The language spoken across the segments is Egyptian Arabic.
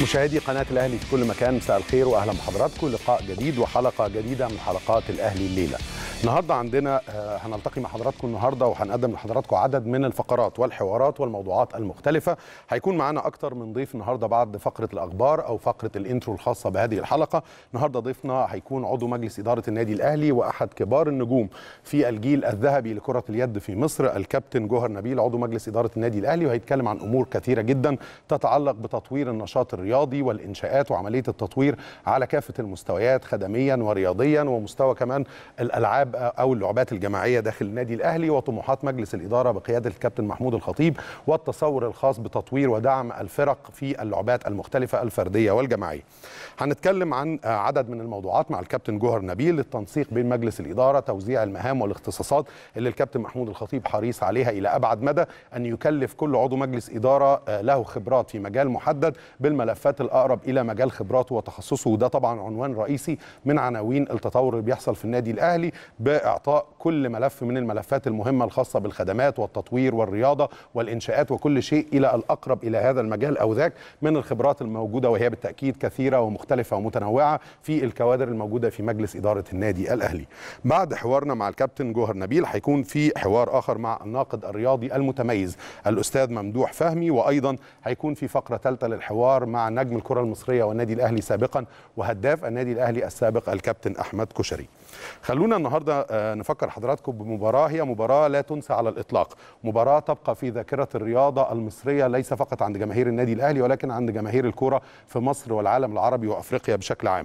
مشاهدي قناة الأهلي في كل مكان مساء الخير وأهلا بحضراتكم لقاء جديد وحلقة جديدة من حلقات الأهلي الليلة النهارده عندنا آه، هنلتقي مع حضراتكم النهارده وهنقدم لحضراتكم عدد من الفقرات والحوارات والموضوعات المختلفة هيكون معانا أكتر من ضيف النهارده بعد فقرة الأخبار أو فقرة الإنترو الخاصة بهذه الحلقة النهارده ضيفنا هيكون عضو مجلس إدارة النادي الأهلي وأحد كبار النجوم في الجيل الذهبي لكرة اليد في مصر الكابتن جوهر نبيل عضو مجلس إدارة النادي الأهلي وهيتكلم عن أمور كثيرة جدا تتعلق بتطوير النشاط الرياضي والإنشاءات وعملية التطوير على كافة المستويات خدميا ورياضيا ومستوى كمان الألعاب أو اللعبات الجماعية داخل النادي الأهلي وطموحات مجلس الإدارة بقيادة الكابتن محمود الخطيب والتصور الخاص بتطوير ودعم الفرق في اللعبات المختلفة الفردية والجماعية هنتكلم عن عدد من الموضوعات مع الكابتن جوهر نبيل التنسيق بين مجلس الإدارة توزيع المهام والاختصاصات اللي الكابتن محمود الخطيب حريص عليها إلى أبعد مدى أن يكلف كل عضو مجلس إدارة آه، له خبرات في مجال محدد بالملفات الأقرب إلى مجال خبراته وتخصصه وده طبعا عنوان رئيسي من عناوين التطور اللي بيحصل في النادي الأهلي بإعطاء كل ملف من الملفات المهمة الخاصة بالخدمات والتطوير والرياضة والإنشاءات وكل شيء إلى الأقرب إلى هذا المجال أو ذاك من الخبرات الموجودة وهي بالتأكيد كثيرة ومختلفة ومتنوعة في الكوادر الموجودة في مجلس إدارة النادي الأهلي بعد حوارنا مع الكابتن جوهر نبيل هيكون في حوار آخر مع الناقد الرياضي المتميز الأستاذ ممدوح فهمي وأيضا هيكون في فقرة ثالثة للحوار مع نجم الكرة المصرية والنادي الأهلي سابقا وهداف النادي الأهلي السابق الكابتن أحمد كشري خلونا النهارده آه، نفكر حضراتكم بمباراه هي مباراه لا تنسى على الاطلاق مباراه تبقى في ذاكره الرياضه المصريه ليس فقط عند جماهير النادي الاهلي ولكن عند جماهير الكره في مصر والعالم العربي وافريقيا بشكل عام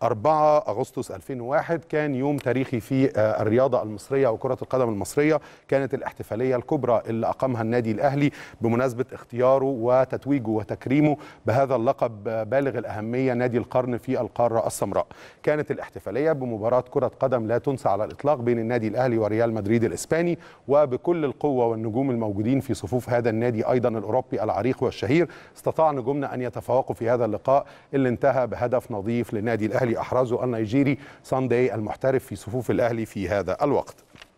4 اغسطس 2001 كان يوم تاريخي في آه، الرياضه المصريه وكره القدم المصريه كانت الاحتفاليه الكبرى اللي اقامها النادي الاهلي بمناسبه اختياره وتتويجه وتكريمه بهذا اللقب آه، بالغ الاهميه نادي القرن في القاره السمراء كانت الاحتفاليه بمباراه كره قدم لا تنسى على الاطلاق بين النادي الاهلي وريال مدريد الاسباني وبكل القوه والنجوم الموجودين في صفوف هذا النادي ايضا الاوروبي العريق والشهير استطاع نجومنا ان يتفوقوا في هذا اللقاء اللي انتهى بهدف نظيف للنادي الاهلي احرزه النيجيري سانداي المحترف في صفوف الاهلي في هذا الوقت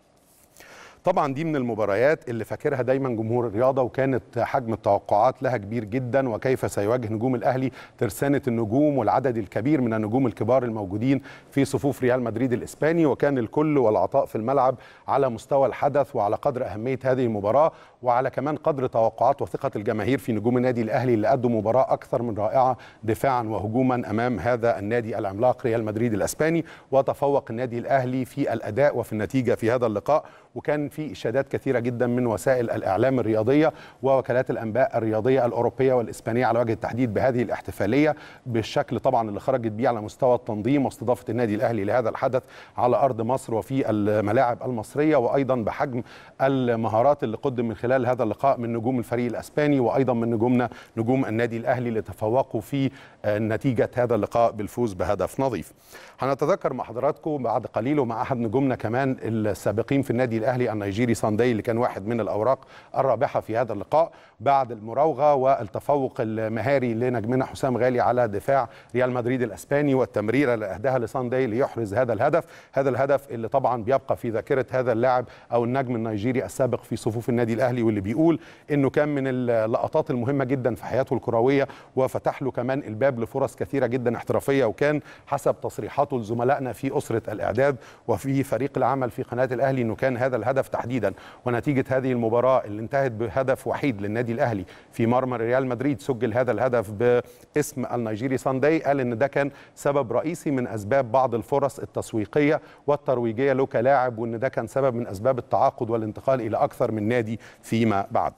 طبعا دي من المباريات اللي فاكرها دايما جمهور الرياضه وكانت حجم التوقعات لها كبير جدا وكيف سيواجه نجوم الاهلي ترسانه النجوم والعدد الكبير من النجوم الكبار الموجودين في صفوف ريال مدريد الاسباني وكان الكل والعطاء في الملعب على مستوى الحدث وعلى قدر اهميه هذه المباراه وعلى كمان قدر توقعات وثقه الجماهير في نجوم النادي الاهلي اللي ادوا مباراه اكثر من رائعه دفاعا وهجوما امام هذا النادي العملاق ريال مدريد الاسباني وتفوق النادي الاهلي في الاداء وفي النتيجه في هذا اللقاء وكان في اشادات كثيره جدا من وسائل الاعلام الرياضيه ووكالات الانباء الرياضيه الاوروبيه والاسبانيه على وجه التحديد بهذه الاحتفاليه بالشكل طبعا اللي خرجت بيه على مستوى التنظيم واستضافه النادي الاهلي لهذا الحدث على ارض مصر وفي الملاعب المصريه وايضا بحجم المهارات اللي قدم من خلال هذا اللقاء من نجوم الفريق الاسباني وايضا من نجومنا نجوم النادي الاهلي اللي تفوقوا في آه، نتيجه هذا اللقاء بالفوز بهدف نظيف. هنتذكر مع حضراتكم بعد قليل ومع احد نجومنا كمان السابقين في النادي الاهلي النيجيري سانداي اللي كان واحد من الاوراق الرابحه في هذا اللقاء بعد المراوغه والتفوق المهاري لنجمنا حسام غالي على دفاع ريال مدريد الاسباني والتمريره اللي اهداها لسانداي ليحرز هذا الهدف، هذا الهدف اللي طبعا بيبقى في ذاكره هذا اللاعب او النجم النيجيري السابق في صفوف النادي الاهلي واللي بيقول انه كان من اللقطات المهمه جدا في حياته الكرويه وفتح له كمان الباب لفرص كثيره جدا احترافيه وكان حسب تصريحاته لزملائنا في اسره الاعداد وفي فريق العمل في قناه الاهلي انه كان هذا الهدف تحديدا ونتيجه هذه المباراه اللي انتهت بهدف وحيد للنادي الاهلي في مرمى ريال مدريد سجل هذا الهدف باسم النيجيري سانداي قال ان ده كان سبب رئيسي من اسباب بعض الفرص التسويقيه والترويجيه له كلاعب وان ده كان سبب من اسباب التعاقد والانتقال الى اكثر من نادي فيما بعد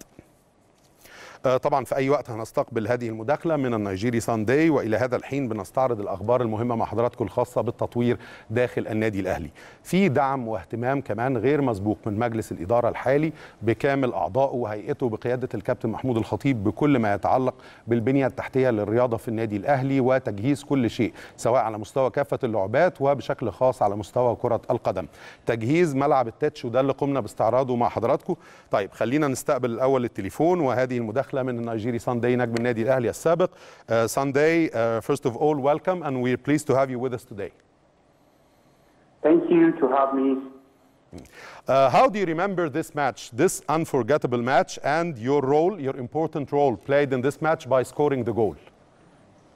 آه، طبعا في اي وقت هنستقبل هذه المداخله من النيجيري سانداي والى هذا الحين بنستعرض الاخبار المهمه مع حضراتكم الخاصه بالتطوير داخل النادي الاهلي في دعم واهتمام كمان غير مسبوق من مجلس الاداره الحالي بكامل اعضائه وهيئته بقياده الكابتن محمود الخطيب بكل ما يتعلق بالبنيه التحتيه للرياضه في النادي الاهلي وتجهيز كل شيء سواء على مستوى كافه اللعبات وبشكل خاص على مستوى كره القدم تجهيز ملعب التتش وده اللي قمنا باستعراضه مع حضراتكم طيب خلينا نستقبل الاول التليفون وهذه المداخله من النيجيري سانداي نجم النادي الاهلي السابق سانداي first of all welcome and we're pleased to have you with us today Thank you to have me. Uh, how do you remember this match, this unforgettable match, and your role, your important role played in this match by scoring the goal?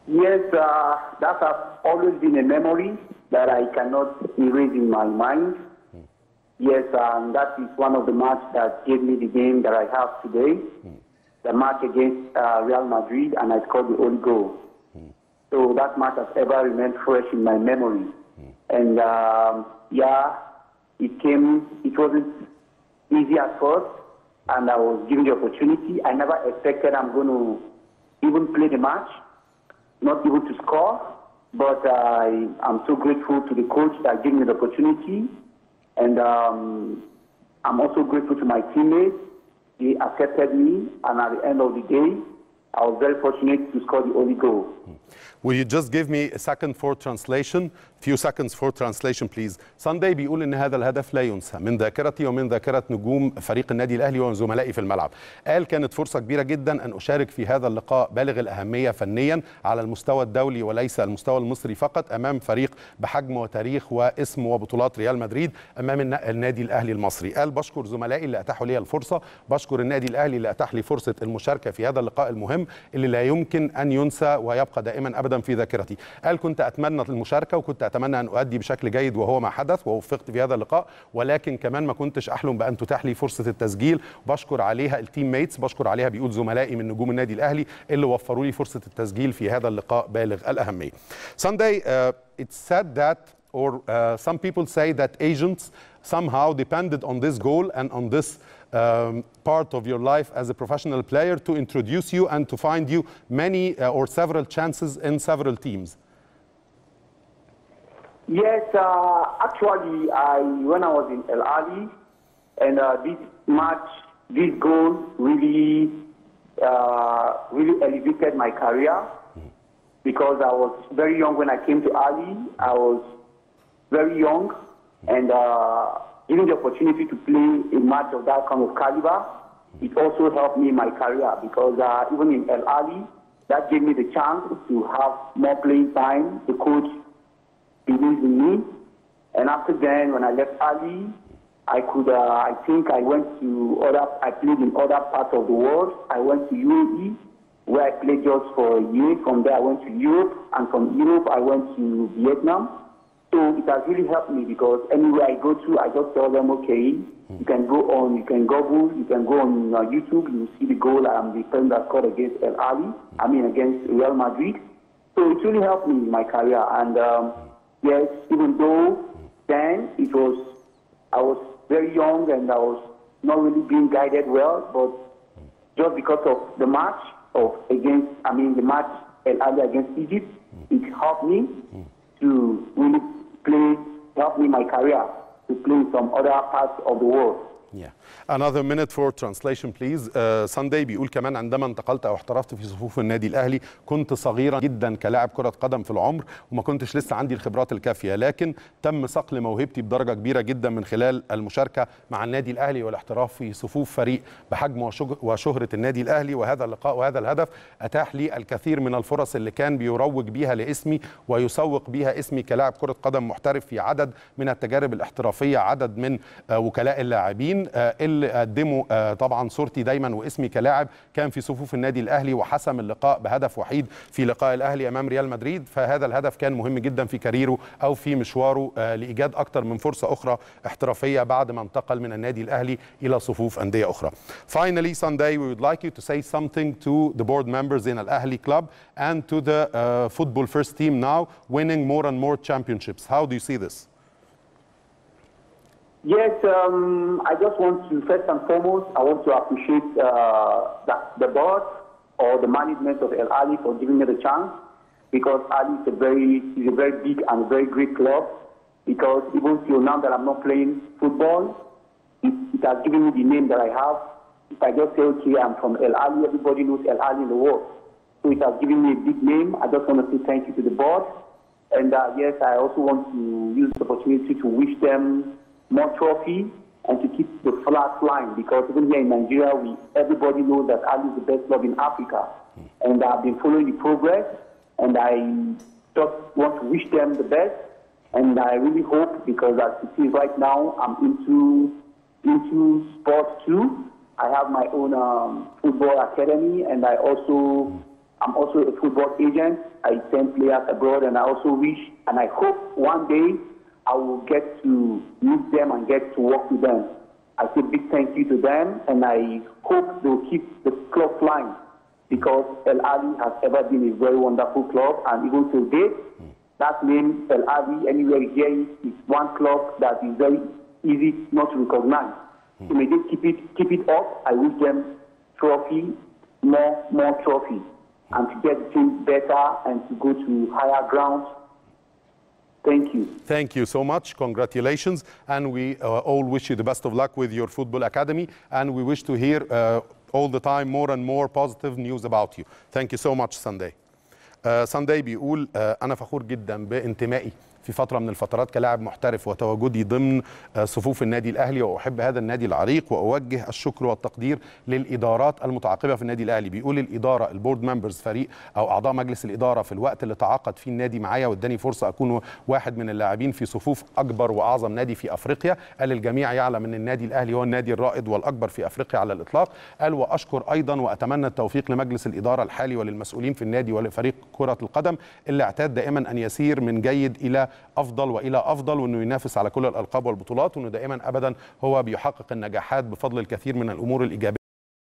Yes, uh, that has always been a memory that I cannot erase in my mind. Yes, and that is one of the matches that gave me the game that I have today. The match against uh, Real Madrid, and I scored the only goal. So that match has ever remained fresh in my memory. And um, yeah, it came, it wasn't easy at first, and I was given the opportunity. I never expected I'm going to even play the match, not even to score. But I, I'm so grateful to the coach that gave me the opportunity. And um, I'm also grateful to my teammates. They accepted me, and at the end of the day, I was very fortunate to score the only goal. Will you just give me a second for translation? Few seconds for translation please. سانداي بيقول ان هذا الهدف لا ينسى من ذاكرتي ومن ذاكرة نجوم فريق النادي الاهلي وزملائي في الملعب. قال كانت فرصة كبيرة جدا ان اشارك في هذا اللقاء بالغ الاهمية فنيا على المستوى الدولي وليس المستوى المصري فقط امام فريق بحجم وتاريخ واسم وبطولات ريال مدريد امام النا- النادي الاهلي المصري. قال بشكر زملائي اللي اتاحوا لي الفرصة، بشكر النادي الاهلي اللي اتاح لي فرصة المشاركة في هذا اللقاء المهم اللي لا يمكن ان ينسى ويبقى دائما ابدا في ذاكرتي. قال كنت اتمنى المشاركه وكنت اتمنى ان اؤدي بشكل جيد وهو ما حدث ووفقت في هذا اللقاء ولكن كمان ما كنتش احلم بان تتاح لي فرصه التسجيل بشكر عليها التيم ميتس بشكر عليها بيقول زملائي من نجوم النادي الاهلي اللي وفروا لي فرصه التسجيل في هذا اللقاء بالغ الاهميه. Sunday uh, it's said that or uh, some people say that agents somehow depended on this goal and on this um, part of your life as a professional player to introduce you and to find you many uh, or several chances in several teams. Yes, uh, actually, I when I was in El Ali, and uh, this match, this goal really, uh, really elevated my career because I was very young when I came to Ali. I was very young, and uh, given the opportunity to play a match of that kind of caliber, it also helped me in my career because uh, even in El Ali, that gave me the chance to have more playing time. The coach believed in me. And after then, when I left Ali, I could, uh, I think I went to other, I played in other parts of the world. I went to UAE, where I played just for a year. From there, I went to Europe, and from Europe, I went to Vietnam. So it has really helped me because anywhere I go to, I just tell them, okay, you can go on, you can Google, you can go on uh, YouTube, you see the goal I'm the person that scored against El Ali, I mean against Real Madrid. So it really helped me in my career. And um, yes, even though then it was, I was very young and I was not really being guided well, but just because of the match of against, I mean the match El Ali against Egypt, it helped me to really play, help me in my career to play in some other parts of the world. Yeah. Another minute for translation please. Uh, Sunday بيقول كمان عندما انتقلت او احترفت في صفوف النادي الاهلي كنت صغيرا جدا كلاعب كرة قدم في العمر وما كنتش لسه عندي الخبرات الكافية لكن تم صقل موهبتي بدرجة كبيرة جدا من خلال المشاركة مع النادي الاهلي والاحتراف في صفوف فريق بحجم وشج- وشهرة النادي الاهلي وهذا اللقاء وهذا الهدف اتاح لي الكثير من الفرص اللي كان بيروج بيها لاسمي ويسوق بيها اسمي كلاعب كرة قدم محترف في عدد من التجارب الاحترافية عدد من آه، وكلاء اللاعبين آه، اللي قدموا آه، طبعا صورتي دايما واسمي كلاعب كان في صفوف النادي الاهلي وحسم اللقاء بهدف وحيد في لقاء الاهلي امام ريال مدريد فهذا الهدف كان مهم جدا في كاريره او في مشواره آه، لايجاد اكثر من فرصه اخرى احترافيه بعد ما انتقل من النادي الاهلي الى صفوف انديه اخرى. Finally Sunday we would like you to say something to the board members in Al Ahli club and to the uh, football first team now winning more and more championships. How do you see this? Yes, um, I just want to first and foremost, I want to appreciate uh, the, the board or the management of El Ali for giving me the chance because Ali is a very is a very big and very great club. Because even till now that I'm not playing football, it, it has given me the name that I have. If I just say, okay, I'm from El Ali, everybody knows El Ali in the world. So it has given me a big name. I just want to say thank you to the board. And uh, yes, I also want to use this opportunity to wish them more trophy and to keep the flag flying because even here in Nigeria, we everybody knows that Ali is the best club in Africa. And I've been following the progress, and I just want to wish them the best. And I really hope because as it is right now, I'm into into sports too. I have my own um, football academy, and I also I'm also a football agent. I send players abroad, and I also wish and I hope one day I will get to meet them and get to work with them. I say big thank you to them, and I hope they will keep the club flying because El Ali has ever been a very wonderful club, and even to date, that name El Ali, anywhere you hear it, is one club that is very easy not to recognize. So may they keep it keep it up. I wish them trophy, more more trophy, and to get the team better and to go to higher grounds. Thank you. Thank you so much. Congratulations. And we uh, all wish you the best of luck with your football academy. And we wish to hear uh, all the time more and more positive news about you. Thank you so much, Sunday. uh, سانداي بيقول uh, انا فخور جدا بانتمائي في فتره من الفترات كلاعب محترف وتواجدي ضمن uh, صفوف النادي الاهلي واحب هذا النادي العريق واوجه الشكر والتقدير للادارات المتعاقبه في النادي الاهلي بيقول الاداره البورد ممبرز فريق او اعضاء مجلس الاداره في الوقت اللي تعاقد فيه النادي معايا واداني فرصه اكون واحد من اللاعبين في صفوف اكبر واعظم نادي في افريقيا قال الجميع يعلم ان النادي الاهلي هو النادي الرائد والاكبر في افريقيا على الاطلاق قال واشكر ايضا واتمنى التوفيق لمجلس الاداره الحالي وللمسؤولين في النادي ولفريق كره القدم اللي اعتاد دائما ان يسير من جيد الى افضل والى افضل وانه ينافس على كل الالقاب والبطولات وانه دائما ابدا هو بيحقق النجاحات بفضل الكثير من الامور الايجابيه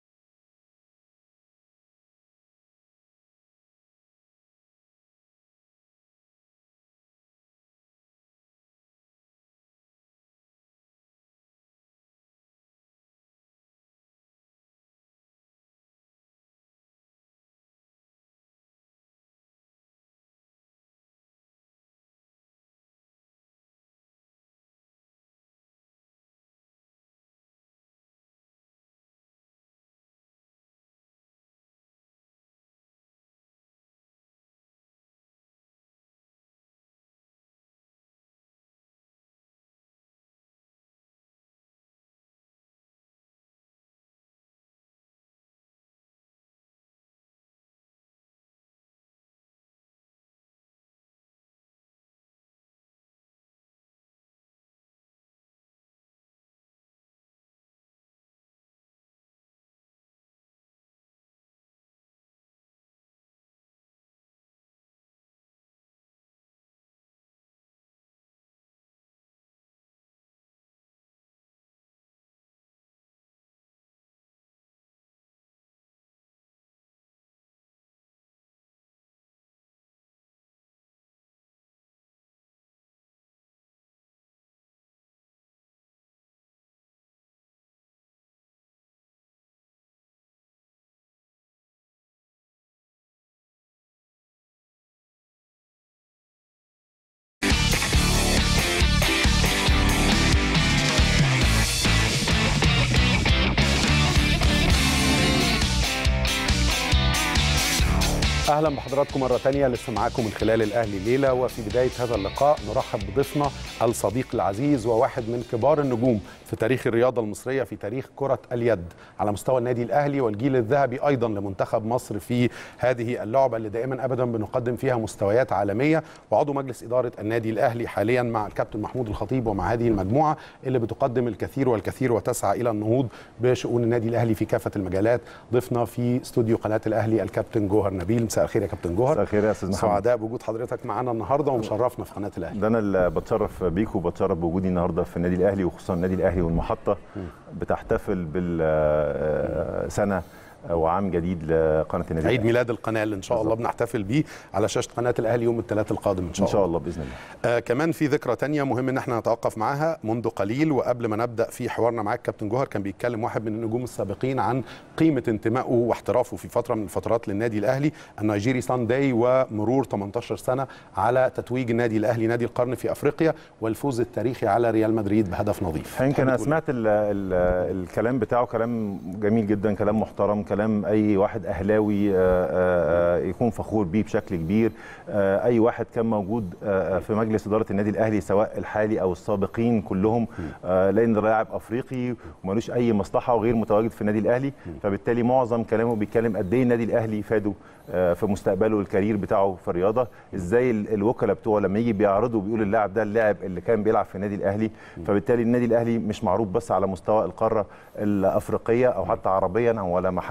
اهلا بحضراتكم مره تانية لسه معاكم من خلال الاهلي ليله وفي بدايه هذا اللقاء نرحب بضيفنا الصديق العزيز وواحد من كبار النجوم في تاريخ الرياضه المصريه في تاريخ كره اليد على مستوى النادي الاهلي والجيل الذهبي ايضا لمنتخب مصر في هذه اللعبه اللي دائما ابدا بنقدم فيها مستويات عالميه وعضو مجلس اداره النادي الاهلي حاليا مع الكابتن محمود الخطيب ومع هذه المجموعه اللي بتقدم الكثير والكثير وتسعى الى النهوض بشؤون النادي الاهلي في كافه المجالات ضيفنا في استوديو قناه الاهلي الكابتن جوهر نبيل مساء الخير يا كابتن جوهر مساء الخير يا استاذ محمد سعداء بوجود حضرتك معانا النهارده ومشرفنا في قناه الاهلي ده انا اللي بتشرف بيك وبتشرف بوجودي النهارده في النادي الاهلي وخصوصا النادي الاهلي والمحطه بتحتفل بالسنه وعام جديد لقناه النادي عيد الأهلي. ميلاد القناه اللي ان شاء الله بنحتفل بيه على شاشه قناه الاهلي يوم الثلاثاء القادم ان شاء ان الله شاء الله باذن الله آه كمان في ذكرى تانية مهم ان احنا نتوقف معاها منذ قليل وقبل ما نبدا في حوارنا معاك كابتن جوهر كان بيتكلم واحد من النجوم السابقين عن قيمه انتمائه واحترافه في فتره من الفترات للنادي الاهلي النيجيري سانداي ومرور 18 سنه على تتويج النادي الاهلي نادي القرن في افريقيا والفوز التاريخي على ريال مدريد بهدف نظيف يمكن انا تحب تقول سمعت ال ال الكلام بتاعه كلام جميل جدا كلام محترم كلام اي واحد اهلاوي آه، آه، آه، يكون فخور بيه بشكل كبير آه، اي واحد كان موجود آه، آه، في مجلس اداره النادي الاهلي سواء الحالي او السابقين كلهم آه، لان ده لاعب افريقي ومالوش اي مصلحه وغير متواجد في النادي الاهلي فبالتالي معظم كلامه بيتكلم قد ايه النادي الاهلي فاده آه، في مستقبله الكارير بتاعه في الرياضه ازاي ال- الوكلاء بتوعه لما يجي بيعرضوا بيقول اللاعب ده اللاعب اللي كان بيلعب في النادي الاهلي فبالتالي النادي الاهلي مش معروف بس على مستوى القاره الافريقيه او حتى عربيا او ولا محليا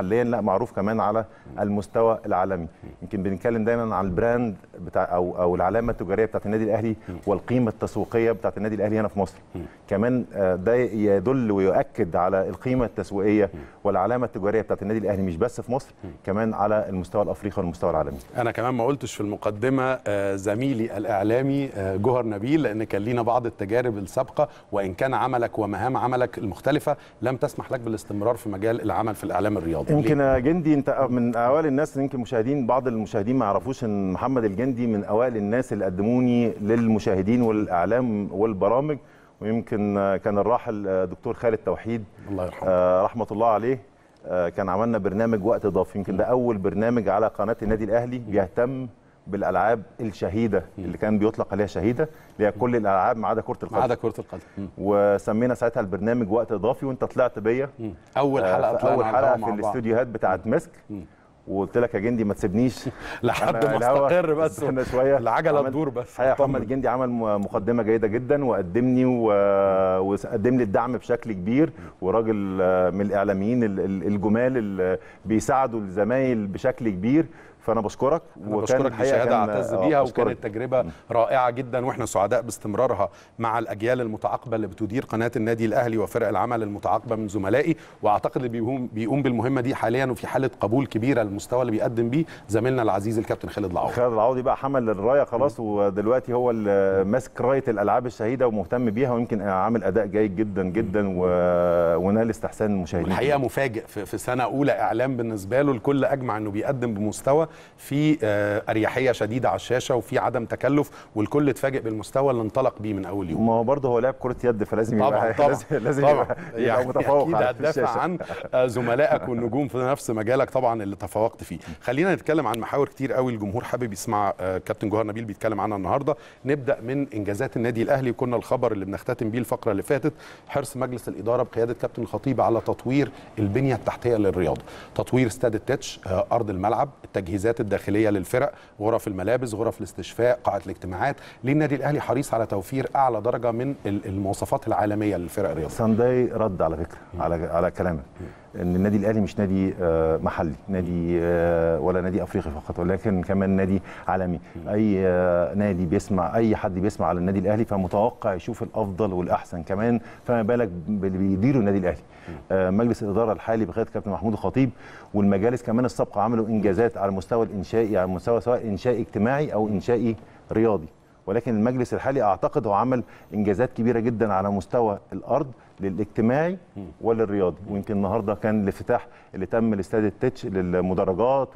محليا لا معروف كمان على المستوى العالمي يمكن بنتكلم دايما عن البراند بتاع او او العلامه التجاريه بتاعت النادي الاهلي والقيمه التسويقيه بتاعت النادي الاهلي هنا في مصر كمان آه، ده يدل ويؤكد على القيمه التسويقيه والعلامه التجاريه بتاعت النادي الاهلي مش بس في مصر كمان على المستوى الافريقي والمستوى العالمي انا كمان ما قلتش في المقدمه آه، زميلي الاعلامي آه، جوهر نبيل لان كان لينا بعض التجارب السابقه وان كان عملك ومهام عملك المختلفه لم تسمح لك بالاستمرار في مجال العمل في الاعلام الرياضي يمكن ليه؟ يا جندي انت من اوائل الناس يمكن مشاهدين بعض المشاهدين ما يعرفوش ان محمد الجندي من اوائل الناس اللي قدموني للمشاهدين والاعلام والبرامج ويمكن آه، كان الراحل آه، دكتور خالد توحيد الله يرحمه آه، رحمه الله عليه آه، كان عملنا برنامج وقت اضافي يمكن ده اول برنامج على قناه النادي الاهلي بيهتم بالالعاب الشهيده اللي كان بيطلق عليها شهيده اللي هي كل الالعاب ما عدا كره ما عدا القدم كره القدم مم. وسمينا ساعتها البرنامج وقت اضافي وانت طلعت بيا مم. اول آه، حلقه في طلعنا اول على حلقه الهوا في مع بعض. الاستوديوهات بتاعت مسك وقلت لك يا جندي ما تسيبنيش لحد أنا ما الهوا استقر بس استنى شويه العجله عمل- تدور بس الحقيقه أطمن. محمد الجندي عمل م- مقدمه جيده جدا وقدمني و... وقدم لي الدعم بشكل كبير وراجل آه، من الاعلاميين ال- ال- الجمال اللي بيساعدوا الزمايل بشكل كبير فانا بشكرك انا بشكرك دي الحقيقة شهاده كان- اعتز آه، بيها بشكرك. وكانت تجربه رائعه جدا واحنا سعداء باستمرارها مع الاجيال المتعاقبه اللي بتدير قناه النادي الاهلي وفرق العمل المتعاقبه من زملائي واعتقد اللي بيقوم بيقوم بالمهمه دي حاليا وفي حاله قبول كبيره للمستوى اللي بيقدم بيه زميلنا العزيز الكابتن خالد العوض خالد العوضي بقى حمل الرايه خلاص ودلوقتي هو اللي ماسك رايه الالعاب الشهيده ومهتم بيها ويمكن عامل اداء جيد جدا جدا و... ونال استحسان المشاهدين الحقيقه مفاجئ في في سنه اولى اعلام بالنسبه له الكل اجمع انه بيقدم بمستوى في آه، اريحيه شديده على الشاشه وفي عدم تكلف والكل اتفاجئ بالمستوى اللي انطلق بيه من اول يوم ما هو برضه هو لاعب كره يد فلازم طبعا يبقى طبعا لازم, لازم طبعا يبقى, يبقى يعني متفوق اكيد على في هتدافع الشاشة. عن آه، زملائك والنجوم في نفس مجالك طبعا اللي تفوقت فيه خلينا نتكلم عن محاور كتير قوي الجمهور حابب يسمع آه، كابتن جوهر نبيل بيتكلم عنها النهارده نبدا من انجازات النادي الاهلي وكنا الخبر اللي بنختتم بيه الفقره اللي فاتت حرص مجلس الاداره بقياده كابتن الخطيب على تطوير البنيه التحتيه للرياضه تطوير استاد التتش آه، ارض الملعب التجهيزات الداخليه للفرق غرف الملابس غرف الاستشفاء قاعه الاجتماعات ليه النادي الاهلي حريص على توفير اعلى درجه من ال- المواصفات العالميه للفرق الرياضيه سانداي رد على فكره على على كلامك ان النادي الاهلي مش نادي آه، محلي نادي آه، ولا نادي افريقي فقط ولكن كمان نادي عالمي اي آه، نادي بيسمع اي حد بيسمع على النادي الاهلي فمتوقع يشوف الافضل والاحسن كمان فما بالك باللي بيديروا النادي الاهلي آه، مجلس الاداره الحالي بقياده كابتن محمود الخطيب والمجالس كمان السابقه عملوا انجازات على المستوى الانشائي على المستوى سواء انشائي اجتماعي او انشائي رياضي ولكن المجلس الحالي اعتقد هو عمل انجازات كبيره جدا على مستوى الارض للاجتماعي وللرياضي ويمكن النهارده كان الافتتاح اللي تم لاستاد التتش للمدرجات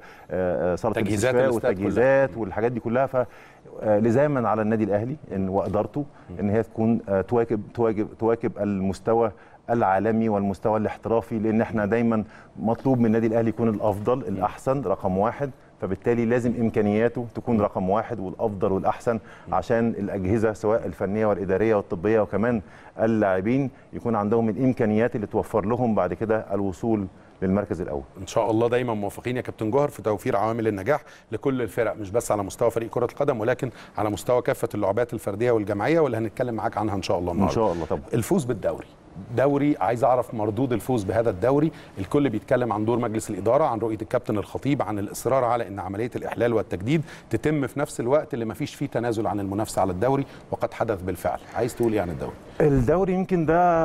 والصاله تجهيزات الاستشفاء الاستاد والتجهيزات والحاجات دي كلها ف آه، لزاما على النادي الاهلي ان وادارته ان هي تكون آه، تواكب تواكب تواكب المستوى العالمي والمستوى الاحترافي لان احنا دايما مطلوب من النادي الاهلي يكون الافضل الاحسن رقم واحد فبالتالي لازم امكانياته تكون رقم واحد والافضل والاحسن عشان الاجهزه سواء الفنيه والاداريه والطبيه وكمان اللاعبين يكون عندهم الامكانيات اللي توفر لهم بعد كده الوصول للمركز الاول ان شاء الله دايما موفقين يا كابتن جوهر في توفير عوامل النجاح لكل الفرق مش بس على مستوى فريق كره القدم ولكن على مستوى كافه اللعبات الفرديه والجماعيه واللي هنتكلم معاك عنها ان شاء الله ان النهارده شاء الله طبعا الفوز بالدوري دوري عايز اعرف مردود الفوز بهذا الدوري الكل بيتكلم عن دور مجلس الاداره عن رؤيه الكابتن الخطيب عن الاصرار على ان عمليه الاحلال والتجديد تتم في نفس الوقت اللي ما فيش فيه تنازل عن المنافسه على الدوري وقد حدث بالفعل عايز تقول ايه عن الدوري الدوري يمكن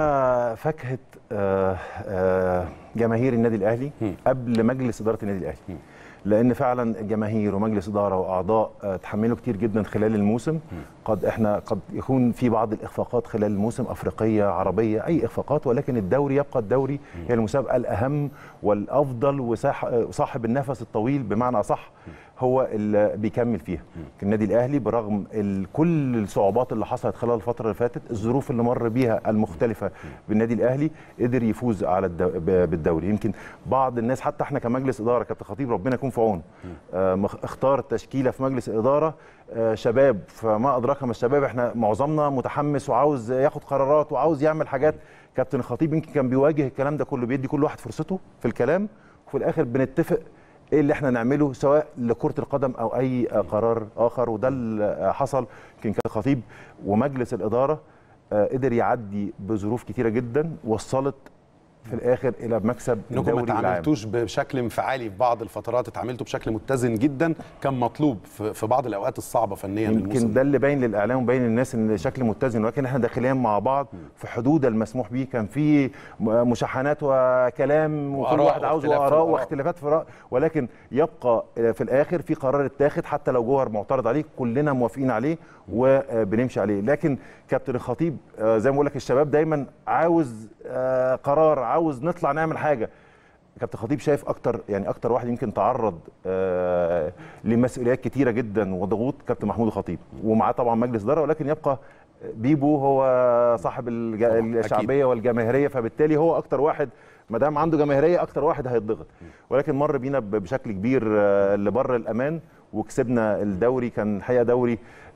ده فاكهه آه، آه، جماهير النادي الاهلي قبل مجلس اداره النادي الاهلي لان فعلا الجماهير ومجلس اداره واعضاء آه، تحملوا كتير جدا خلال الموسم قد احنا قد يكون في بعض الاخفاقات خلال الموسم افريقيه عربيه اي اخفاقات ولكن الدوري يبقى الدوري هي المسابقه الاهم والافضل وصاح- وصاحب النفس الطويل بمعنى اصح هو اللي بيكمل فيها النادي الاهلي برغم ال- كل الصعوبات اللي حصلت خلال الفتره اللي فاتت الظروف اللي مر بيها المختلفه بالنادي الاهلي قدر يفوز على الدو... ب- بالدوري يمكن بعض الناس حتى احنا كمجلس اداره كابتن خطيب ربنا يكون في عونه آه مخ- اختار تشكيله في مجلس الاداره آه شباب فما ادراك ما الشباب احنا معظمنا متحمس وعاوز ياخد قرارات وعاوز يعمل حاجات كابتن الخطيب يمكن كان بيواجه الكلام ده كله بيدي كل واحد فرصته في الكلام وفي الاخر بنتفق ايه اللي احنا نعمله سواء لكره القدم او اي قرار اخر وده اللي حصل يمكن كان خطيب ومجلس الاداره آه، قدر يعدي بظروف كتيره جدا وصلت في الاخر الى مكسب انكم ما الدوري العام تعاملتوش بشكل انفعالي في بعض الفترات اتعاملتوا بشكل متزن جدا كان مطلوب في في بعض الاوقات الصعبه فنيا يمكن للموسم ده اللي باين للاعلام وباين للناس ان شكل متزن ولكن احنا داخليا مع بعض في حدود المسموح به كان في م- مشاحنات وكلام وكل وآراء واحد عاوز واختلاف في اراء الآراء. واختلافات في راي ولكن يبقى في الاخر في قرار اتاخد حتى لو جوهر معترض عليه كلنا موافقين عليه وبنمشي عليه لكن كابتن الخطيب آه، زي ما بقول لك الشباب دايما عاوز آه، قرار عاوز نطلع نعمل حاجه كابتن خطيب شايف اكتر يعني اكتر واحد يمكن تعرض آه لمسؤوليات كتيره جدا وضغوط كابتن محمود الخطيب ومعاه طبعا مجلس اداره ولكن يبقى بيبو هو صاحب الج- طبعاً، أكيد. الشعبيه والجماهيريه فبالتالي هو اكتر واحد ما دام عنده جماهيريه اكتر واحد هيتضغط ولكن مر بينا ب- بشكل كبير آه، لبر الامان وكسبنا الدوري كان الحقيقه دوري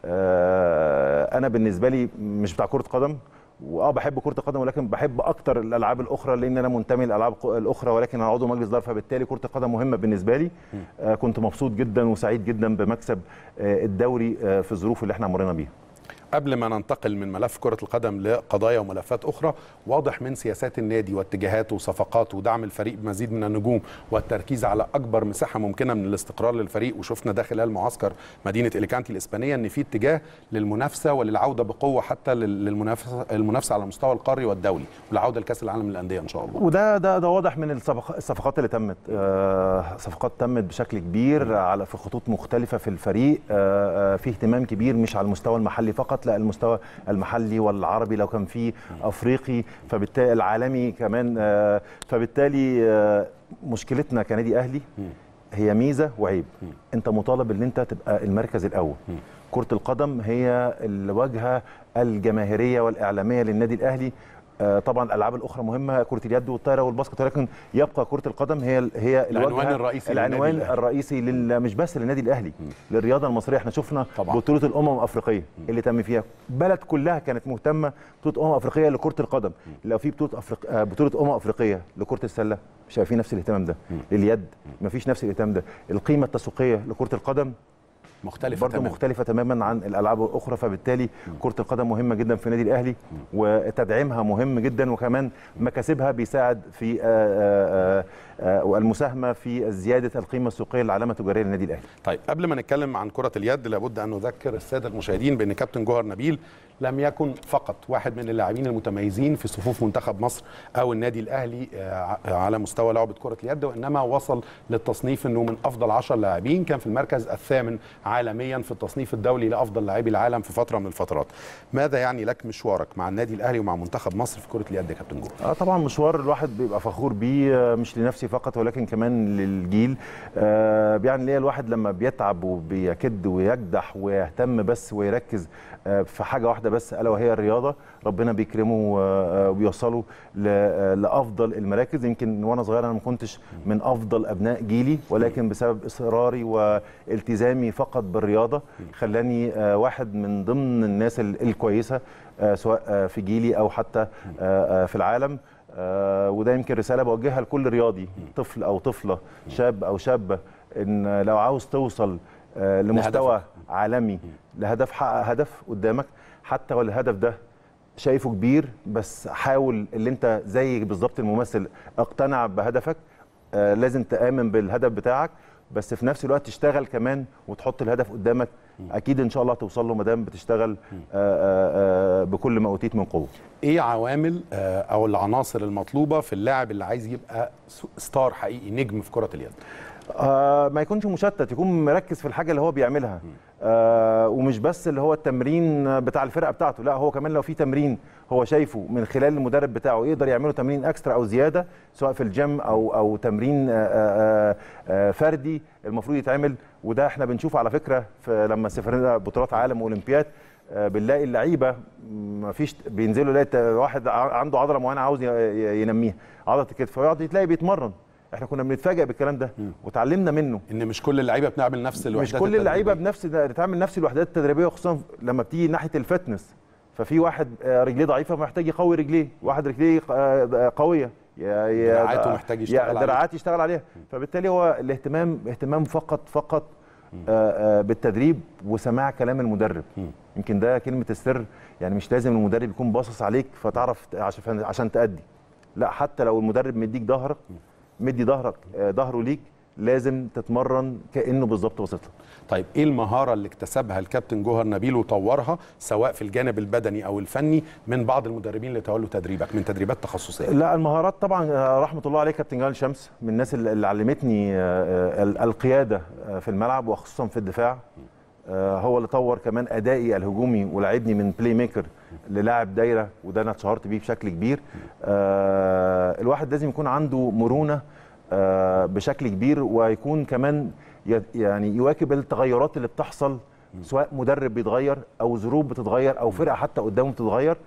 آه، انا بالنسبه لي مش بتاع كره قدم واه بحب كره القدم ولكن بحب اكتر الالعاب الاخرى لان انا منتمي للالعاب الق- الاخرى ولكن انا عضو مجلس اداره فبالتالي كره القدم مهمه بالنسبه لي آه كنت مبسوط جدا وسعيد جدا بمكسب آه الدوري آه في الظروف اللي احنا مرينا بيها قبل ما ننتقل من ملف كرة القدم لقضايا وملفات أخرى واضح من سياسات النادي واتجاهاته وصفقاته ودعم الفريق بمزيد من النجوم والتركيز على أكبر مساحة ممكنة من الاستقرار للفريق وشفنا ده خلال معسكر مدينة إليكانتي الإسبانية إن في اتجاه للمنافسة وللعودة بقوة حتى لل- للمنافسة المنافسة على المستوى القاري والدولي والعودة لكأس العالم للأندية إن شاء الله وده ده ده واضح من الصفق- الصفقات اللي تمت آه صفقات تمت بشكل كبير على في خطوط مختلفه في الفريق آه آه في اهتمام كبير مش على المستوى المحلي فقط لا المستوى المحلي والعربي لو كان في افريقي فبالتالي العالمي كمان آه فبالتالي آه مشكلتنا كنادي اهلي هي ميزه وعيب انت مطالب ان انت تبقى المركز الاول كره القدم هي الواجهه الجماهيريه والاعلاميه للنادي الاهلي آه، طبعا الالعاب الاخرى مهمه كره اليد والطايره والباسكت ولكن يبقى كره القدم هي هي العنوان الواجهة- الرئيسي للنادي العنوان الأهلي. الرئيسي لل... مش بس للنادي الاهلي للرياضه المصريه احنا شفنا طبعاً. بطوله الامم الافريقيه اللي تم فيها بلد كلها كانت مهتمه بطوله امم افريقيه لكره القدم لو في بطوله أفريق... آه، بطوله امم افريقيه لكره السله مش هيبقى في نفس الاهتمام ده لليد ما فيش نفس الاهتمام ده القيمه التسويقيه لكره القدم مختلفة برضه تماماً. مختلفه تماما عن الالعاب الاخرى فبالتالي كره القدم مهمه جدا في النادي الاهلي وتدعيمها مهم جدا وكمان مكاسبها بيساعد في آه، آه، آه، المساهمه في زياده القيمه السوقيه للعلامه التجاريه للنادي الاهلي طيب قبل ما نتكلم عن كرة اليد لابد أن نذكر السادة المشاهدين بأن كابتن جوهر نبيل لم يكن فقط واحد من اللاعبين المتميزين في صفوف منتخب مصر أو النادي الأهلي آه، على مستوى لعبة كرة اليد وإنما وصل للتصنيف أنه من أفضل 10 لاعبين كان في المركز الثامن عالميا في التصنيف الدولي لأفضل لاعبي العالم في فترة من الفترات ماذا يعني لك مشوارك مع النادي الأهلي ومع منتخب مصر في كرة اليد يا كابتن جوهر اه طبعا مشوار الواحد بيبقى فخور بيه آه، مش لنفسي فقط ولكن كمان للجيل آه يعني ليه الواحد لما بيتعب وبيكد ويكدح ويهتم بس ويركز آه في حاجه واحده بس الا وهي الرياضه ربنا بيكرمه آه، آه، وبيوصله ل- آه، لافضل المراكز يمكن وانا صغير انا ما كنتش من افضل ابناء جيلي ولكن بسبب اصراري والتزامي فقط بالرياضه خلاني آه، واحد من ضمن الناس ال- الكويسه آه، سواء آه، في جيلي او حتى آه، آه، في العالم آه، وده يمكن رساله بوجهها لكل رياضي طفل او طفله شاب او شابه ان لو عاوز توصل آه، لمستوى لهدفك. عالمي لهدف حقق هدف قدامك حتى والهدف ده شايفه كبير بس حاول اللي انت زي بالظبط الممثل اقتنع بهدفك آه لازم تآمن بالهدف بتاعك بس في نفس الوقت تشتغل كمان وتحط الهدف قدامك اكيد ان شاء الله توصل له ما دام بتشتغل آه آه آه بكل ما اوتيت من قوه ايه عوامل آه، او العناصر المطلوبه في اللاعب اللي عايز يبقى س- ستار حقيقي نجم في كره اليد آه ما يكونش مشتت يكون مركز في الحاجه اللي هو بيعملها آه ومش بس اللي هو التمرين بتاع الفرقه بتاعته لا هو كمان لو في تمرين هو شايفه من خلال المدرب بتاعه يقدر يعمله تمرين اكسترا او زياده سواء في الجيم او او تمرين آه آه آه فردي المفروض يتعمل وده احنا بنشوفه على فكره في لما سافرنا بطولات عالم واولمبياد آه، بنلاقي اللعيبه ما فيش بينزلوا يلاقي واحد ع- عنده عضله معينه عاوز ي- ي- ينميها عضله الكتف فيقعد تلاقي بيتمرن احنا كنا بنتفاجئ بالكلام ده وتعلمنا منه ان مش كل اللعيبه بنعمل نفس الوحدات مش كل اللعيبه التدريبية. بنفس بتعمل نفس الوحدات التدريبيه خصوصا لما بتيجي ناحيه الفتنس ففي واحد آه، رجليه ضعيفه محتاج يقوي رجليه واحد رجليه آه، قويه يا- يا- دراعاته محتاج يشتغل يا عليها. دراعات يشتغل عليها فبالتالي هو الاهتمام اهتمام فقط فقط آه، آه، بالتدريب وسماع كلام المدرب يمكن ده كلمه السر يعني مش لازم المدرب يكون باصص عليك فتعرف ت- عشان عشان تأدي لا حتى لو المدرب مديك ظهرك مدي ظهرك آه، ظهره ليك لازم تتمرن كانه بالظبط وصلت لك طيب ايه المهاره اللي اكتسبها الكابتن جوهر نبيل وطورها سواء في الجانب البدني او الفني من بعض المدربين اللي تولوا تدريبك من تدريبات تخصصيه لا المهارات طبعا آه، رحمه الله عليه كابتن جمال شمس من الناس اللي اللي علمتني آه، آه، ال- القياده آه، في الملعب وخصوصا في الدفاع آه، هو اللي طور كمان ادائي الهجومي ولعبني من بلاي ميكر للاعب دايره وده انا اتشهرت بيه بشكل كبير آه، الواحد لازم يكون عنده مرونه آه، بشكل كبير ويكون كمان ي- يعني يواكب التغيرات اللي بتحصل سواء مدرب بيتغير او ظروف بتتغير او فرقه حتى قدامه بتتغير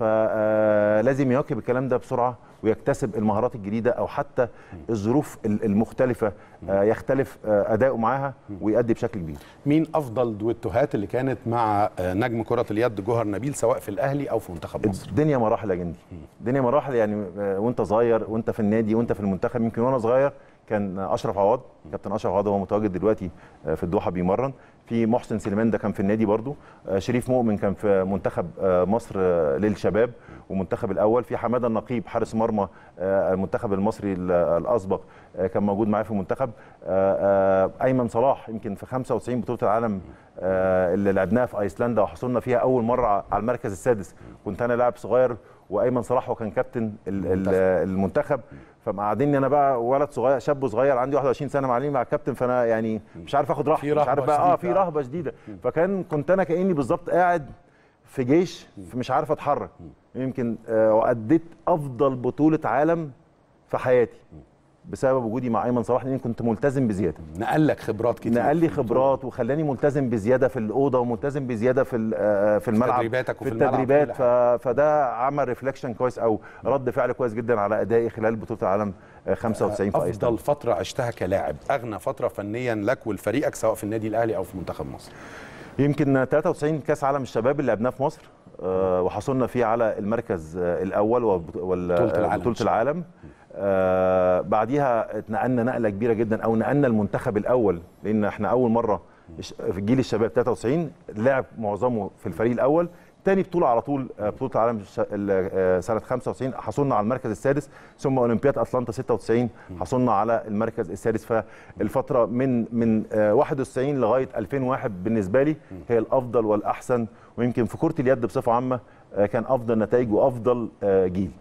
فلازم يواكب الكلام ده بسرعه ويكتسب المهارات الجديده او حتى الظروف ال- المختلفه آه، يختلف آه، اداؤه معاها ويؤدي بشكل كبير مين افضل دويتوهات اللي كانت مع آه، نجم كره اليد جوهر نبيل سواء في الاهلي او في منتخب مصر الدنيا مراحل يا جندي الدنيا مراحل يعني آه، وانت صغير وانت في النادي وانت في المنتخب يمكن وانا صغير كان اشرف عواد كابتن اشرف عواد هو متواجد دلوقتي آه، في الدوحه بيمرن في محسن سليمان ده كان في النادي برضو آه، شريف مؤمن كان في منتخب آه، مصر آه، للشباب ومنتخب الاول في حماده النقيب حارس مرمى آه، المنتخب المصري ال- الاسبق آه، كان موجود معايا في المنتخب آه، آه، ايمن صلاح يمكن في 95 بطوله العالم آه، اللي لعبناها في ايسلندا وحصلنا فيها اول مره على المركز السادس كنت انا لاعب صغير وايمن صلاح هو كان كابتن ال- ال- المنتخب فمقعديني انا بقى ولد صغير شاب صغير عندي 21 سنه معلمي مع الكابتن فانا يعني مش عارف اخد راحتي في مش عارف رهبة بقى اه شديدة. في رهبه شديده فكان كنت انا كاني بالظبط قاعد في جيش مش عارف اتحرك يمكن آه، واديت افضل بطوله عالم في حياتي بسبب وجودي مع ايمن صلاح لاني كنت ملتزم بزياده نقل لك خبرات كتير نقل لي خبرات وخلاني ملتزم بزياده في الاوضه وملتزم بزياده في ال- آه، في الملعب تدريباتك وفي في الملعب، التدريبات كل ف... فده عمل ريفلكشن كويس او رد فعل كويس جدا على ادائي خلال بطوله العالم آه، 95 في افضل ايسلندا فتره عشتها كلاعب اغنى فتره فنيا لك ولفريقك سواء في النادي الاهلي او في منتخب مصر يمكن 93 كاس عالم الشباب اللي لعبناه في مصر آه، وحصلنا فيه على المركز آه، الاول وبط- وال- بطولة العالم. بطوله العالم آه، بعديها اتنقلنا نقله كبيره جدا او نقلنا المنتخب الاول لان احنا اول مره الش- في جيل الشباب 93 لعب معظمه في الفريق الاول تاني بطولة على طول آه، بطولة العالم الش- ال- آه، سنة 95 حصلنا على المركز السادس ثم أولمبياد أتلانتا 96 حصلنا على المركز السادس فالفترة من من آه، 91 لغاية 2001 بالنسبة لي هي الأفضل والأحسن ويمكن في كرة اليد بصفة عامة آه، كان أفضل نتائج وأفضل آه، جيل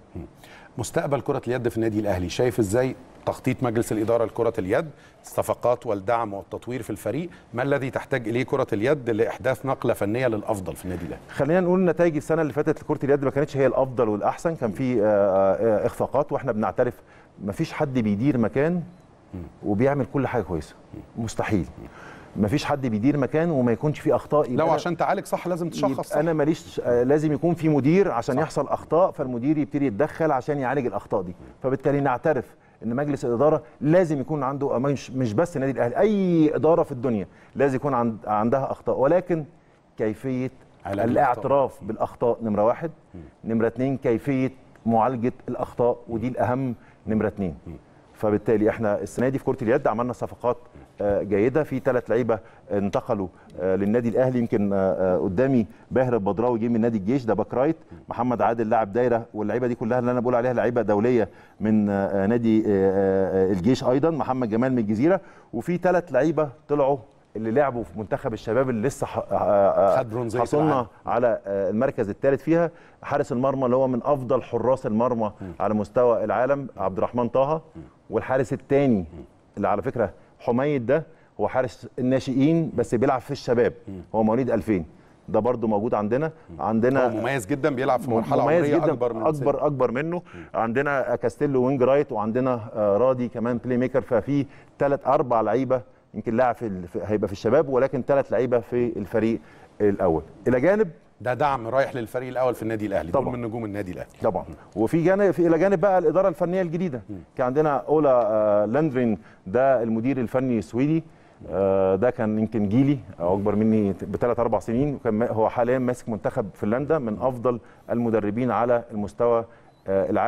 مستقبل كره اليد في النادي الاهلي شايف ازاي تخطيط مجلس الاداره لكره اليد الصفقات والدعم والتطوير في الفريق ما الذي تحتاج اليه كره اليد لاحداث نقله فنيه للافضل في النادي الاهلي خلينا نقول نتائج السنه اللي فاتت لكره اليد ما كانتش هي الافضل والاحسن كان في آه، آه، اخفاقات واحنا بنعترف ما فيش حد بيدير مكان وبيعمل كل حاجه كويسه مستحيل ما فيش حد بيدير مكان وما يكونش فيه اخطاء يبقى لو أنا- عشان تعالج صح لازم تشخص يبقى صح انا ماليش آه، لازم يكون في مدير عشان يحصل اخطاء فالمدير يبتدي يتدخل عشان يعالج الاخطاء دي فبالتالي نعترف ان مجلس الاداره لازم يكون عنده آه، مش مش بس النادي الاهلي اي اداره في الدنيا لازم يكون عند عندها اخطاء ولكن كيفيه علاج الاعتراف بالاخطاء نمره واحد نمره اتنين كيفيه معالجه الاخطاء ودي الاهم نمره اتنين فبالتالي احنا السنه دي في كره اليد عملنا صفقات آه، جيده في ثلاث لعيبه انتقلوا آه، للنادي الاهلي يمكن آه، آه، قدامي باهر البدراوي جه من نادي الجيش ده باك رايت محمد عادل لاعب دايره واللعيبه دي كلها اللي انا بقول عليها لعيبه دوليه من آه، آه، نادي آه، آه، الجيش ايضا محمد جمال من الجزيره وفي ثلاث لعيبه طلعوا اللي لعبوا في منتخب الشباب اللي لسه ح- آه، آه، خد برونزية حصلنا العالم. على آه، المركز الثالث فيها حارس المرمى اللي هو من افضل حراس المرمى على مستوى العالم عبد الرحمن طه والحارس الثاني اللي على فكره حميد ده هو حارس الناشئين بس بيلعب في الشباب هو مواليد 2000 ده برضو موجود عندنا عندنا هو مميز جدا بيلعب في مرحله مميز عمريه جدا اكبر من اكبر اكبر منه عندنا كاستيلو وينج رايت وعندنا آه، راضي كمان بلاي ميكر ففي ثلاث اربع لعيبه يمكن لاعب في ال- في- هيبقى في الشباب ولكن ثلاث لعيبه في الفريق الاول الى جانب ده دعم رايح للفريق الاول في النادي الاهلي دول طبعاً. من نجوم النادي الاهلي طبعا وفي جانب في الى جانب بقى الاداره الفنيه الجديده كان عندنا اولا آه، لاندرين ده المدير الفني السويدي آه، ده كان يمكن جيلي او اكبر مني بثلاث اربع سنين وكان ما- هو حاليا ماسك منتخب فنلندا من افضل المدربين على المستوى آه، العالم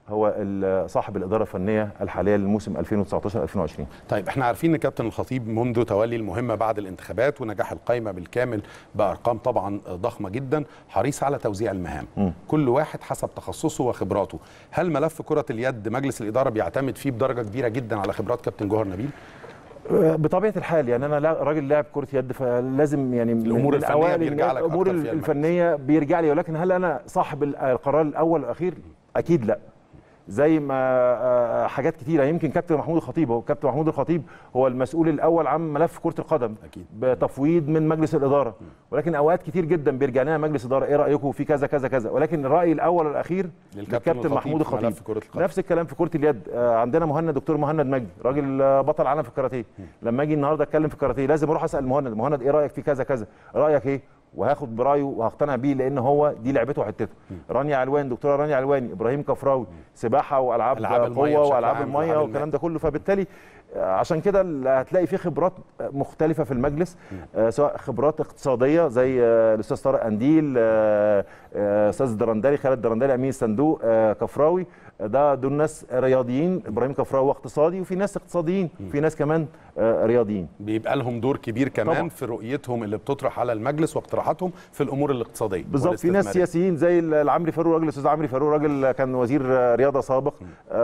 هو ال- صاحب الاداره الفنيه الحاليه للموسم 2019 2020 طيب احنا عارفين ان كابتن الخطيب منذ تولي المهمه بعد الانتخابات ونجاح القائمه بالكامل بارقام طبعا ضخمه جدا حريص على توزيع المهام م. كل واحد حسب تخصصه وخبراته هل ملف كره اليد مجلس الاداره بيعتمد فيه بدرجه كبيره جدا على خبرات كابتن جوهر نبيل بطبيعه الحال يعني انا لا- راجل لاعب كره يد فلازم يعني من- الأمور من الفنية أوائل بيرجع الناس- لك الامور أكتر فيها المجلس. الفنيه بيرجع لي ولكن هل انا صاحب ال- القرار الاول والاخير اكيد لا زي ما آه، حاجات كتيره يمكن كابتن محمود الخطيب هو كابتن محمود الخطيب هو المسؤول الاول عن ملف كره القدم أكيد. بتفويض من مجلس الاداره ولكن اوقات كتير جدا بيرجع لنا مجلس اداره ايه رايكم في كذا كذا كذا ولكن الراي الاول والاخير للكابتن للكابتن الخطيب محمود في ملف الخطيب كرة القدم. نفس الكلام في كره اليد آه، عندنا مهند دكتور مهند مجدي راجل آه، بطل عالم في الكاراتيه لما اجي النهارده اتكلم في الكاراتيه لازم اروح اسال مهند مهند ايه رايك في كذا كذا رايك ايه وهاخد برايه وهقتنع بيه لان هو دي لعبته وحتته رانيا علوان دكتوره رانيا علواني ابراهيم كفراوي سباحه والعاب ألعاب المية قوه بشكل والعاب عام، الميه ألعاب والكلام ده كله فبالتالي آه، عشان كده ال- هتلاقي في خبرات مختلفه في المجلس آه، سواء خبرات اقتصاديه زي آه، الاستاذ طارق قنديل آه، آه، استاذ درندلي خالد درندلي امين الصندوق آه، كفراوي آه، ده دول ناس رياضيين ابراهيم كفراوي اقتصادي وفي ناس اقتصاديين في ناس كمان آه، رياضيين بيبقى لهم دور كبير كمان طبعا. في رؤيتهم اللي بتطرح على المجلس واقتراحاتهم في الامور الاقتصاديه بالظبط في ناس والاستثمارية. سياسيين زي العمري فاروق راجل الاستاذ عمري فاروق راجل كان وزير رياضه سابق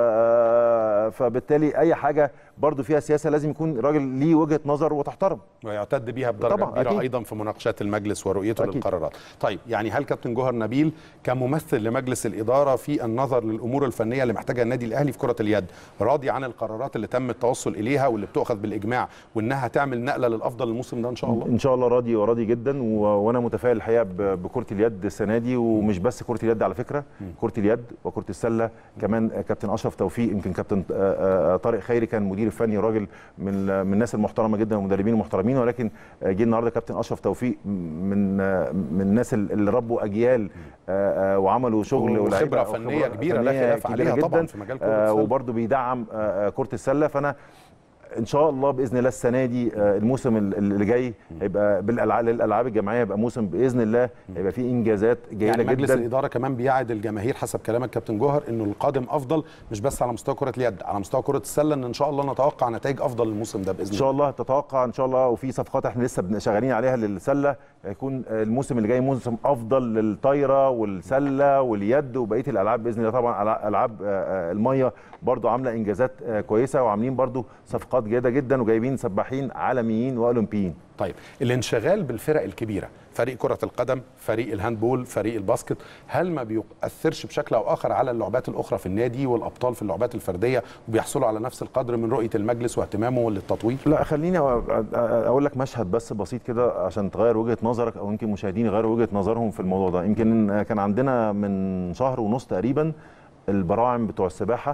آه، فبالتالي اي حاجه برضو فيها سياسه لازم يكون راجل ليه وجهه نظر وتحترم ويعتد بيها بدرجه طبعاً، كبيره أكيد. ايضا في مناقشات المجلس ورؤيته أكيد. للقرارات. طيب يعني هل كابتن جوهر نبيل كممثل لمجلس الاداره في النظر للامور الفنيه اللي محتاجها النادي الاهلي في كره اليد راضي عن القرارات اللي تم التوصل اليها واللي بتؤخذ بالاجماع وانها تعمل نقله للافضل الموسم ده ان شاء الله؟ ان شاء الله راضي وراضي جدا و... وانا متفائل الحقيقه ب... بكره اليد السنه دي ومش بس كره اليد على فكره كره اليد وكره السله كمان كابتن اشرف توفيق يمكن كابتن آه، آه، طارق خيري كان مدير الفني راجل من من الناس المحترمه جدا والمدربين المحترمين ولكن آه، جه النهارده كابتن اشرف توفيق من آه، من الناس اللي ربوا اجيال آه، آه، وعملوا شغل وخبرة ولاعيبة فنية وخبرة كبيرة لا فنية خلاف كبيرة عليها طبعاً جداً. في مجال كرة آه، السلة. وبرضه بيدعم آه، آه، كره السله فانا ان شاء الله باذن الله السنه دي آه، الموسم ال- اللي جاي هيبقى بالالعاب للالعاب الجماعيه هيبقى موسم باذن الله هيبقى فيه انجازات جيده يعني مجلس جدا الاداره كمان بيعد الجماهير حسب كلامك كابتن جوهر انه القادم افضل مش بس على مستوى كره اليد على مستوى كره السله ان ان شاء الله نتوقع نتائج افضل الموسم ده باذن ان شاء الله تتوقع ان شاء الله وفي صفقات احنا لسه بن- شغالين عليها للسله هيكون الموسم اللي جاي موسم افضل للطايره والسله واليد وبقيه الالعاب باذن الله طبعا ألع- العاب آه، آه، الميه برضو عامله انجازات آه، كويسه وعاملين برضو صفقات جيده جدا وجايبين سباحين عالميين واولمبيين طيب الانشغال بالفرق الكبيره فريق كره القدم فريق الهاندبول فريق الباسكت هل ما بيؤثرش بشكل او اخر على اللعبات الاخرى في النادي والابطال في اللعبات الفرديه وبيحصلوا على نفس القدر من رؤيه المجلس واهتمامه للتطوير لا خليني أ- أ- اقول لك مشهد بس بسيط كده عشان تغير وجهه نظرك او يمكن مشاهدين يغيروا وجهه نظرهم في الموضوع ده يمكن كان عندنا من شهر ونص تقريبا البراعم بتوع السباحه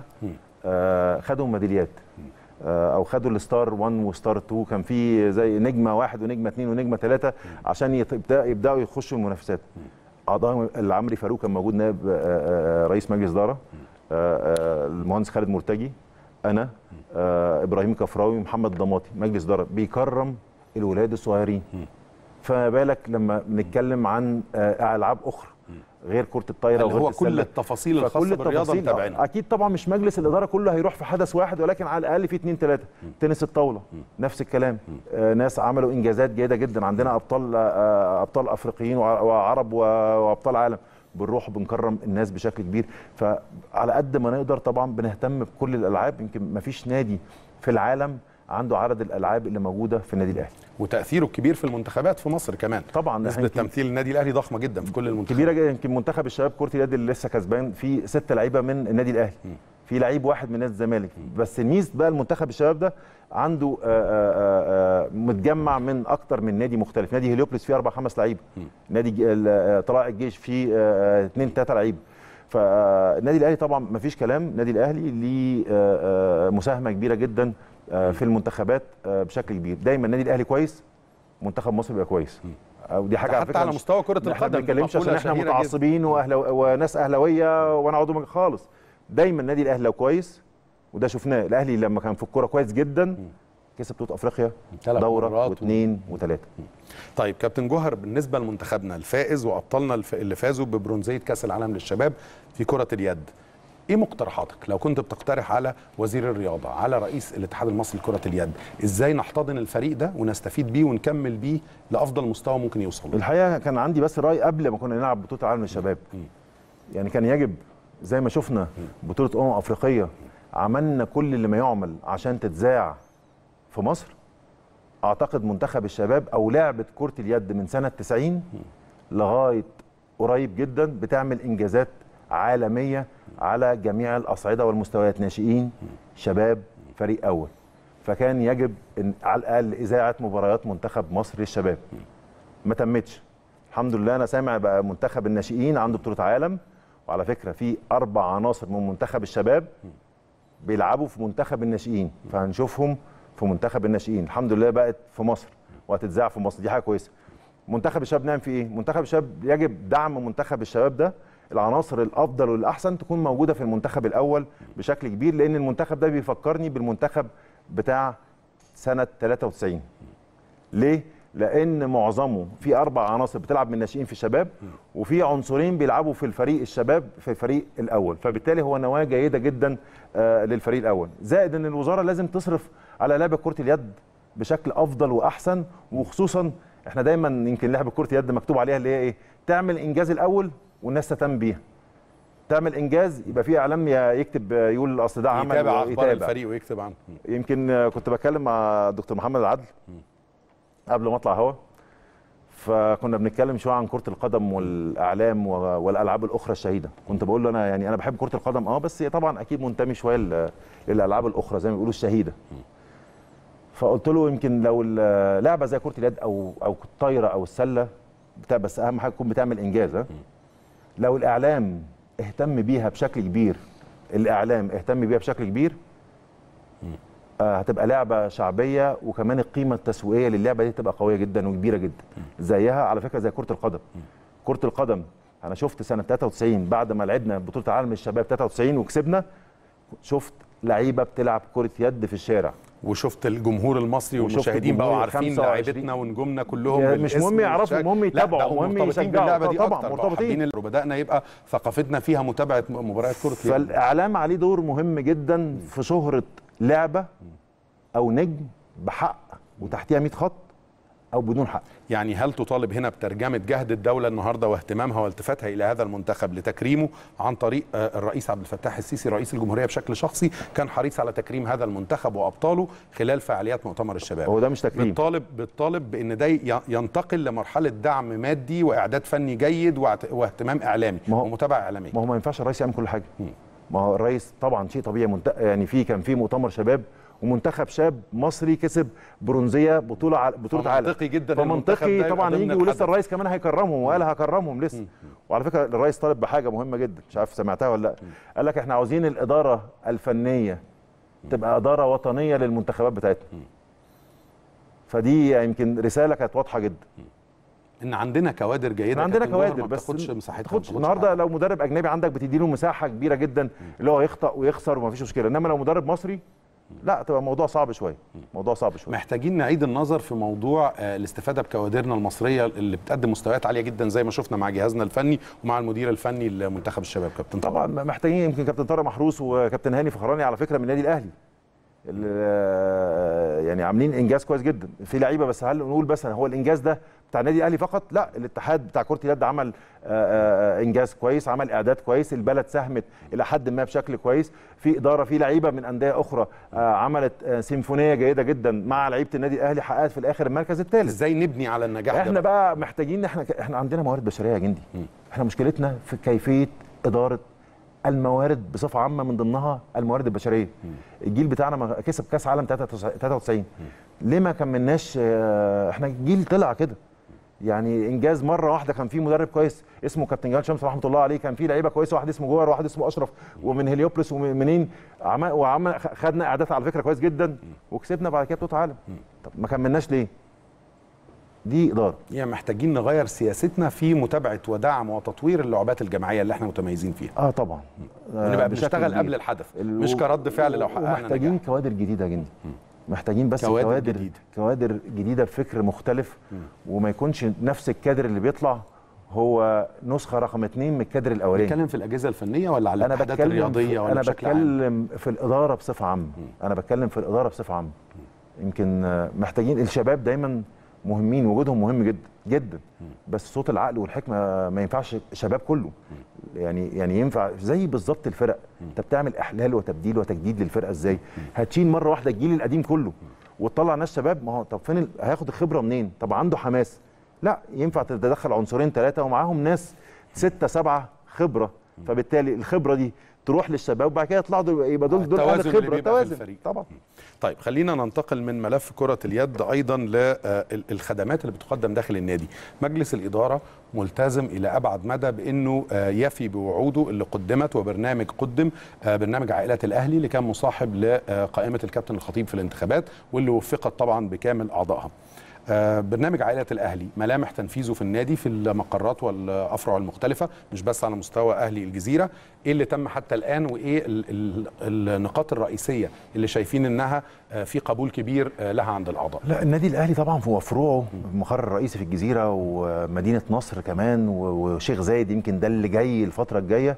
آه، خدوا ميداليات آه، او خدوا الستار 1 وستار 2 كان في زي نجمه واحد ونجمه اثنين ونجمه ثلاثه عشان يت- يبدأ- يبداوا يخشوا المنافسات اعضاء العمري فاروق كان موجود نائب آه، آه، رئيس مجلس اداره آه، آه، المهندس خالد مرتجي انا آه، ابراهيم كفراوي محمد ضماطي مجلس اداره بيكرم الولاد الصغيرين فما بالك لما بنتكلم عن آه، العاب اخرى غير كره الطايره اللي وغير هو كل السلة. التفاصيل فكل الخاصه بالرياضه التفاصيل متابعينها اكيد طبعا مش مجلس الاداره كله هيروح في حدث واحد ولكن على الاقل في اثنين ثلاثه تنس الطاوله نفس الكلام آه ناس عملوا انجازات جيده جدا عندنا ابطال آه ابطال افريقيين وع- وعرب و- وابطال عالم بنروح بنكرم الناس بشكل كبير فعلى قد ما نقدر طبعا بنهتم بكل الالعاب يمكن ما فيش نادي في العالم عنده عدد الالعاب اللي موجوده في النادي الاهلي وتاثيره الكبير في المنتخبات في مصر كمان طبعا نسبه إحنا يمكن- تمثيل النادي الاهلي ضخمه جدا في كل المنتخبات كبيره جدا يمكن منتخب الشباب كره اليد اللي لسه كسبان في ست لعيبه من النادي الاهلي في لعيب واحد من نادي الزمالك بس ميزه بقى المنتخب الشباب ده عنده آآ آآ آآ متجمع من اكتر من نادي مختلف نادي هليوبلس فيه اربع خمس لعيبه نادي ج- ال- آه، طلائع الجيش فيه آه، اثنين ثلاثه لعيبه فالنادي الاهلي طبعا ما فيش كلام النادي الاهلي ليه آه، آه، مساهمه كبيره جدا آه، في المنتخبات آه، بشكل كبير دايما النادي الاهلي كويس منتخب مصر بيبقى كويس او دي حاجه ده على حتى فكره على مش- مستوى كرة احنا ما القدم بنتكلمش مقولة عشان احنا شهيرة جداً. متعصبين واهلو وناس اهلاويه وانا عضو مجلس خالص دايما النادي الاهلي لو كويس وده شفناه الاهلي لما كان في الكوره كويس جدا كسب بطوله افريقيا ثلاث دوره مرات و- واثنين وثلاثه طيب كابتن جوهر بالنسبه لمنتخبنا الفائز وابطالنا الف- اللي فازوا ببرونزيه كاس العالم للشباب في كره اليد ايه مقترحاتك لو كنت بتقترح على وزير الرياضه على رئيس الاتحاد المصري لكره اليد ازاي نحتضن الفريق ده ونستفيد بيه ونكمل بيه لافضل مستوى ممكن يوصل له الحقيقه كان عندي بس راي قبل ما كنا نلعب بطوله العالم للشباب يعني كان يجب زي ما شفنا بطوله امم افريقيه عملنا كل اللي ما يعمل عشان تتذاع في مصر اعتقد منتخب الشباب او لعبه كره اليد من سنه 90 لغايه قريب جدا بتعمل انجازات عالميه على جميع الاصعده والمستويات ناشئين شباب فريق اول فكان يجب ان على الاقل اذاعه مباريات منتخب مصر للشباب ما تمتش الحمد لله انا سامع بقى منتخب الناشئين عنده بطوله عالم وعلى فكره في اربع عناصر من منتخب الشباب بيلعبوا في منتخب الناشئين فهنشوفهم في منتخب الناشئين الحمد لله بقت في مصر وهتتذاع في مصر دي حاجه كويسه منتخب الشباب نعمل فيه ايه منتخب الشباب يجب دعم منتخب الشباب ده العناصر الافضل والاحسن تكون موجوده في المنتخب الاول بشكل كبير لان المنتخب ده بيفكرني بالمنتخب بتاع سنه 93 ليه لان معظمه في اربع عناصر بتلعب من الناشئين في الشباب وفي عنصرين بيلعبوا في الفريق الشباب في الفريق الاول فبالتالي هو نواه جيده جدا آه، للفريق الاول زائد ان الوزاره لازم تصرف على لعبه كره اليد بشكل افضل واحسن وخصوصا احنا دايما يمكن لعبه كره اليد مكتوب عليها اللي هي ايه تعمل انجاز الاول والناس تهتم بيها تعمل انجاز يبقى في اعلام يكتب يقول اصل ده عمل يتابع اخبار ويتابع. الفريق ويكتب عنه يمكن آه، كنت بتكلم مع دكتور محمد العدل قبل ما اطلع هوا فكنا بنتكلم شويه عن كره القدم والاعلام و- والالعاب الاخرى الشهيده كنت بقول له انا يعني انا بحب كره القدم اه بس طبعا اكيد منتمي شويه لل- للالعاب الاخرى زي ما بيقولوا الشهيده فقلت له يمكن لو ال- لعبه زي كره اليد او او الطايره او السله بتاع بس اهم حاجه تكون بتعمل انجاز ها لو الاعلام اهتم بيها بشكل كبير الاعلام اهتم بيها بشكل كبير آه، هتبقى لعبه شعبيه وكمان القيمه التسويقيه للعبه دي تبقى قويه جدا وكبيره جدا زيها على فكره زي كره القدم كره القدم انا شفت سنه 93 بعد ما لعبنا بطوله العالم للشباب 93 وكسبنا شفت لعيبه بتلعب كره يد في الشارع وشفت الجمهور المصري وشفت والمشاهدين بقوا الجمهور عارفين 25 لعيبتنا ونجومنا كلهم يعني مش بالاسم مهم يعرفوا، والشكل. المهم لا، يتابعوا، ده هم المهم مرتبطين يشجعوا. باللعبه دي طبعاً، اكتر بقوا مرتبطين. حابين ال- وبدانا يبقى ثقافتنا فيها متابعه مباريات كره اليد فالاعلام عليه دور مهم جدا في شهره لعبه او نجم بحق وتحتيها 100 خط او بدون حق يعني هل تطالب هنا بترجمه جهد الدوله النهارده واهتمامها والتفاتها الى هذا المنتخب لتكريمه عن طريق آه، الرئيس عبد الفتاح السيسي رئيس الجمهوريه بشكل شخصي كان حريص على تكريم هذا المنتخب وابطاله خلال فعاليات مؤتمر الشباب هو ده مش تكريم بالطالب بالطالب بان ده ي- ينتقل لمرحله دعم مادي واعداد فني جيد واعت- واهتمام اعلامي ما هو- ومتابعه اعلاميه ما هو ما ينفعش الرئيس يعمل كل حاجه ما هو الرئيس طبعا شيء طبيعي منت... يعني في كان في مؤتمر شباب ومنتخب شاب مصري كسب برونزيه بطوله ع... بطوله عالم فمنطقي جدا المنتخب ده فمنطقي يبقى طبعا ضمن يجي الحدث. ولسه الرئيس كمان هيكرمهم وقال هكرمهم لسه وعلى فكره الرئيس طالب بحاجه مهمه جدا مش عارف سمعتها ولا لا قال لك احنا عاوزين الاداره الفنيه تبقى اداره وطنيه للمنتخبات بتاعتنا فدي يمكن رساله كانت واضحه جدا ان عندنا كوادر جيده احنا عندنا كابتن جوهر كوادر ما بس بتاخدش ما مساحتها ما تاخدش بتاخدش النهارده حقها. لو مدرب اجنبي عندك بتدي له مساحه كبيره جدا اللي هو يخطا ويخسر وما فيش مشكله انما لو مدرب مصري لا تبقى الموضوع صعب شويه موضوع صعب شويه محتاجين نعيد النظر في موضوع آه، الاستفاده بكوادرنا المصريه اللي بتقدم مستويات عاليه جدا زي ما شفنا مع جهازنا الفني ومع المدير الفني لمنتخب الشباب كابتن طبعا محتاجين يمكن كابتن طارق محروس وكابتن هاني فخراني على فكره من النادي الاهلي ال- يعني عاملين انجاز كويس جدا في لعيبه بس هل نقول بس هو الانجاز ده بتاع النادي الاهلي فقط لا الاتحاد بتاع كره اليد عمل آه، آه، انجاز كويس عمل اعداد كويس البلد ساهمت الى حد ما بشكل كويس في اداره في لعيبه من انديه اخرى آه، عملت آه، سيمفونيه جيده جدا مع لعيبه النادي الاهلي حققت في الاخر المركز الثالث ازاي نبني على النجاح احنا ده بقى محتاجين احنا احنا عندنا موارد بشريه يا جندي احنا مشكلتنا في كيفيه اداره الموارد بصفه عامه من ضمنها الموارد البشريه الجيل بتاعنا ما كسب كاس عالم 93 ليه ما كملناش اه، احنا جيل طلع كده يعني انجاز مره واحده كان في مدرب كويس اسمه كابتن جمال شمس رحمه الله عليه كان في لعيبه كويسه واحد اسمه جوهر واحد اسمه اشرف ومن هليوبلس ومنين عمل وعمل خدنا اعداد على فكره كويس جدا وكسبنا بعد كده بطوله عالم طب ما كملناش ليه دي اداره يعني محتاجين نغير سياستنا في متابعه ودعم وتطوير اللعبات الجماعيه اللي احنا متميزين فيها اه طبعا آه، ونبقى بشكل بنشتغل كبير. قبل الحدث ال- مش كرد فعل لو حققنا ومحتاجين نجاح كوادر جديده يا جندي محتاجين بس كوادر كوادر جديدة. كوادر جديده بفكر مختلف وما يكونش نفس الكادر اللي بيطلع هو نسخه رقم اثنين من الكادر الاولاني بتتكلم في الاجهزه الفنيه ولا على انا الاتحادات بتكلم الرياضيه في ولا انا بشكل عام؟ بتكلم في الاداره بصفه عامه انا بتكلم في الاداره بصفه عامه يمكن آه، محتاجين الشباب دايما مهمين وجودهم مهم جدا جدا بس صوت العقل والحكمه ما ينفعش شباب كله يعني يعني ينفع زي بالظبط الفرق انت بتعمل احلال وتبديل وتجديد للفرقه ازاي هتشيل مره واحده الجيل القديم كله وتطلع ناس شباب ما هو طب فين ال- هياخد الخبره منين طب عنده حماس لا ينفع تتدخل عنصرين ثلاثه ومعاهم ناس ستة سبعة خبره فبالتالي الخبره دي تروح للشباب وبعد كده يطلعوا دول- يبقى دول دول اهل التوازن اللي خبره بيبقى في توازن الفريق. طبعا طيب خلينا ننتقل من ملف كرة اليد أيضا للخدمات اللي بتقدم داخل النادي مجلس الإدارة ملتزم إلى أبعد مدى بأنه آه، يفي بوعوده اللي قدمت وبرنامج قدم آه، برنامج عائلة الأهلي اللي كان مصاحب لقائمة الكابتن الخطيب في الانتخابات واللي وفقت طبعا بكامل أعضائها آه، برنامج عائلة الأهلي ملامح تنفيذه في النادي في المقرات والأفرع المختلفة مش بس على مستوى أهلي الجزيرة إيه اللي تم حتى الآن وإيه ال- ال- النقاط الرئيسية اللي شايفين إنها آه، في قبول كبير آه، لها عند الأعضاء لا النادي الاهلي طبعا هو فروعه المقر الرئيسي في الجزيره ومدينه نصر كمان و- وشيخ زايد يمكن ده اللي جاي الفتره الجايه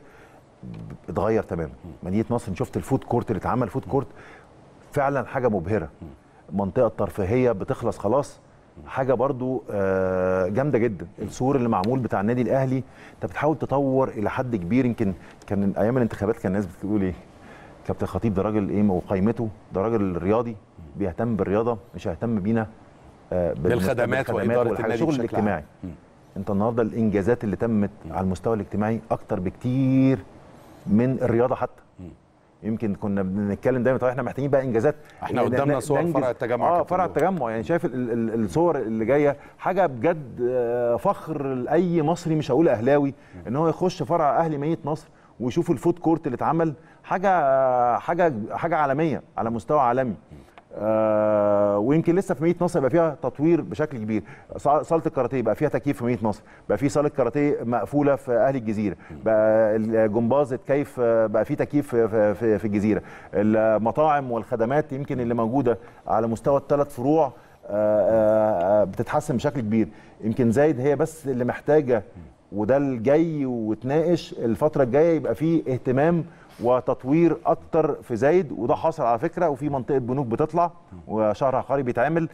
اتغير تماما مدينه نصر شفت الفود كورت اللي اتعمل فود كورت فعلا حاجه مبهره منطقه ترفيهيه بتخلص خلاص حاجه برضو آه، جامده جدا السور اللي معمول بتاع النادي الاهلي انت بتحاول تطور الى حد كبير يمكن كان ايام الانتخابات كان الناس بتقول ايه كابتن خطيب ده راجل ايه وقيمته ده راجل رياضي بيهتم بالرياضه مش هيهتم بينا آه، بالمست- بالخدمات وإدارة والحاجات. النادي الشغل بشكل عام. الاجتماعي انت النهارده الانجازات اللي تمت على المستوى الاجتماعي اكتر بكتير من الرياضه حتى يمكن كنا بنتكلم دايما طب احنا محتاجين بقى انجازات احنا ن- قدامنا ن- صور ننجز. فرع التجمع اه كابتن فرع جوهر. التجمع يعني شايف ال- ال- الصور اللي جايه حاجه بجد آه، فخر لاي مصري مش هقول اهلاوي ان هو يخش فرع اهلي ميت نصر ويشوف الفود كورت اللي اتعمل حاجه آه، حاجه حاجه عالميه على مستوى عالمي آه ويمكن لسه في مدينه نصر يبقى فيها تطوير بشكل كبير صا- صاله الكاراتيه بقى فيها تكييف في مدينه نصر بقى في صاله كاراتيه مقفوله في اهل الجزيره بقى الجمباز اتكيف آه، بقى في تكييف في, في, في, في الجزيره المطاعم والخدمات يمكن اللي موجوده على مستوى الثلاث فروع آه، آه، آه، بتتحسن بشكل كبير يمكن زايد هي بس اللي محتاجه وده الجاي وتناقش الفتره الجايه يبقى فيه اهتمام وتطوير اكتر في زايد وده حاصل على فكره وفي منطقه بنوك بتطلع وشهر عقاري بيتعمل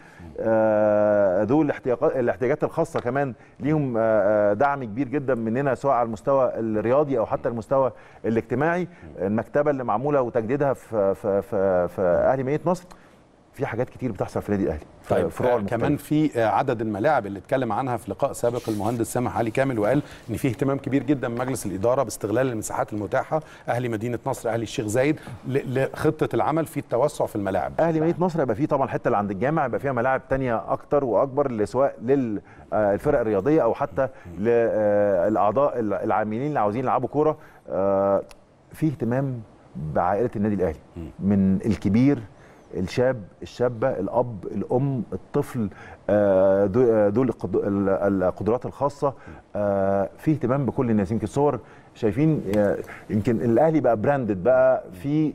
آه، ذو الاحتياجات الاحتياجات الخاصه كمان ليهم آه، آه، دعم كبير جدا مننا سواء على المستوى الرياضي او حتى المستوى الاجتماعي المكتبه اللي معموله وتجديدها في في في, في اهلي مدينه نصر في حاجات كتير بتحصل في النادي الاهلي في طيب فروعه آه المختلفة. كمان في آه عدد الملاعب اللي اتكلم عنها في لقاء سابق المهندس سامح علي كامل وقال ان في اهتمام كبير جدا من مجلس الاداره باستغلال المساحات المتاحه اهلي مدينه نصر اهلي الشيخ زايد ل- لخطه العمل في التوسع في الملاعب اهلي مدينه نصر يبقى فيه طبعا الحته اللي عند الجامع يبقى فيها ملاعب تانية اكتر واكبر سواء للفرق الرياضيه او حتى للاعضاء العاملين اللي عاوزين يلعبوا كوره آه، في اهتمام بعائله النادي الاهلي من الكبير الشاب الشابه الاب الام الطفل آه، دو- آه، دول القد- ال- القدرات الخاصه آه، في اهتمام بكل الناس يمكن صور شايفين آه، يمكن الاهلي بقى براندد بقى في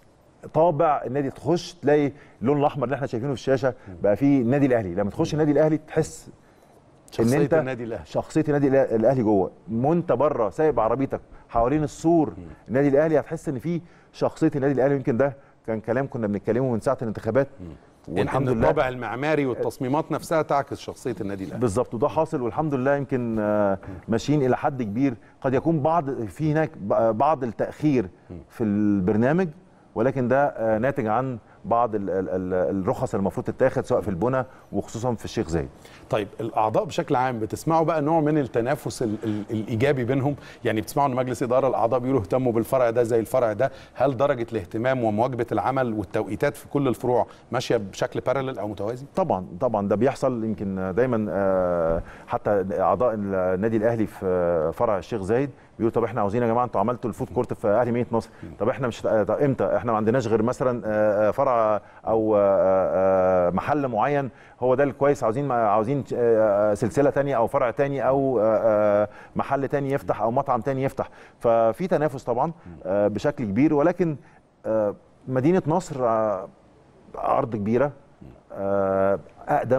طابع النادي تخش تلاقي اللون الاحمر اللي احنا شايفينه في الشاشه بقى فيه النادي الاهلي لما تخش النادي الاهلي تحس شخصية النادي الأهلي. شخصيه النادي الأه- الاهلي جوه وانت بره سايب عربيتك حوالين السور النادي الاهلي هتحس ان في شخصيه النادي الاهلي يمكن ده كان كلام كنا بنتكلمه من ساعه الانتخابات والحمد لله الطابع المعماري والتصميمات نفسها تعكس شخصيه النادي الاهلي بالظبط وده حاصل والحمد لله يمكن آه، ماشيين الى حد كبير قد يكون بعض في هناك ب- بعض التاخير في البرنامج ولكن ده آه، ناتج عن بعض ال- ال- ال- الرخص اللي المفروض تتاخد سواء في البنى وخصوصا في الشيخ زايد طيب الاعضاء بشكل عام بتسمعوا بقى نوع من التنافس ال ال الايجابي بينهم يعني بتسمعوا ان مجلس اداره الاعضاء بيقولوا اهتموا بالفرع ده زي الفرع ده هل درجه الاهتمام ومواجبه العمل والتوقيتات في كل الفروع ماشيه بشكل بارلل او متوازي طبعا طبعا ده بيحصل يمكن دايما آه، حتى اعضاء النادي الاهلي في فرع الشيخ زايد بيقولوا طب احنا عاوزين يا جماعه انتوا عملتوا الفود كورت في اهلي مدينه نصر طب احنا مش طب امتى احنا ما عندناش غير مثلا آه، آه، فرع او آه، آه، محل معين هو ده الكويس عاوزين عاوزين آه، سلسله تانية او فرع تاني او آه، آه، محل تاني يفتح او مطعم تاني يفتح ففي تنافس طبعا آه، بشكل كبير ولكن آه، مدينه نصر آه، ارض كبيره آه، اقدم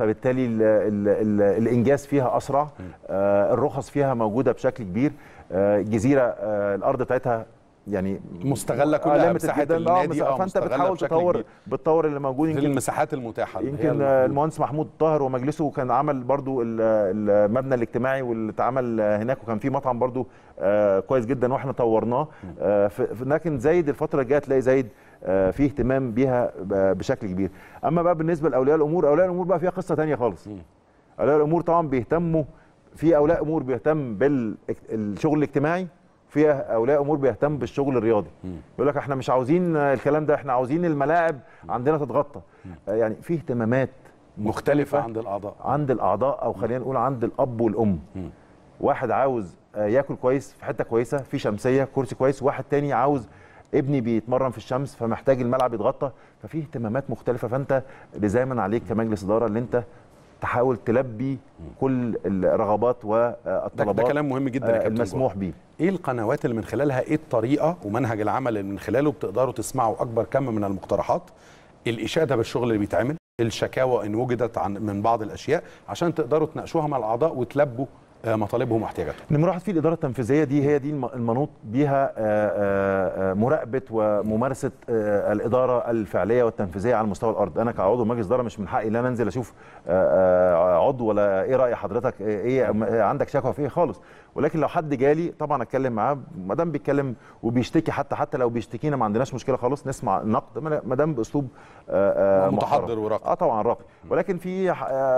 فبالتالي ال ال ال الانجاز فيها اسرع آه الرخص فيها موجوده بشكل كبير آه الجزيره آه الارض بتاعتها يعني مستغله كلها limited مساحه جداً. آه، النادي مس- اه فانت مستغلة بتحاول بشكل تطور كبير. بتطور اللي موجود في يمكن المساحات المتاحه اللي هي يمكن الموجودة. المهندس محمود طاهر ومجلسه كان عمل برضو ال- المبنى الاجتماعي واللي اتعمل هناك وكان في مطعم برضو آه، كويس جدا واحنا طورناه آه، ف- ف- لكن زايد الفتره الجايه تلاقي زايد آه، فيه اهتمام بيها ب- بشكل كبير اما بقى بالنسبه لاولياء الامور اولياء الامور بقى فيها قصه تانية خالص اولياء الامور طبعا بيهتموا في اولياء امور بيهتم بالشغل الاجتماعي في اولياء امور بيهتم بالشغل الرياضي يقول لك احنا مش عاوزين الكلام ده احنا عاوزين الملاعب عندنا تتغطى آه، يعني في اهتمامات مختلفه عند الاعضاء عند الاعضاء او خلينا نقول عند الاب والام واحد عاوز آه، ياكل كويس في حته كويسه في شمسيه كرسي كويس واحد تاني عاوز ابني بيتمرن في الشمس فمحتاج الملعب يتغطى ففي اهتمامات مختلفه فانت لزاما عليك كمجلس اداره اللي انت تحاول تلبي كل الرغبات ده, والطلبات ده كلام مهم جدا يا آه، كابتن المسموح جوهر. بيه ايه القنوات اللي من خلالها ايه الطريقه ومنهج العمل اللي من خلاله بتقدروا تسمعوا اكبر كم من المقترحات الاشاده بالشغل اللي بيتعمل الشكاوى ان وجدت عن من بعض الاشياء عشان تقدروا تناقشوها مع الاعضاء وتلبوا آه، مطالبهم واحتياجاتهم نمرة واحد في الإدارة التنفيذية دي هي دي الم- المنوط بيها آه، آه، آه، مراقبة وممارسة آه، الإدارة الفعلية والتنفيذية على مستوى الأرض أنا كعضو مجلس إدارة مش من حقي إن أنا أنزل أشوف آه، آه، عضو ولا إيه رأي حضرتك إيه إيه عندك شكوى في إيه خالص ولكن لو حد جالي طبعا أتكلم معاه ما دام بيتكلم وبيشتكي حتى حتى لو بيشتكينا ما عندناش مشكلة خالص نسمع النقد ما دام باسلوب آه، آه، متحضر محترم. وراقي. اه طبعا راقي ولكن في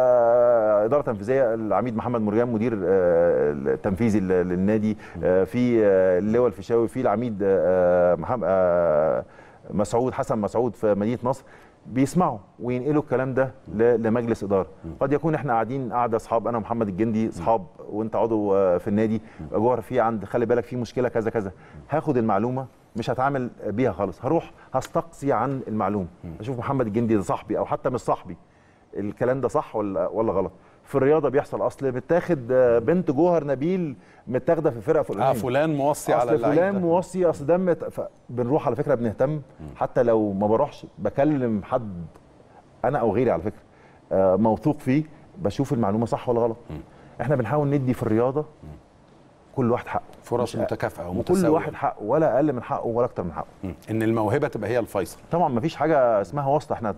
آه، اداره تنفيذيه العميد محمد مرجان مدير آه، التنفيذي لل- للنادي آه، في آه، اللواء الفيشاوي في العميد آه، محمد آه، مسعود حسن مسعود في مدينه نصر بيسمعوا وينقلوا الكلام ده ل- لمجلس اداره قد يكون احنا قاعدين قاعده اصحاب انا ومحمد الجندي اصحاب وانت عضو آه، في النادي جوهر في عند خلي بالك في مشكله كذا كذا هاخد المعلومه مش هتعامل بيها خالص هروح هستقصي عن المعلومه اشوف محمد الجندي ده صاحبي او حتى مش صاحبي الكلام ده صح ولا ولا غلط في الرياضه بيحصل اصل متاخد آه، بنت جوهر نبيل متاخده في فرقه فلانيه اه فلان موصي على اصل اللعيب فلان ده. موصي اصل ده مت... بنروح على فكره بنهتم حتى لو ما بروحش بكلم حد انا او غيري على فكره آه، موثوق فيه بشوف المعلومه صح ولا غلط احنا بنحاول ندي في الرياضه كل واحد حقه فرص مش- متكافئه وكل ومتساويه واحد حقه ولا اقل من حقه ولا اكتر من حقه مم. ان الموهبه تبقى هي الفيصل طبعا ما فيش حاجه اسمها واسطه احنا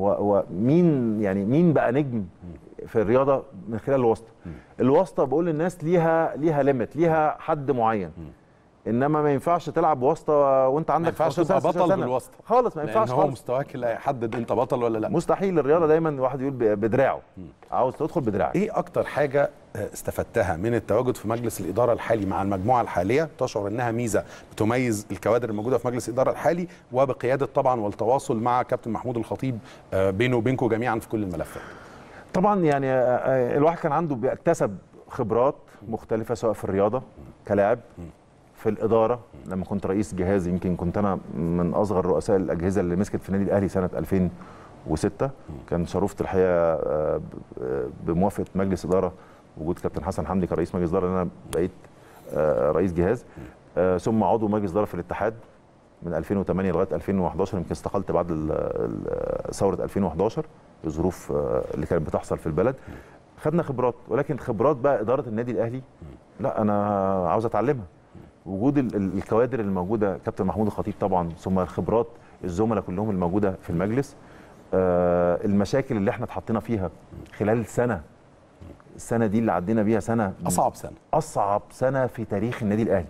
ومين يعني مين بقى نجم في الرياضه من خلال الواسطه الواسطه بقول للناس ليها ليها ليميت ليها حد معين انما ما ينفعش تلعب واسطه وانت عندك ما ينفعش 15 تبقى سنة، 16 بطل سنة. بالواسطه خالص ما لان ينفعش هو خالص مستواك اللي هيحدد انت بطل ولا لا مستحيل الرياضه دايما الواحد يقول ب- بدراعه عاوز تدخل بدراعك ايه اكتر حاجه آه، استفدتها من التواجد في مجلس الاداره الحالي مع المجموعه الحاليه تشعر انها ميزه بتميز الكوادر الموجوده في مجلس الاداره الحالي وبقياده طبعا والتواصل مع كابتن محمود الخطيب آه، بينه وبينكم جميعا في كل الملفات طبعا يعني آه، آه، الواحد كان عنده بيكتسب خبرات مختلفه سواء في الرياضه كلاعب في الاداره لما كنت رئيس جهاز يمكن كنت انا من اصغر رؤساء الاجهزه اللي مسكت في النادي الاهلي سنه 2006 كان شرفت الحقيقه آه، ب- آه، بموافقه مجلس اداره وجود كابتن حسن حمدي كرئيس مجلس اداره ان انا بقيت آه، رئيس جهاز آه، ثم عضو مجلس اداره في الاتحاد من 2008 لغايه 2011 يمكن استقلت بعد ال- ال- ثوره 2011 الظروف آه، اللي كانت بتحصل في البلد خدنا خبرات ولكن خبرات بقى اداره النادي الاهلي لا انا عاوز اتعلمها وجود ال- ال- الكوادر اللي موجوده كابتن محمود الخطيب طبعا ثم الخبرات الزملاء كلهم الموجوده في المجلس آه المشاكل اللي احنا اتحطينا فيها خلال سنه السنه دي اللي عدينا بيها سنه اصعب سنه اصعب سنه في تاريخ النادي الاهلي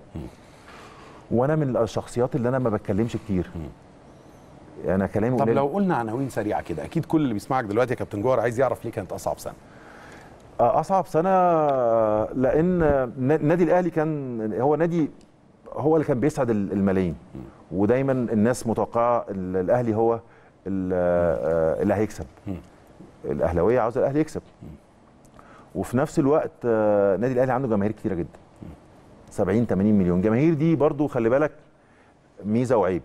وانا من الشخصيات اللي انا ما بتكلمش كتير انا كلامي طب قليل. لو قلنا عناوين سريعه كده اكيد كل اللي بيسمعك دلوقتي يا كابتن جوهر عايز يعرف ليه كانت اصعب سنه اصعب سنه لان النادي الاهلي كان هو نادي هو اللي كان بيسعد الملايين ودايما الناس متوقعه ال- الاهلي هو ال- اللي هيكسب الاهلاويه عاوزه الاهلي يكسب وفي نفس الوقت آه، النادي الاهلي عنده جماهير كتيره جدا 70 80 مليون جماهير دي برضو خلي بالك ميزه وعيب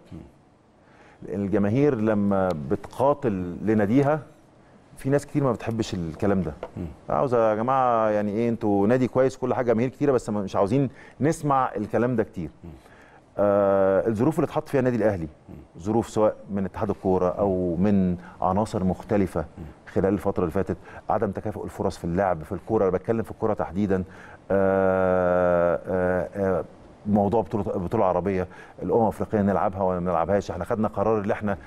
الجماهير لما بتقاتل لناديها في ناس كتير ما بتحبش الكلام ده عاوزه يا جماعه يعني ايه انتوا نادي كويس كل حاجه جماهير كتيره بس مش عاوزين نسمع الكلام ده كتير آه الظروف اللي اتحط فيها النادي الاهلي ظروف سواء من اتحاد الكوره او من عناصر مختلفه خلال الفتره اللي فاتت عدم تكافؤ الفرص في اللعب في الكوره انا بتكلم في الكوره تحديدا آه، آه، آه، موضوع بطوله بطوله عربيه الامم الافريقيه نلعبها ولا ما نلعبهاش احنا خدنا قرار ان احنا آه،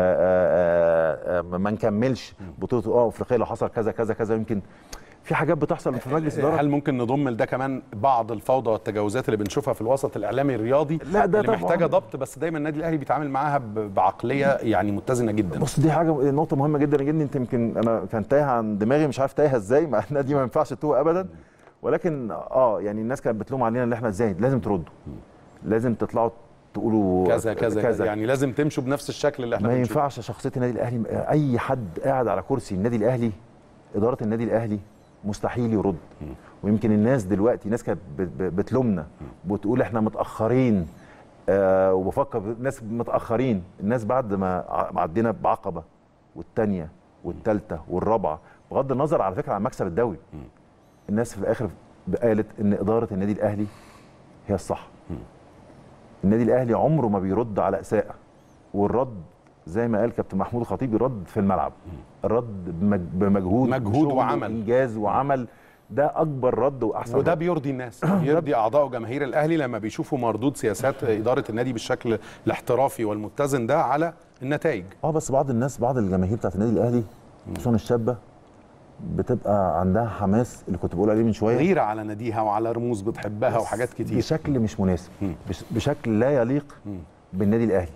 آه، آه، ما نكملش بطوله الامم الافريقيه لو حصل كذا كذا كذا يمكن في حاجات بتحصل في مجلس الاداره هل ممكن نضم لده كمان بعض الفوضى والتجاوزات اللي بنشوفها في الوسط الاعلامي الرياضي لا، ده اللي طبعاً. محتاجه ضبط بس دايما النادي الاهلي بيتعامل معاها ب- بعقليه يعني متزنه جدا بص دي حاجه نقطه مهمه جدا جدا انت يمكن انا كان تايهه عن دماغي مش عارف تايهه ازاي مع ان دي ما ينفعش تتوه ابدا ولكن اه يعني الناس كانت بتلوم علينا ان احنا ازاي لازم تردوا لازم تطلعوا تقولوا كذا كذا كذا يعني لازم تمشوا بنفس الشكل اللي احنا ما بنشوفه. ينفعش شخصيه النادي الاهلي اي حد قاعد على كرسي النادي الاهلي اداره النادي الاهلي مستحيل يرد ويمكن الناس دلوقتي ناس كانت ب- ب- بتلومنا بتقول احنا متاخرين آه وبفكر ناس متاخرين الناس بعد ما ع- ما عدينا بعقبه والثانيه والثالثه والرابعه بغض النظر على فكره عن مكسب الدوري الناس في الاخر قالت ان اداره النادي الاهلي هي الصح النادي الاهلي عمره ما بيرد على اساءه والرد زي ما قال كابتن محمود الخطيب يرد في الملعب الرد بمج- بمجهود مجهود وشغل وعمل. وانجاز وعمل ده اكبر رد واحسن وده رد. بيرضي الناس بيرضي اعضاء وجماهير الاهلي لما بيشوفوا مردود سياسات اداره النادي بالشكل الاحترافي والمتزن ده على النتائج اه بس بعض الناس بعض الجماهير بتاعت النادي الاهلي خصوصا الشابه بتبقى عندها حماس اللي كنت بقول عليه من شويه غيره على ناديها وعلى رموز بتحبها وحاجات كتير بشكل مش مناسب مم. بش- بشكل لا يليق بالنادي الاهلي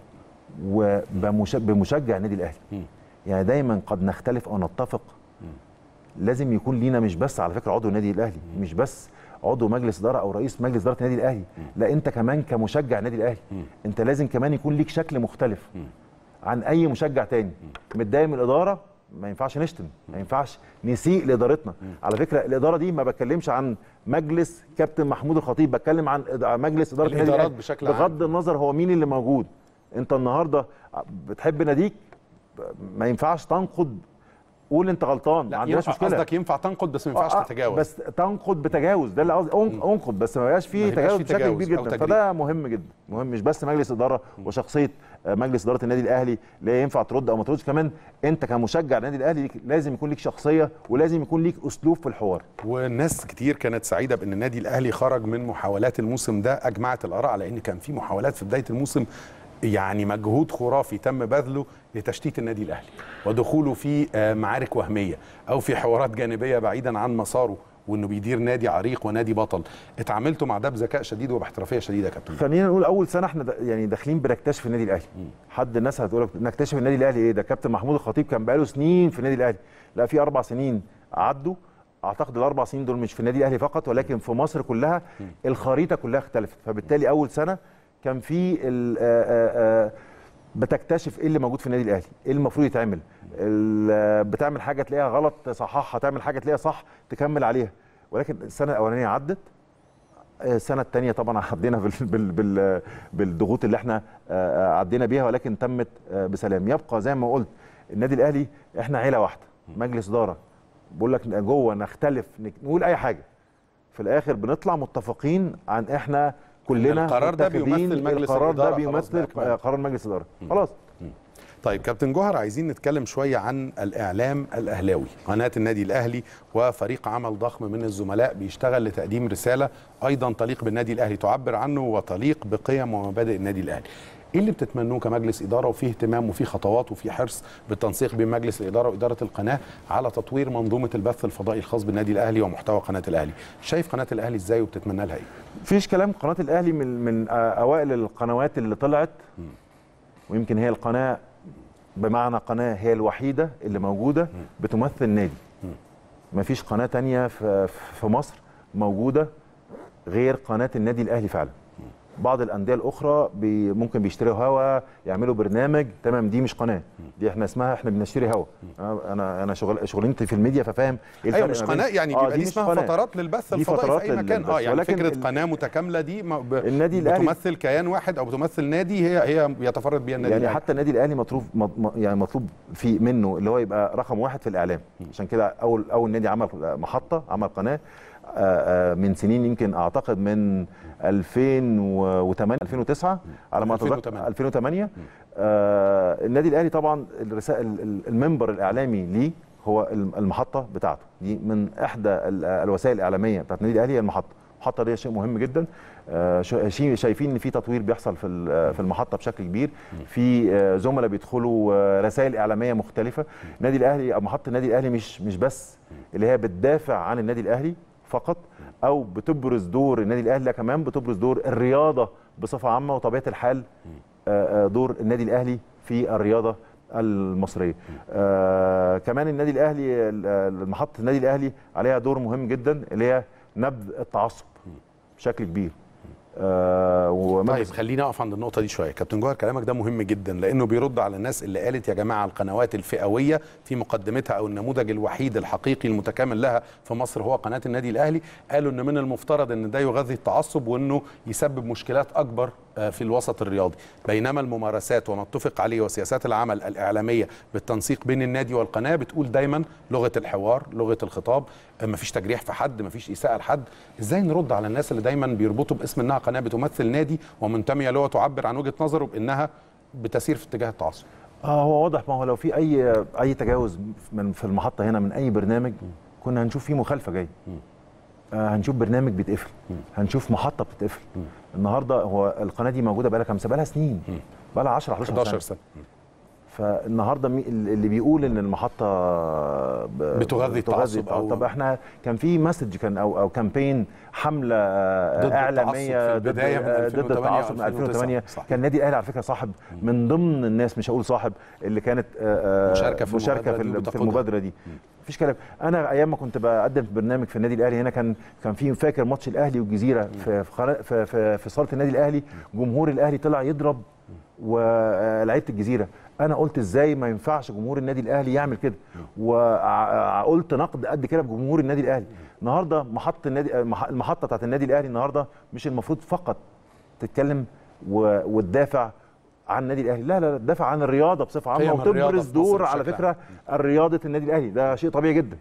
وبمشجع النادي الاهلي مم. يعني دايما قد نختلف او نتفق لازم يكون لينا مش بس على فكره عضو النادي الاهلي مش بس عضو مجلس اداره او رئيس مجلس اداره النادي الاهلي لا انت كمان كمشجع النادي الاهلي انت لازم كمان يكون ليك شكل مختلف عن اي مشجع تاني متضايق من الاداره ما ينفعش نشتم ما ينفعش نسيء لادارتنا على فكره الاداره دي ما بتكلمش عن مجلس كابتن محمود الخطيب بتكلم عن إد- مجلس اداره النادي الإدارات الأهلي. بشكل عام. بغض النظر هو مين اللي موجود انت النهارده بتحب ناديك ما ينفعش تنقد قول انت غلطان ما لا عندناش ينفع مشكله قصدك ينفع تنقد بس ما ينفعش آه، تتجاوز بس تنقد بتجاوز ده اللي قصدي أنق- انقد بس ما يبقاش ما فيه يبقاش تجاوز فيه بشكل تجاوز كبير أو جدا تجريح. فده مهم جدا مهم مش بس مجلس اداره وشخصيه آه، مجلس اداره النادي الاهلي لا ينفع ترد او ما تردش كمان انت كمشجع النادي الاهلي ليك- لازم يكون ليك شخصيه ولازم يكون ليك اسلوب في الحوار والناس كتير كانت سعيده بان النادي الاهلي خرج من محاولات الموسم ده اجمعت الاراء على ان كان في محاولات في بدايه الموسم يعني مجهود خرافي تم بذله لتشتيت النادي الاهلي ودخوله في آه، معارك وهميه او في حوارات جانبيه بعيدا عن مساره وانه بيدير نادي عريق ونادي بطل اتعاملتوا مع ده بذكاء شديد وباحترافيه شديده يا كابتن خلينا نقول اول سنه احنا د- يعني داخلين بنكتشف النادي الاهلي حد الناس هتقول لك نكتشف النادي الاهلي ايه ده كابتن محمود الخطيب كان بقاله سنين في النادي الاهلي لا في اربع سنين عدوا اعتقد الاربع سنين دول مش في النادي الاهلي فقط ولكن في مصر كلها الخريطه كلها اختلفت فبالتالي اول سنه كان في ال- آه، آه، آه، بتكتشف ايه اللي موجود في النادي الاهلي ايه اللي المفروض يتعمل ال- بتعمل حاجه تلاقيها غلط تصححها تعمل حاجه تلاقيها صح تكمل عليها ولكن السنه الاولانيه عدت السنه الثانيه طبعا عدينا بال بال بال بالضغوط اللي احنا آه، آه، عدينا بيها ولكن تمت آه، بسلام يبقى زي ما قلت النادي الاهلي احنا عيله واحده مجلس اداره بقول لك جوه نختلف نك- نقول اي حاجه في الاخر بنطلع متفقين عن احنا كلنا القرار ده متخذين بيمثل مجلس القرار ده الإدارة خلاص بيمثل بأكمله. قرار مجلس الاداره خلاص طيب كابتن جوهر عايزين نتكلم شوية عن الإعلام الأهلاوي قناة النادي الأهلي وفريق عمل ضخم من الزملاء بيشتغل لتقديم رسالة أيضا تليق بالنادي الأهلي تعبر عنه وتليق بقيم ومبادئ النادي الأهلي ايه اللي بتتمنوه كمجلس اداره وفي اهتمام وفي خطوات وفي حرص بالتنسيق بين مجلس الاداره واداره القناه على تطوير منظومه البث الفضائي الخاص بالنادي الاهلي ومحتوى قناه الاهلي شايف قناه الاهلي ازاي وبتتمنى لها ايه فيش كلام قناه الاهلي من من آه، اوائل القنوات اللي طلعت ويمكن هي القناه بمعنى قناه هي الوحيده اللي موجوده بتمثل نادي ما فيش قناه تانية في في مصر موجوده غير قناه النادي الاهلي فعلا بعض الانديه الاخرى بي ممكن بيشتروا هوا يعملوا برنامج تمام دي مش قناه دي احنا اسمها احنا بنشتري هوا انا انا شغل شغلانتي في الميديا ففاهم ايه ايوه الفرق مش ما بين- قناه يعني آه، بيبقى دي مش اسمها قناة. فترات للبث دي الفضائي فترات في اي مكان للبث. اه يعني ولكن فكره ال- قناه متكامله دي ما ب... النادي الأهلي- بتمثل كيان واحد او بتمثل نادي هي هي يتفرد بيها النادي يعني الأهلي. حتى النادي الاهلي مطلوب مط- يعني مطلوب في منه اللي هو يبقى رقم واحد في الاعلام عشان كده اول اول نادي عمل محطه عمل قناه آه، آه، من سنين يمكن اعتقد من 2008 2009 على ما اتذكر 2008. 2008 آه، النادي الاهلي طبعا الرسائل ال- المنبر الاعلامي ليه هو الم- المحطه بتاعته دي من احدى ال- الوسائل الاعلاميه بتاعت النادي الاهلي هي المحطه المحطه دي شيء مهم جدا آه، شا- شي- شايفين ان في تطوير بيحصل في ال- في المحطه بشكل كبير في آه، زملاء بيدخلوا آه، رسائل اعلاميه مختلفه النادي الاهلي او محطه النادي الاهلي مش مش بس اللي هي بتدافع عن النادي الاهلي فقط او بتبرز دور النادي الاهلي لا كمان بتبرز دور الرياضه بصفه عامه وطبيعه الحال آه، آه، دور النادي الاهلي في الرياضه المصريه آه كمان النادي الاهلي ال- محطه النادي الاهلي عليها دور مهم جدا اللي هي نبذ التعصب بشكل كبير آه طيب ومجلس خلينا اقف عند النقطه دي شويه كابتن جوهر كلامك ده مهم جدا لانه بيرد على الناس اللي قالت يا جماعه القنوات الفئويه في مقدمتها او النموذج الوحيد الحقيقي المتكامل لها في مصر هو قناه النادي الاهلي قالوا ان من المفترض ان ده يغذي التعصب وانه يسبب مشكلات اكبر آه، في الوسط الرياضي بينما الممارسات وما اتفق عليه وسياسات العمل الاعلاميه بالتنسيق بين النادي والقناه بتقول دايما لغه الحوار لغه الخطاب آه، مفيش تجريح في حد مفيش اساءه لحد ازاي نرد على الناس اللي دايما بيربطوا باسم انها قناه بتمثل نادي ومنتميه له وتعبر عن وجهه نظره بانها بتسير في اتجاه التعصب اه هو واضح ما هو لو في اي اي تجاوز من في المحطه هنا من اي برنامج كنا هنشوف فيه مخالفه جايه آه هنشوف برنامج بيتقفل هنشوف محطه بتتقفل النهارده هو القناه دي موجوده بقى لها كام سنه بقى لها سنين بقى لها 10 11 11 سنه سنه فالنهارده مي- اللي بيقول ان المحطه ب- بتغذي التعصب أو أو- طب احنا كان في مسج كان او او كامبين حمله آه، ضد اعلاميه التعصب في البداية من آه، ضد 2008 التعصب من 2009. 2008 صحيح. كان النادي الاهلي على فكره صاحب من ضمن الناس مش هقول صاحب اللي كانت آه، آه، مشاركة في مشاركه المبادرة في, دي ال- في وبتقودها. المبادره دي مفيش كلام انا ايام ما كنت بقدم في برنامج في النادي الاهلي هنا كان كان في فاكر ماتش الاهلي والجزيره في في قناة- في, في, في صاله النادي الاهلي جمهور الاهلي طلع يضرب ولعيبه الجزيره انا قلت ازاي ما ينفعش جمهور النادي الاهلي يعمل كده وقلت نقد قد كده بجمهور النادي الاهلي النهارده محطه النادي المح- المحطه بتاعت النادي الاهلي النهارده مش المفروض فقط تتكلم و- وتدافع عن النادي الاهلي لا لا لا تدافع عن الرياضه بصفه عامه قيم الرياضة وتبرز في مصر دور على بشكل فكره الرياضه النادي الاهلي ده شيء طبيعي جدا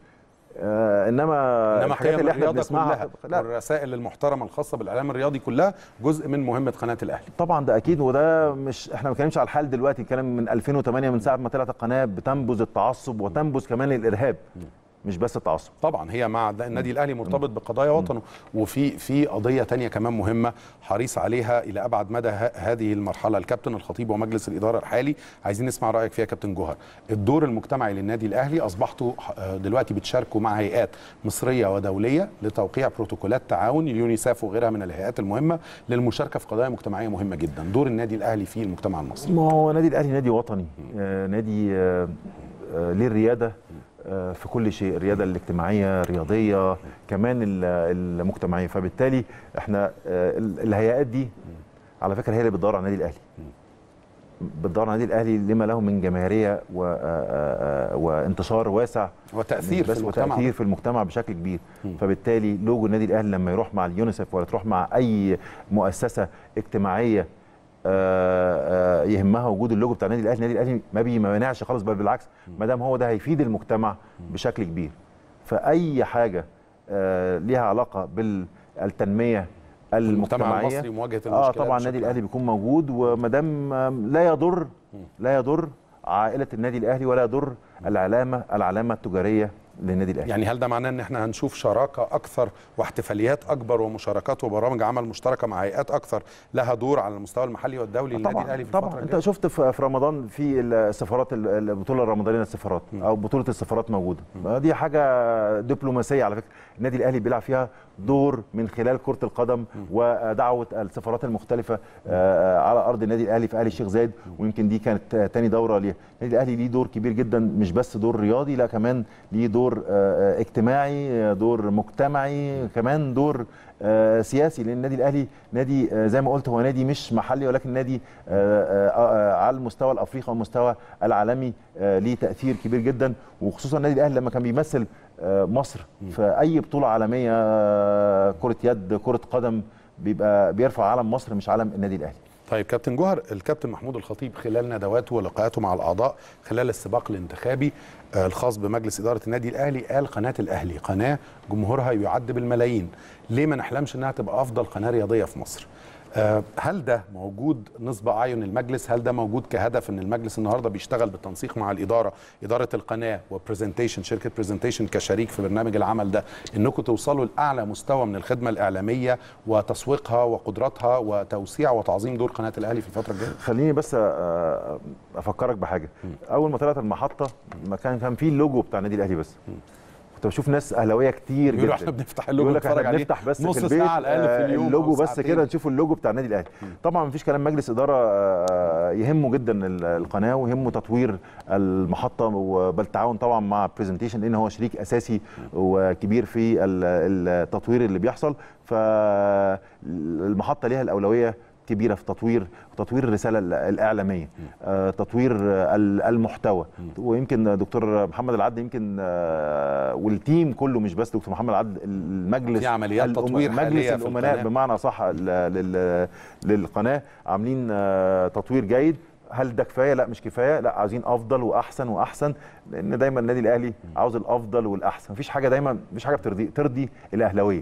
آه انما انما الحاجات قيم اللي احنا الرياضه بنسمعها كلها لا والرسائل المحترمه الخاصه بالاعلام الرياضي كلها جزء من مهمه قناه الاهلي طبعا ده اكيد وده مش احنا ما بنتكلمش على الحال دلوقتي الكلام من 2008 من ساعه ما طلعت القناه بتنبذ التعصب وتنبذ كمان الارهاب مش بس التعصب طبعا هي مع ده- النادي الاهلي مرتبط بقضايا وطنه وفي في قضيه تانية كمان مهمه حريص عليها الى ابعد مدى ه- هذه المرحله الكابتن الخطيب ومجلس الاداره الحالي عايزين نسمع رايك فيها يا كابتن جوهر الدور المجتمعي للنادي الاهلي اصبحتوا آه، دلوقتي بتشاركوا مع هيئات مصريه ودوليه لتوقيع بروتوكولات تعاون اليونيساف وغيرها من الهيئات المهمه للمشاركه في قضايا مجتمعيه مهمه جدا دور النادي الاهلي في المجتمع المصري ما هو نادي الاهلي نادي وطني آه نادي آه آه ليه الرياده آه في كل شيء الرياده الاجتماعيه الرياضيه كمان ال- المجتمعيه فبالتالي احنا آه ال- الهيئات دي على فكره هي اللي بتدور على النادي الاهلي بتدور على النادي الاهلي لما له من جماهيريه و- آه، آه، آه، وانتشار واسع وتاثير مش في بس المجتمع وتاثير في المجتمع بشكل كبير فبالتالي لوجو النادي الاهلي لما يروح مع اليونيسف ولا تروح مع اي مؤسسه اجتماعيه آه، آه، يهمها وجود اللوجو بتاع النادي الاهلي النادي الاهلي ما بيمانعش خالص بل بالعكس ما دام هو ده هيفيد المجتمع بشكل كبير فاي حاجه آه، ليها علاقه بالتنميه المجتمع المجتمعيه المصري مواجهه اه المشكلات طبعا بشكل النادي عام. الاهلي بيكون موجود وما دام آم، لا يضر لا يضر عائله النادي الاهلي ولا يضر العلامه العلامه التجاريه للنادي الاهلي يعني هل ده معناه ان احنا هنشوف شراكه اكثر واحتفاليات اكبر ومشاركات وبرامج عمل مشتركه مع هيئات اكثر لها دور على المستوى المحلي والدولي للنادي طبعا الاهلي في الفتره طبعا انت الجايه شفت في في رمضان في السفارات ال- البطوله الرمضانيه للسفارات او بطوله السفارات موجوده دي حاجه دبلوماسيه على فكره النادي الاهلي بيلعب فيها دور من خلال كره القدم ودعوه السفارات المختلفه آه، على ارض النادي الاهلي في اهلي الشيخ زايد ويمكن دي كانت آه، تاني دوره ليه النادي الاهلي ليه دور كبير جدا مش بس دور رياضي لا كمان ليه دور آه، آه، اجتماعي آه، دور مجتمعي كمان دور آه، سياسي لان النادي الاهلي نادي آه، زي ما قلت هو نادي مش محلي ولكن نادي آه، آه، آه، على المستوى الافريقي والمستوى العالمي آه، ليه تاثير كبير جدا وخصوصا النادي الاهلي لما كان بيمثل آه، مصر في اي بطوله عالميه آه، كره يد كره قدم بيبقى بيرفع علم مصر مش علم النادي الاهلي طيب كابتن جوهر الكابتن محمود الخطيب خلال ندواته ولقاءاته مع الاعضاء خلال السباق الانتخابي آه، الخاص بمجلس اداره النادي الاهلي قال قناه الاهلي قناه جمهورها يعد بالملايين ليه ما نحلمش انها تبقى افضل قناه رياضيه في مصر آه، هل ده موجود نصب اعين المجلس هل ده موجود كهدف ان المجلس النهارده بيشتغل بالتنسيق مع الاداره اداره القناه وبرزنتيشن شركه برزنتيشن كشريك في برنامج العمل ده انكم توصلوا لاعلى مستوى من الخدمه الاعلاميه وتسويقها وقدراتها وتوسيع وتعظيم دور قناه الاهلي في الفتره الجايه خليني بس آه، افكرك بحاجه اول ما طلعت المحطه ما كان كان في اللوجو بتاع النادي الاهلي بس كنت بشوف ناس اهلاويه كتير بيقولوا جدا احنا بنفتح اللوجو يقول لك نتفرج احنا عليه بنفتح بس نص في البيت ساعه على الاقل في آه، اليوم اللوجو أو بس ساعتين. كده نشوف اللوجو بتاع النادي الاهلي طبعا مفيش كلام مجلس اداره آه، يهمه جدا ال- القناه ويهمه تطوير المحطه وبالتعاون طبعا مع برزنتيشن لان هو شريك اساسي وكبير في ال- التطوير اللي بيحصل فالمحطه ليها الاولويه كبيره في تطوير تطوير الرساله ال- الاعلاميه آه، تطوير آه، ال- المحتوى ويمكن دكتور محمد العدل يمكن آه، والتيم كله مش بس دكتور محمد العدل المجلس في عمليات الأم- تطوير مجلس حالية في الامناء القناة. بمعنى صح ل- لل- للقناه عاملين آه، تطوير جيد هل ده كفايه؟ لا مش كفايه، لا عايزين افضل واحسن واحسن لان دايما النادي الاهلي عاوز الافضل والاحسن، مفيش حاجه دايما مفيش حاجه بترضي ترضي الاهلاويه.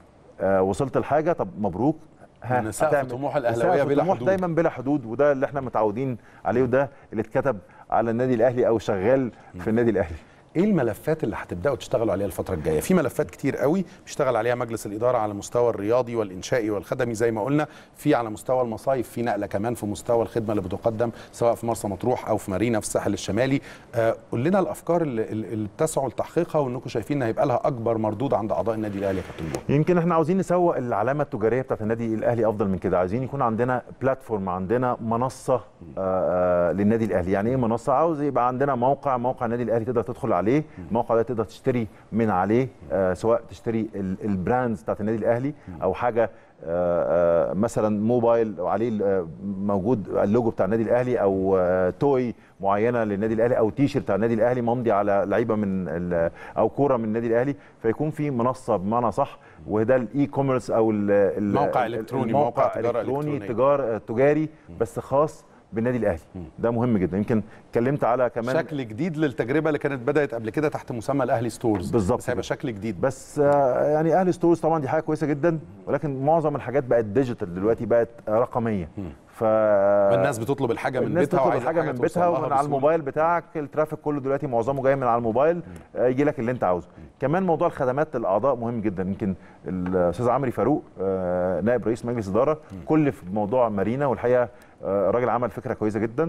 آه وصلت لحاجه طب مبروك إن سقف هتعمل- طموح الأهلاوية سقف بلا طموح حدود. دايما بلا حدود وده اللي احنا متعودين عليه وده اللي اتكتب على النادي الاهلي او شغال في النادي الاهلي. ايه الملفات اللي هتبداوا تشتغلوا عليها الفتره الجايه في ملفات كتير قوي بيشتغل عليها مجلس الاداره على المستوى الرياضي والانشائي والخدمي زي ما قلنا في على مستوى المصايف في نقله كمان في مستوى الخدمه اللي بتقدم سواء في مرسى مطروح او في مارينا في الساحل الشمالي آه قول لنا الافكار اللي, اللي بتسعوا لتحقيقها وانكم شايفين ان هيبقى لها اكبر مردود عند اعضاء النادي الاهلي يا كابتن جوهر يمكن احنا عاوزين نسوق العلامه التجاريه بتاعت النادي الاهلي افضل من كده عايزين يكون عندنا بلاتفورم عندنا منصه آه، آه، للنادي الاهلي يعني ايه منصه عاوز يبقى عندنا موقع موقع النادي الاهلي تقدر تدخل عليه الموقع ده تقدر تشتري من عليه آه، سواء تشتري ال- البراندز بتاعت النادي الاهلي او حاجه آه، آه، مثلا موبايل وعليه ال- آه، موجود اللوجو بتاع النادي الاهلي او آه، توي معينه للنادي الاهلي او تيشرت بتاع النادي الاهلي ممضي على لعيبه من ال- او كوره من النادي الاهلي فيكون في منصه بمعنى صح وده الاي كوميرس او ال- ال- موقع ال- إلكتروني، الموقع موقع تجارة الكتروني إلكترونية. تجار تجاري بس خاص بالنادي الاهلي ده مهم جدا يمكن اتكلمت على كمان شكل جديد للتجربه اللي كانت بدات قبل كده تحت مسمى الاهلي ستورز بالظبط بس هيبقى كده. شكل جديد بس آه، يعني اهلي ستورز طبعا دي حاجه كويسه جدا ولكن معظم الحاجات بقت ديجيتال دلوقتي بقت رقميه ف الناس بتطلب الحاجه من الناس بيتها تطلب وعايزة الحاجه من توصل بيتها لها ومن على بسهولة. الموبايل بتاعك الترافيك كله دلوقتي معظمه جاي من على الموبايل آه، يجي لك اللي انت عاوزه كمان موضوع الخدمات للاعضاء مهم جدا يمكن الاستاذ عمرو فاروق آه، نائب رئيس مجلس اداره كل في موضوع مارينا والحقيقه آه، الراجل عمل فكره كويسه جدا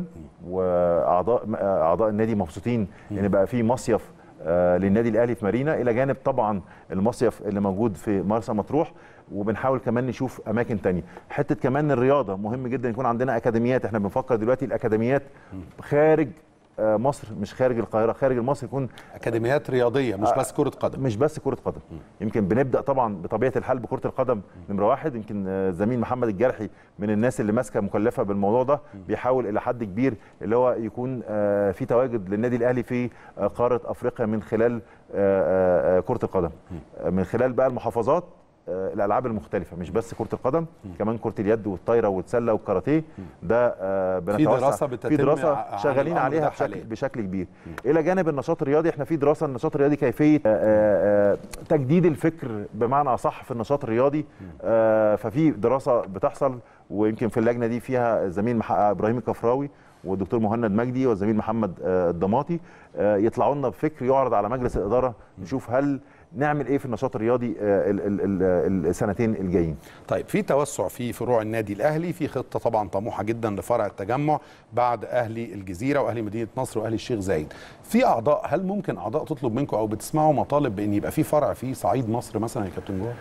واعضاء آه، اعضاء النادي مبسوطين ان بقى في مصيف آه، للنادي الاهلي في مارينا الى جانب طبعا المصيف اللي موجود في مرسى مطروح وبنحاول كمان نشوف اماكن تانية حته كمان الرياضه مهم جدا يكون عندنا اكاديميات احنا بنفكر دلوقتي الاكاديميات خارج آه، مصر مش خارج القاهره خارج مصر يكون اكاديميات رياضيه مش بس كره قدم مش بس كره قدم يمكن بنبدا طبعا بطبيعه الحال بكره القدم نمره واحد يمكن آه، زميل محمد الجرحي من الناس اللي ماسكه مكلفه بالموضوع ده بيحاول الى حد كبير اللي هو يكون آه، في تواجد للنادي الاهلي في آه، قاره افريقيا من خلال آه، آه، آه، كره القدم آه، من خلال بقى المحافظات آه، الالعاب المختلفه مش بس كره القدم كمان كره اليد والطايره والسله والكاراتيه ده آه، بنتوسع دراسة بتتم في دراسه عن شغالين الأمر عليها ده بشكل حالياً. بشكل كبير الى جانب النشاط الرياضي احنا في دراسه النشاط الرياضي كيفيه آه، آه، آه، تجديد الفكر بمعنى اصح في النشاط الرياضي آه، ففي دراسه بتحصل ويمكن في اللجنه دي فيها الزميل مح- ابراهيم الكفراوي والدكتور مهند مجدي والزميل محمد آه، الضماطي آه، يطلعوا لنا بفكر يعرض على مجلس الاداره نشوف هل نعمل ايه في النشاط الرياضي آه، ال- ال- ال- السنتين الجايين طيب في توسع في فروع النادي الاهلي في خطه طبعا طموحه جدا لفرع التجمع بعد اهلي الجزيره واهلي مدينه نصر واهلي الشيخ زايد في اعضاء هل ممكن اعضاء تطلب منكم او بتسمعوا مطالب بان يبقى في فرع في صعيد مصر مثلا يا كابتن جوه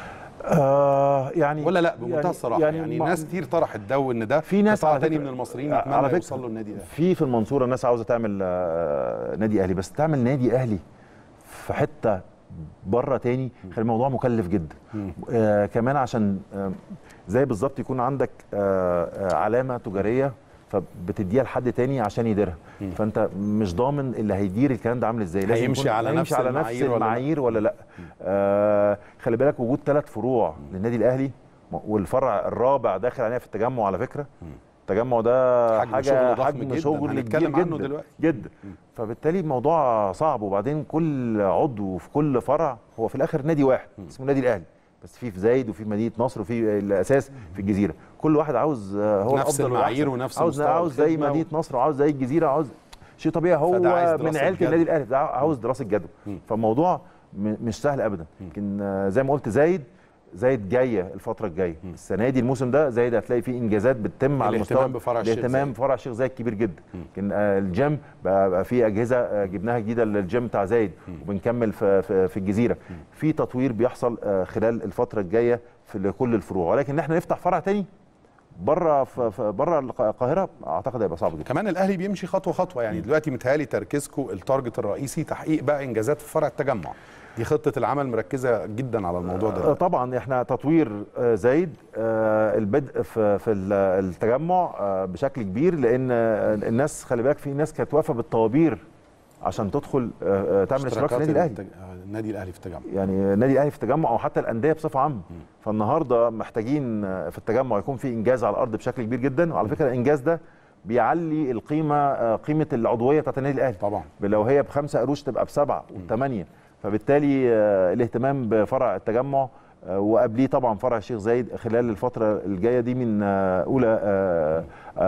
آه يعني ولا لا بمنتهى الصراحه يعني, يعني مع- ناس كتير طرحت جو ان ده في ناس قطاع على تاني فكرة- من المصريين على يتمنى فكرة يوصل له النادي الاهلي في في المنصوره الناس عاوزه تعمل آه، نادي اهلي بس تعمل نادي اهلي في حته بره تاني خلي الموضوع مكلف جدا آه كمان عشان آه زي بالظبط يكون عندك آه آه علامه تجاريه فبتديها لحد تاني عشان يديرها فانت مش ضامن اللي هيدير الكلام ده عامل ازاي لازم هيمشي يكون- على نفس هيمشي على نفس المعايير ولا لا؟ المعايير ولا لا آه خلي بالك وجود ثلاث فروع للنادي الاهلي والفرع الرابع داخل علينا في التجمع على فكره التجمع ده حجم حاجه شغل ضخم حجم جداً، شغل هنتكلم كبير عنه جدا دلوقتي. جدا فبالتالي الموضوع صعب وبعدين كل عضو في كل فرع هو في الاخر نادي واحد اسمه النادي الاهلي بس في في زايد وفي مدينه نصر وفي الاساس في الجزيره كل واحد عاوز آه، هو نفس الافضل المعايير والأحسن. ونفس عاوز مستوى عاوز زي الخدمة و- مدينه نصر وعاوز زي الجزيره عاوز شيء طبيعي هو فده عايز من دراسة عيله جدوى. النادي الاهلي ده عاوز دراسه جدوى فالموضوع م- مش سهل ابدا يمكن آه، زي ما قلت زايد زايد جايه الفتره الجايه السنه دي الموسم ده زايد هتلاقي فيه انجازات بتتم على الاهتمام المستوى بفرع الشيخ الاهتمام زايد. فرع الشيخ زايد كبير جدا يمكن آه، الجيم بقى, بقى في اجهزه آه، جبناها جديده للجيم بتاع زايد وبنكمل في, في, في الجزيره في تطوير بيحصل آه، خلال الفتره الجايه في لكل الفروع ولكن احنا نفتح فرع تاني بره بره القاهره اعتقد هيبقى صعب جدا كمان الاهلي بيمشي خطوه خطوه يعني دلوقتي متهيألي تركيزكم التارجت الرئيسي تحقيق بقى انجازات في فرع التجمع دي خطه العمل مركزه جدا على الموضوع آه، ده طبعا احنا تطوير آه، زايد آه، البدء في في ال- التجمع آه، بشكل كبير لان آه، الناس خلي بالك في ناس كانت واقفه بالطوابير عشان تدخل آه، آه، تعمل اشتراك في النادي الاهلي التج- آه، النادي الاهلي في التجمع يعني النادي الاهلي في التجمع او حتى الانديه بصفه عامه فالنهارده محتاجين في التجمع يكون في انجاز على الارض بشكل كبير جدا وعلى فكره الانجاز ده بيعلي القيمه آه، قيمه العضويه بتاعت النادي الاهلي طبعا لو هي بخمسه قروش تبقى بسبعه وثمانيه فبالتالي آه، الاهتمام بفرع التجمع آه، وقبليه طبعا فرع الشيخ زايد خلال الفتره الجايه دي من آه، اولى آه،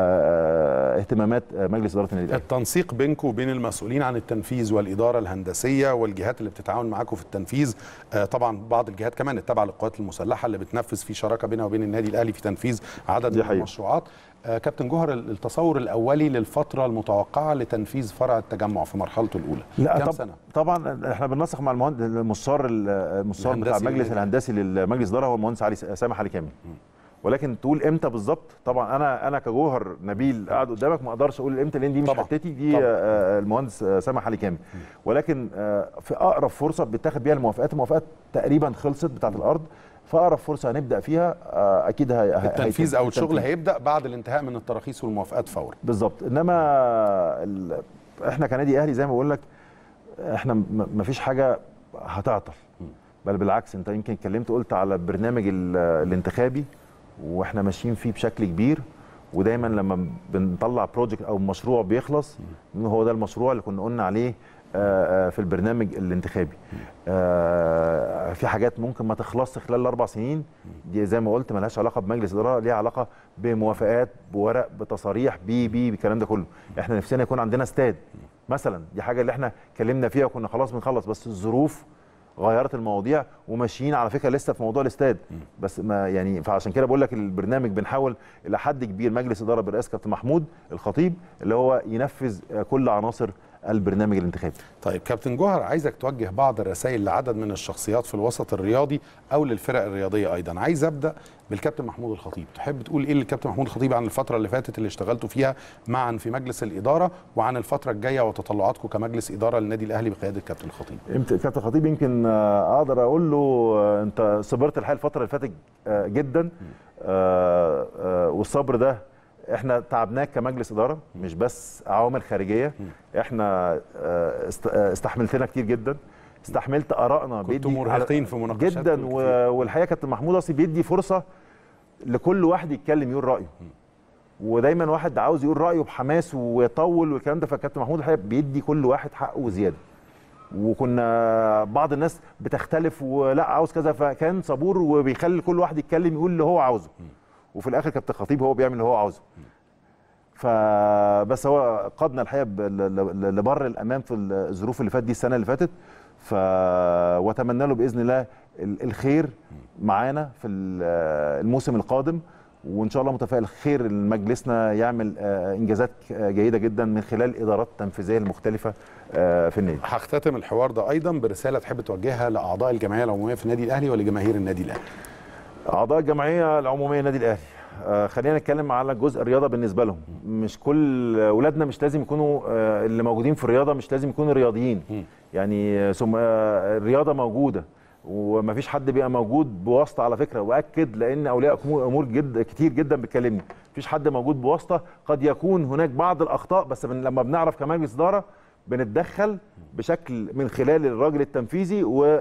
آه، اهتمامات آه، مجلس اداره النادي الاهلي التنسيق بينكم وبين المسؤولين عن التنفيذ والاداره الهندسيه والجهات اللي بتتعاون معاكم في التنفيذ آه، طبعا بعض الجهات كمان التابعه للقوات المسلحه اللي بتنفذ في شراكه بينها وبين النادي الاهلي في تنفيذ عدد دي من حقيقة. المشروعات آه، كابتن جوهر التصور الاولي للفتره المتوقعه لتنفيذ فرع التجمع في مرحلته الاولى لا كام طب سنه طبعا احنا بننسق مع المهندس المستشار المستشار بتاع الهندسي المجلس للنادي. الهندسي للمجلس الاداره هو المهندس علي سامح علي كامل ولكن تقول امتى بالظبط طبعا انا انا كجوهر نبيل قاعد قدامك ما اقدرش اقول امتى لان دي مش طبعاً. حتتي دي طبعاً. آه، المهندس آه، سامح علي كامل ولكن آه، في اقرب فرصه بيتاخد بيها الموافقات الموافقات تقريبا خلصت بتاعه الارض فاقرب فرصه هنبدا فيها آه، اكيد هي هي- التنفيذ هيتم. او الشغل التنفيذ. هيبدا بعد الانتهاء من التراخيص والموافقات فورا بالظبط انما ال... احنا كنادي اهلي زي ما بقول لك احنا ما فيش حاجه هتعطل بل بالعكس انت يمكن اتكلمت قلت على البرنامج ال- الانتخابي واحنا ماشيين فيه بشكل كبير ودايما لما بنطلع بروجكت او مشروع بيخلص هو ده المشروع اللي كنا قلنا عليه آه، آه، في البرنامج الانتخابي آه، في حاجات ممكن ما تخلصش خلال الاربع سنين دي زي ما قلت ملهاش علاقه بمجلس اداره ليها علاقه بموافقات بورق بتصاريح بي بي بالكلام ده كله احنا نفسنا يكون عندنا استاد مثلا دي حاجه اللي احنا اتكلمنا فيها وكنا خلاص بنخلص بس الظروف غيرت المواضيع وماشيين على فكره لسه في موضوع الاستاد بس ما يعني فعشان كده بقول لك البرنامج بنحاول الى حد كبير مجلس اداره برئاسه كابتن محمود الخطيب اللي هو ينفذ آه، كل عناصر البرنامج الانتخابي طيب كابتن جوهر عايزك توجه بعض الرسائل لعدد من الشخصيات في الوسط الرياضي او للفرق الرياضيه ايضا عايز ابدا بالكابتن محمود الخطيب تحب تقول ايه للكابتن محمود الخطيب عن الفتره اللي فاتت اللي اشتغلتوا فيها معا في مجلس الاداره وعن الفتره الجايه وتطلعاتكم كمجلس اداره للنادي الاهلي بقياده كابتن الخطيب يمكن كابتن خطيب يمكن آه، اقدر اقول له آه، انت صبرت الحقيقه الفتره اللي فاتت آه، جدا آه، آه، والصبر ده احنا تعبناك كمجلس اداره مش بس عوامل خارجيه احنا آه، است- آه، استحملتنا كتير جدا استحملت ارائنا كنتوا بيدي- مرهقين في مناقشاتكم جدا كتير. و- والحقيقه كابتن محمود اصلي بيدي فرصه لكل واحد يتكلم يقول رايه ودايما واحد عاوز يقول رايه بحماس ويطول والكلام ده فكابتن محمود الحقيقه بيدي كل واحد حقه وزياده وكنا بعض الناس بتختلف ولا عاوز كذا فكان صبور وبيخلي كل واحد يتكلم يقول اللي هو عاوزه وفي الاخر كابتن خطيب هو بيعمل اللي هو عاوزه فبس هو قادنا الحقيقه ب- ل- ل- لبر الامان في الظروف اللي فاتت دي السنه اللي فاتت ف واتمنى له باذن الله ال- الخير معانا في ال- الموسم القادم وان شاء الله متفائل خير إن مجلسنا يعمل آه، انجازات آه، جيده جدا من خلال الادارات التنفيذيه المختلفه آه، في النادي هختتم الحوار ده ايضا برساله تحب توجهها لاعضاء الجمعيه العموميه في النادي الاهلي ولجماهير النادي الاهلي اعضاء الجمعيه العموميه النادي الاهلي آه، خلينا نتكلم على جزء الرياضه بالنسبه لهم مش كل اولادنا مش لازم يكونوا آه، اللي موجودين في الرياضه مش لازم يكونوا رياضيين يعني آه، ثم آه، الرياضه موجوده ومفيش حد بيبقى موجود بواسطه على فكره واكد لان اولياء أمور- امور جد كتير جدا بتكلمني مفيش حد موجود بواسطه قد يكون هناك بعض الاخطاء بس من لما بنعرف كمجلس اداره بنتدخل بشكل من خلال الراجل التنفيذي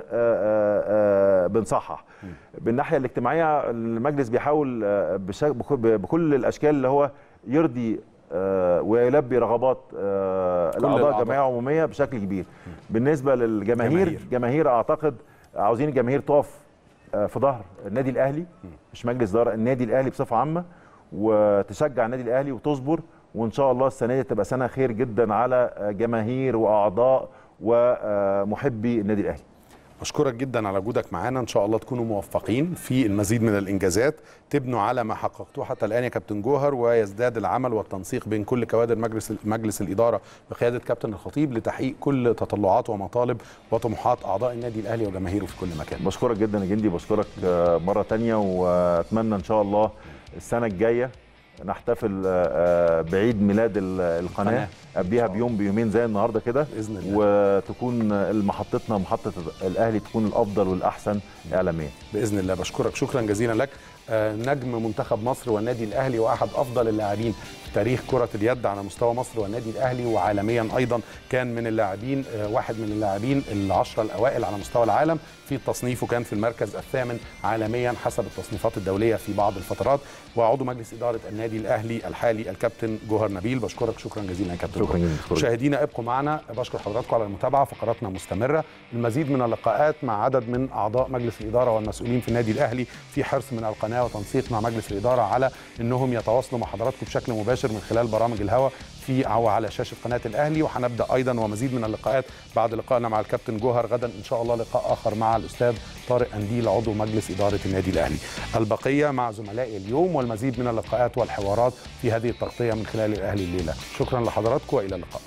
وبنصحح بالناحيه الاجتماعيه المجلس بيحاول آه، بشك- بك- بكل الاشكال اللي هو يرضي آه، ويلبي رغبات آه، الاعضاء الأعضاء. الجمعيه العموميه بشكل كبير بالنسبه للجماهير جماهير. جماهير اعتقد عاوزين الجماهير تقف آه، في ظهر النادي الاهلي مش مجلس اداره النادي الاهلي بصفه عامه وتشجع النادي الاهلي وتصبر وان شاء الله السنه دي تبقى سنه خير جدا على آه، جماهير واعضاء ومحبي النادي الاهلي بشكرك جدا على وجودك معانا ان شاء الله تكونوا موفقين في المزيد من الانجازات تبنوا على ما حققتوه حتى الان يا كابتن جوهر ويزداد العمل والتنسيق بين كل كوادر مجلس مجلس الاداره بقياده كابتن الخطيب لتحقيق كل تطلعات ومطالب وطموحات اعضاء النادي الاهلي وجماهيره في كل مكان بشكرك جدا يا جندي بشكرك آه، مره تانية واتمنى ان شاء الله السنه الجايه نحتفل آه، آه، بعيد ميلاد ال- القناه القناة. قبليها بيوم بيومين زي النهارده كده بإذن الله. وتكون محطتنا محطه الاهلي تكون الافضل والاحسن اعلاميا باذن الله بشكرك شكرا جزيلا لك آه، نجم منتخب مصر والنادي الاهلي واحد افضل اللاعبين في تاريخ كره اليد على مستوى مصر والنادي الاهلي وعالميا ايضا كان من اللاعبين آه، واحد من اللاعبين العشره الاوائل على مستوى العالم في التصنيف وكان في المركز الثامن عالميا حسب التصنيفات الدوليه في بعض الفترات وعضو مجلس اداره النادي الاهلي الحالي الكابتن جوهر نبيل بشكرك شكرا جزيلا يا كابتن شكراً جوهر. جزيلاً. شكراً. مشاهدينا ابقوا معنا بشكر حضراتكم على المتابعه فقراتنا مستمره المزيد من اللقاءات مع عدد من اعضاء مجلس الاداره والمسؤولين في النادي الاهلي في حرص من القناه وتنسيق مع مجلس الاداره على انهم يتواصلوا مع حضراتكم بشكل مباشر من خلال برامج الهوا في او على شاشه قناه الاهلي وهنبدا ايضا ومزيد من اللقاءات بعد لقائنا مع الكابتن جوهر غدا ان شاء الله لقاء اخر مع الاستاذ طارق انديل عضو مجلس اداره النادي الاهلي البقيه مع زملائي اليوم والمزيد من اللقاءات والحوارات في هذه التغطيه من خلال الاهلي الليله شكرا لحضراتكم والى اللقاء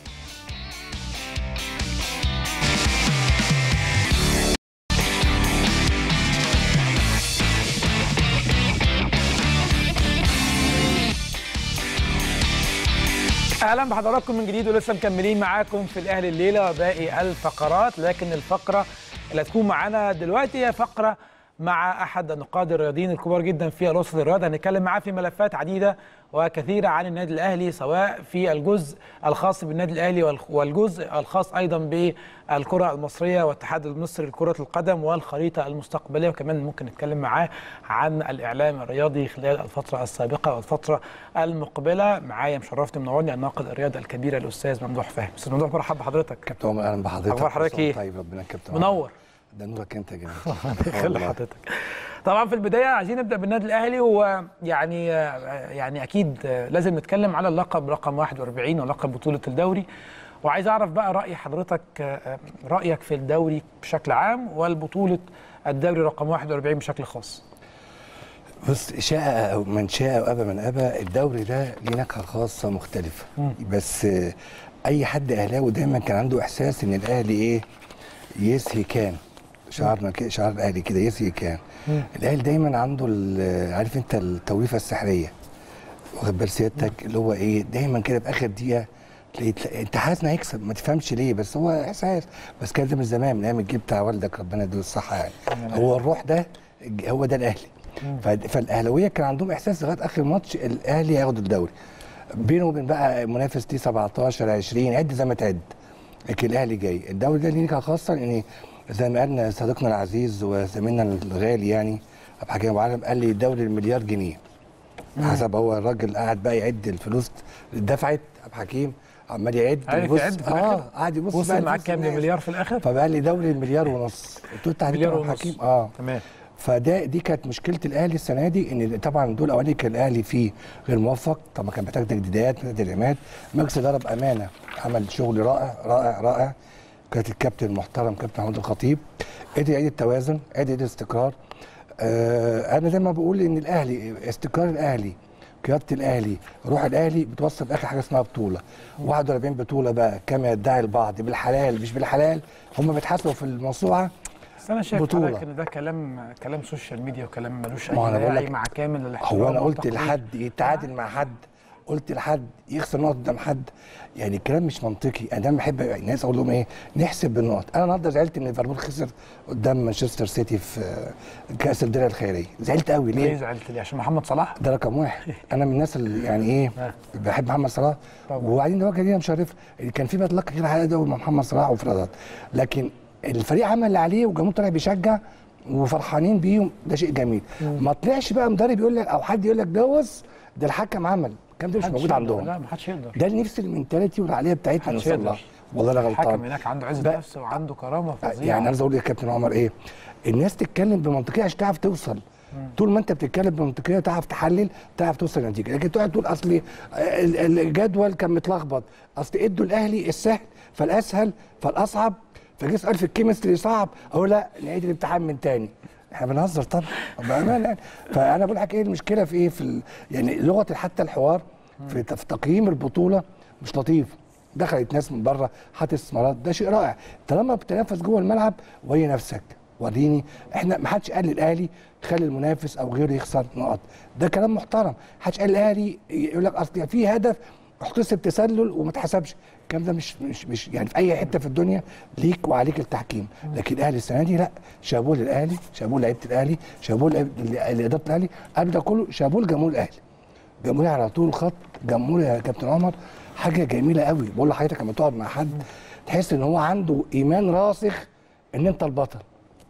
اهلا بحضراتكم من جديد ولسه مكملين معاكم في الاهلي الليله وباقي الفقرات لكن الفقره اللي هتكون معانا دلوقتي هي فقره مع احد النقاد الرياضيين الكبار جدا في الوسط الرياضي هنتكلم معاه في ملفات عديده وكثيره عن النادي الاهلي سواء في الجزء الخاص بالنادي الاهلي والخ- والجزء الخاص ايضا بالكره المصريه والاتحاد المصري لكره القدم والخريطه المستقبليه وكمان ممكن نتكلم معاه عن الاعلام الرياضي خلال الفتره السابقه والفتره المقبله معايا مشرفني منورني الناقد الرياضي الكبير الاستاذ ممدوح فهمي استاذ ممدوح مرحب بحضرتك كابتن عمر اهلا بحضرتك أخبار حضرتك كل سنة إيه؟ طيب ربنا كابتن عمر. منور ده نورك انت يا جميل يخلي والله. حضرتك طبعا في البدايه عايزين نبدا بالنادي الاهلي ويعني يعني اكيد لازم نتكلم على اللقب رقم 41 ولقب بطوله الدوري وعايز اعرف بقى راي حضرتك رايك في الدوري بشكل عام والبطوله الدوري رقم 41 بشكل خاص بص شاء او من شاء وابى من ابى الدوري ده ليه نكهه خاصه مختلفه بس آه، اي حد اهلاوي دايما كان عنده احساس ان الاهلي ايه يسهي كان شعارنا كده شعار الاهلي كده يسهي كان الاهلي دايما عنده ال- عارف انت التوليفه السحريه واخد بال سيادتك اللي هو ايه دايما كده في اخر دقيقه تلاقي تلاقي- انت حاسس انه هيكسب ما تفهمش ليه بس هو احساس بس كان ده من زمان من ايام الجيل بتاع والدك ربنا يديله الصحه يعني هو الروح ده هو ده الاهلي ف- فالاهلاويه كان عندهم احساس لغايه اخر ماتش الاهلي هياخد الدوري بينه وبين بقى منافس دي 17 20 عد زي ما تعد لكن الاهلي جاي الدوري ده ليه نكهه خاصه لان زي ما قالنا صديقنا العزيز وزميلنا الغالي يعني ابو حكيم ابو علم قال لي الدوري المليار جنيه حسب هو الراجل قاعد بقى يعد الفلوس دفعت ابو حكيم عمال يعد عارف يبص- يعد في اه الآخر؟ قاعد يبص وصل بقى معاك لفلوس كام الناس. مليار في الاخر فبقى لي دوري المليار ونص قلت له تعالى مليار أبو ونص. حكيم اه تمام فده دي كانت مشكله الاهلي السنه دي ان طبعا دول الاولاني كان الاهلي فيه غير موفق طبعا كان محتاج تجديدات محتاج تدعيمات مجلس الاداره بامانه عمل شغل رائع رائع رائع كانت الكابتن المحترم كابتن محمود الخطيب قدر يعيد التوازن قدر يعيد الاستقرار آه انا دايما بقول ان الاهلي استقرار الاهلي قياده الاهلي روح الاهلي بتوصل في اخر حاجه اسمها بطوله 41 بطوله بقى كما يدعي البعض بالحلال مش بالحلال هم بيتحاسبوا في الموسوعه بس انا شايف بطولة. حضرتك ان ده كلام كلام سوشيال ميديا وكلام ملوش اي ما أنا بقول داعي لك مع كامل الاحترام هو انا قلت والتقدير. لحد يتعادل مع حد قلت لحد يخسر نقط قدام حد يعني الكلام مش منطقي انا دايما بحب الناس اقول لهم ايه نحسب بالنقط انا النهارده زعلت ان ليفربول خسر قدام مانشستر سيتي في آه، كاس الدرع الخيريه زعلت قوي ليه ليه؟ زعلت ليه عشان محمد صلاح ده رقم واحد انا من الناس اللي يعني ايه آه. بحب محمد صلاح طبعا. وبعدين ده هو جديده مشرفه كان في بطلق كده حلقه ده مع محمد صلاح وفرادات لكن الفريق عمل اللي عليه والجمهور طلع بيشجع وفرحانين بيهم ده شيء جميل ما طلعش بقى مدرب يقول لك او حد يقول لك بوظ ده الحكم عمل الكلام ده مش محدش موجود يقدر. عندهم لا محدش يقدر ده نفس المنتاليتي والعقليه بتاعتنا محدش نوصل لها يقدر. والله انا الحكم غلطان هناك عنده عزه بقى- نفس وعنده كرامه فظيعه يعني انا عايز اقول يا كابتن عمر ايه الناس تتكلم بمنطقيه عشان تعرف توصل طول ما انت بتتكلم بمنطقيه تعرف تحلل تعرف توصل لنتيجه لكن تقعد تقول اصل ال- ال- الجدول كان متلخبط اصل ادوا الاهلي السهل فالاسهل فالاصعب فجه سؤال في الكيمستري صعب اقول لا نعيد الامتحان من تاني احنا بنهزر طبعا بامانه يعني. فانا بقول لك ايه المشكله في ايه في ال... يعني لغه حتى الحوار في, في تقييم البطوله مش لطيف دخلت ناس من بره حاطط استثمارات ده شيء رائع طالما بتنافس جوه الملعب وهي نفسك وريني احنا ما حدش قال للاهلي خلي المنافس او غيره يخسر نقط ده كلام محترم ما حدش قال الاهلي يقول لك اصل في هدف احتسب تسلل وما اتحسبش الكلام ده مش مش مش يعني في اي حته في الدنيا ليك وعليك التحكيم لكن الاهلي السنه دي لا شابوه للاهلي شابوه لعيبه الاهلي شابوه لعيبة- لاداره الاهلي قبل ده كله شابوه لجمهور الاهلي جمهوري على طول الخط جمهوري يا كابتن عمر حاجه جميله قوي بقول لحضرتك لما تقعد مع حد تحس ان هو عنده ايمان راسخ ان انت البطل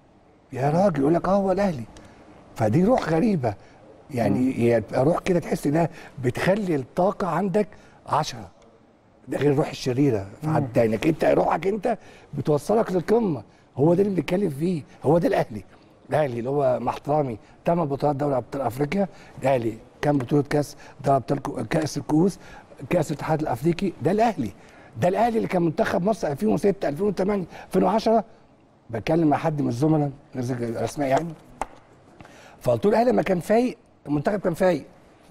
يا راجل يقول لك اه هو الاهلي فدي روح غريبه يعني هي تبقى روح كده تحس انها بتخلي الطاقه عندك عشرة ده غير الروح الشريره في حد تاني لكن انت روحك انت بتوصلك للقمه هو ده اللي بنتكلم فيه هو ده الاهلي الاهلي اللي هو مع احترامي ثمان بطولات دوري ابطال افريقيا الاهلي كام بطوله كاس دوري ابطال كو- كاس الكؤوس كاس الاتحاد الافريقي ده الاهلي ده الاهلي اللي كان منتخب مصر 2006 2008 2010 بتكلم مع حد من الزملاء غير ذكر الاسماء يعني فقلت له الاهلي لما كان فايق المنتخب كان فايق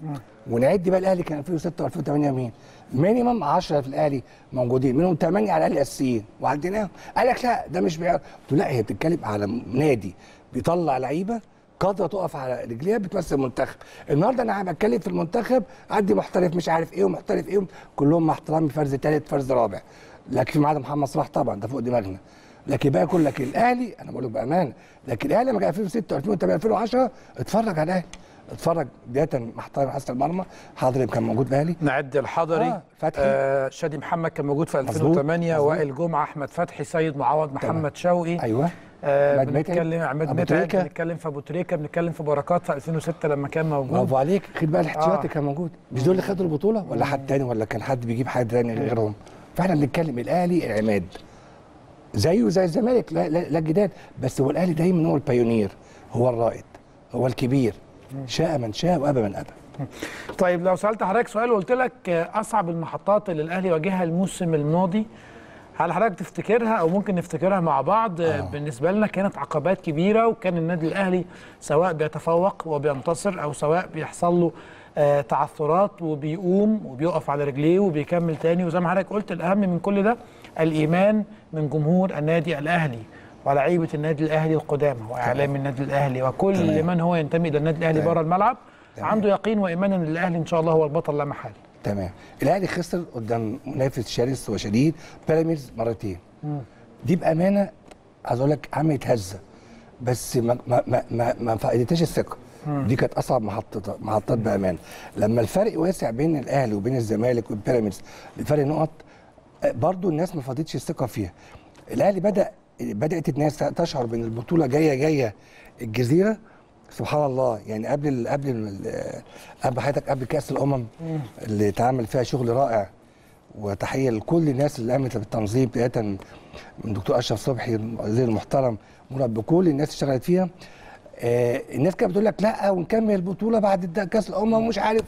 ونعد بقى الاهلي كان 2006 و2008 مين؟ مينيمم 10 في الاهلي موجودين منهم 8 على الاقل اساسيين وعديناهم قال لك لا ده مش بيعرف قلت له لا هي بتتكلم على نادي بيطلع لعيبه قادره تقف على رجليها بتمثل المنتخب النهارده انا بتكلم في المنتخب عندي محترف مش عارف ايه ومحترف ايه كلهم مع احترامي فرز ثالث فرز رابع لكن في عدا محمد صلاح طبعا ده فوق دماغنا لكن بقى يقول لك الاهلي انا بقول لك بامانه لكن الاهلي لما كان 2006 2008 2010 اتفرج على الاهلي اتفرج بدايه مع احترام حسن المرمى حاضر كان موجود الاهلي نعد الحضري آه، فتحي. آه شادي محمد كان موجود في مظبوط، 2008 مظبوط. وائل جمعه احمد فتحي سيد معوض محمد شوقي ايوه آه عماد متعب، بنتكلم عماد أبو متعب تريكة. بنتكلم في ابو تريكه بنتكلم في بركات في 2006 لما كان موجود برافو عليك خد بقى الاحتياطي آه. كان موجود مش دول اللي خدوا البطوله ولا حد تاني ولا كان حد بيجيب حد تاني غيرهم فاحنا بنتكلم الاهلي العماد زيه زي الزمالك لا, لا, لا جدال بس هو الاهلي دايما هو البايونير هو الرائد هو الكبير شاء من شاء وابى من ابى طيب لو سالت حضرتك سؤال وقلت لك آه، اصعب المحطات اللي الاهلي واجهها الموسم الماضي هل حضرتك تفتكرها او ممكن نفتكرها مع بعض آه. بالنسبه لنا كانت عقبات كبيره وكان النادي الاهلي سواء بيتفوق وبينتصر او سواء بيحصل له آه تعثرات وبيقوم وبيقف على رجليه وبيكمل تاني وزي ما حضرتك قلت الاهم من كل ده الايمان من جمهور النادي الاهلي ولاعيبه النادي الاهلي القدامى واعلام النادي الاهلي وكل تمام. من هو ينتمي الى النادي الاهلي تمام. بره الملعب تمام. عنده يقين وايمان ان الاهلي ان شاء الله هو البطل لا محال تمام الاهلي خسر قدام منافس شرس وشديد بيراميدز مرتين دي بامانه عايز اقول لك عملت هزه بس ما ما ما ما, ما فقدتش الثقه دي كانت اصعب محطه محطات بامانه لما الفرق واسع بين الاهلي وبين الزمالك والبيراميدز لفرق نقط آه، برضو الناس ما فقدتش الثقه فيها الاهلي بدا بدات الناس تشعر بان البطوله جايه جايه الجزيره سبحان الله يعني قبل ال قبل ال قبل حياتك قبل كاس الامم اللي اتعمل فيها شغل رائع وتحيه لكل الناس اللي قامت بالتنظيم بدايه من دكتور اشرف صبحي الوزير المحترم مراد بكل الناس اللي اشتغلت فيها آه الناس كانت بتقول لك لا ونكمل البطوله بعد الد- كاس الامم ومش عارف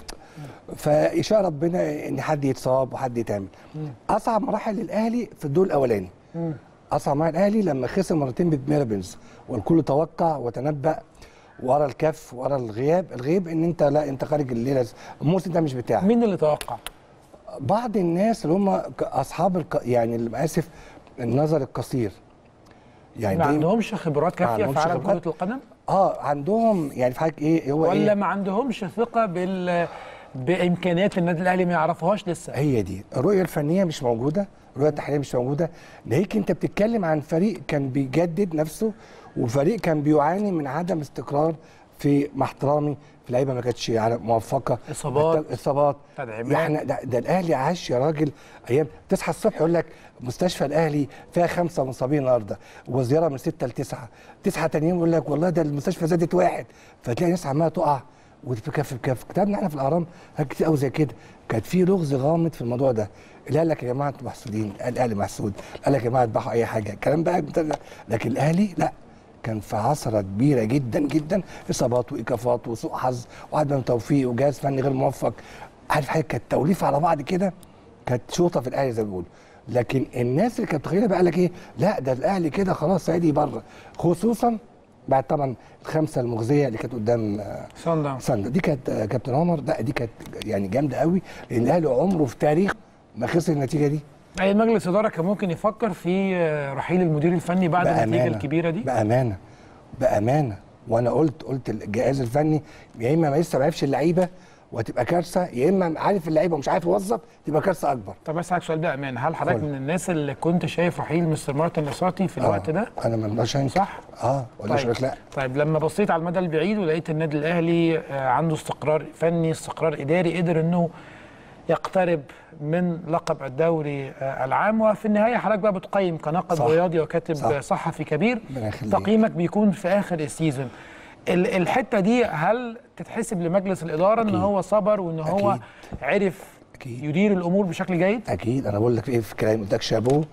فاشاء ربنا ان حد يتصاب وحد يتعمل اصعب مراحل الاهلي في الدور الاولاني اصعب مع الاهلي لما خسر مرتين ببيراميدز والكل توقع وتنبأ ورا الكف ورا الغياب الغيب ان انت لا انت خارج الليله الموسم ده مش بتاعك مين اللي توقع؟ بعض الناس اللي هم ك- اصحاب الق... يعني اللي اسف النظر القصير يعني ما دايما- عندهمش خبرات كافيه في عندهمش عالم خبرات. كره القدم اه عندهم يعني في حاجه ايه هو ولا إيه؟ ما عندهمش ثقه بال بامكانيات النادي الاهلي ما يعرفوهاش لسه هي دي الرؤيه الفنيه مش موجوده الرؤيه التحليليه مش موجوده ناهيك انت بتتكلم عن فريق كان بيجدد نفسه وفريق كان بيعاني من عدم استقرار في مع احترامي في لعيبه ما كانتش على- موفقه إصابات. محتاج- اصابات تدعيمات. يعني ده, ده الاهلي عاش يا راجل ايام تصحى الصبح يقول لك مستشفى الاهلي فيها خمسه مصابين النهارده وزياره من سته لتسعه تسعه تانيين يقول لك والله ده المستشفى زادت واحد فتلاقي ناس عماله تقع وتتكفف كف كتبنا احنا في الاهرام حاجات كتير قوي زي كده كانت في لغز غامض في الموضوع ده اللي قال لك يا جماعه انتوا محسودين قال الاهلي محسود قال لك يا جماعه اذبحوا اي حاجه الكلام بقى بتاع- لكن الاهلي لا كان في عثره كبيره جدا جدا اصابات وايقافات وسوء حظ وعدم توفيق وجهاز فني غير موفق عارف حاجه كانت توليفه على بعض كده كانت شوطه في الاهلي زي ما بيقولوا لكن الناس اللي كانت متخيله بقى لك ايه لا ده الاهلي كده خلاص هيدي بره خصوصا بعد طبعا الخمسه المغزيه اللي كانت قدام آه، صن داونز ساندا دي كانت آه، كابتن عمر لا دي كانت يعني جامده قوي لان الاهلي عمره في تاريخ ما خسر النتيجه دي اي مجلس اداره كان ممكن يفكر في آه، رحيل المدير الفني بعد النتيجه الكبيره دي بامانه بامانه وانا قلت قلت الجهاز الفني يا اما ما لسه ما عرفش اللعيبه وهتبقى كارثه يا اما عارف اللعيبه ومش عارف يوظف تبقى كارثه اكبر طب اسالك سؤال بامان هل حضرتك اتفضل. من الناس اللي كنت شايف رحيل مستر مارتن نصاتي في الوقت آه. ده انا ما اقدرش انكر صح؟ اه ولا طيب. طيب. لا طيب لما بصيت على المدى البعيد ولقيت النادي الاهلي آه، عنده استقرار فني استقرار اداري قدر انه يقترب من لقب الدوري آه، العام وفي النهايه حضرتك بقى بتقيم كناقد صح. رياضي وكاتب صح. صحفي كبير ربنا يخليك. تقييمك بيكون في اخر السيزون ال- الحته دي هل تتحسب لمجلس الاداره ان أكيد. هو صبر وان هو أكيد. عرف أكيد. يدير الامور بشكل جيد اكيد انا بقول لك ايه في كلامي قلت لك شابوه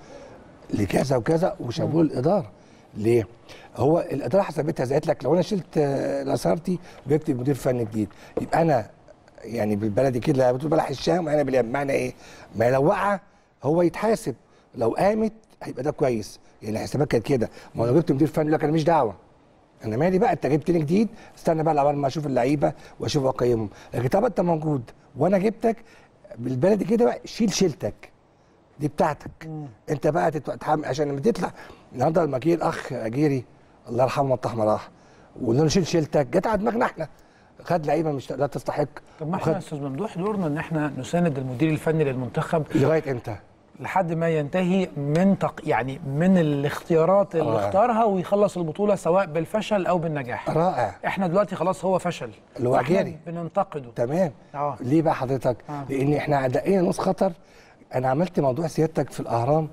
لكذا وكذا وشابوه للاداره ليه؟ هو الاداره حسبتها زي قالت لك لو انا شلت آه، لاسارتي وجبت مدير فني جديد يبقى انا يعني بالبلدي كده بتقول بلح الشام وانا باليم بمعنى ايه؟ ما لو وقع هو يتحاسب لو قامت هيبقى ده كويس يعني الحسابات كانت كده ما لو جبت مدير فني يقول لك انا مش دعوه انا مالي بقى انت جبتني جديد استنى بقى لعبال ما اشوف اللعيبه واشوف اقيمهم لكن طب انت موجود وانا جبتك بالبلدي كده بقى شيل شيلتك دي بتاعتك انت بقى تتحمل عشان لما تطلع النهارده لما جه الاخ اجيري الله يرحمه مطرح ما راح وقلنا له شيل شيلتك جت على دماغنا احنا خد لعيبه مش لا تستحق طب ما احنا يا وخد استاذ ممدوح دورنا ان احنا نساند المدير الفني للمنتخب لغايه امتى؟ لحد ما ينتهي من تق... يعني من الاختيارات اللي رائع. اختارها ويخلص البطوله سواء بالفشل او بالنجاح رائع احنا دلوقتي خلاص هو فشل اللي هو فإحنا أجيري. بننتقده تمام اه ليه بقى حضرتك؟ آه. لان احنا دقينا نص خطر انا عملت موضوع سيادتك في الاهرام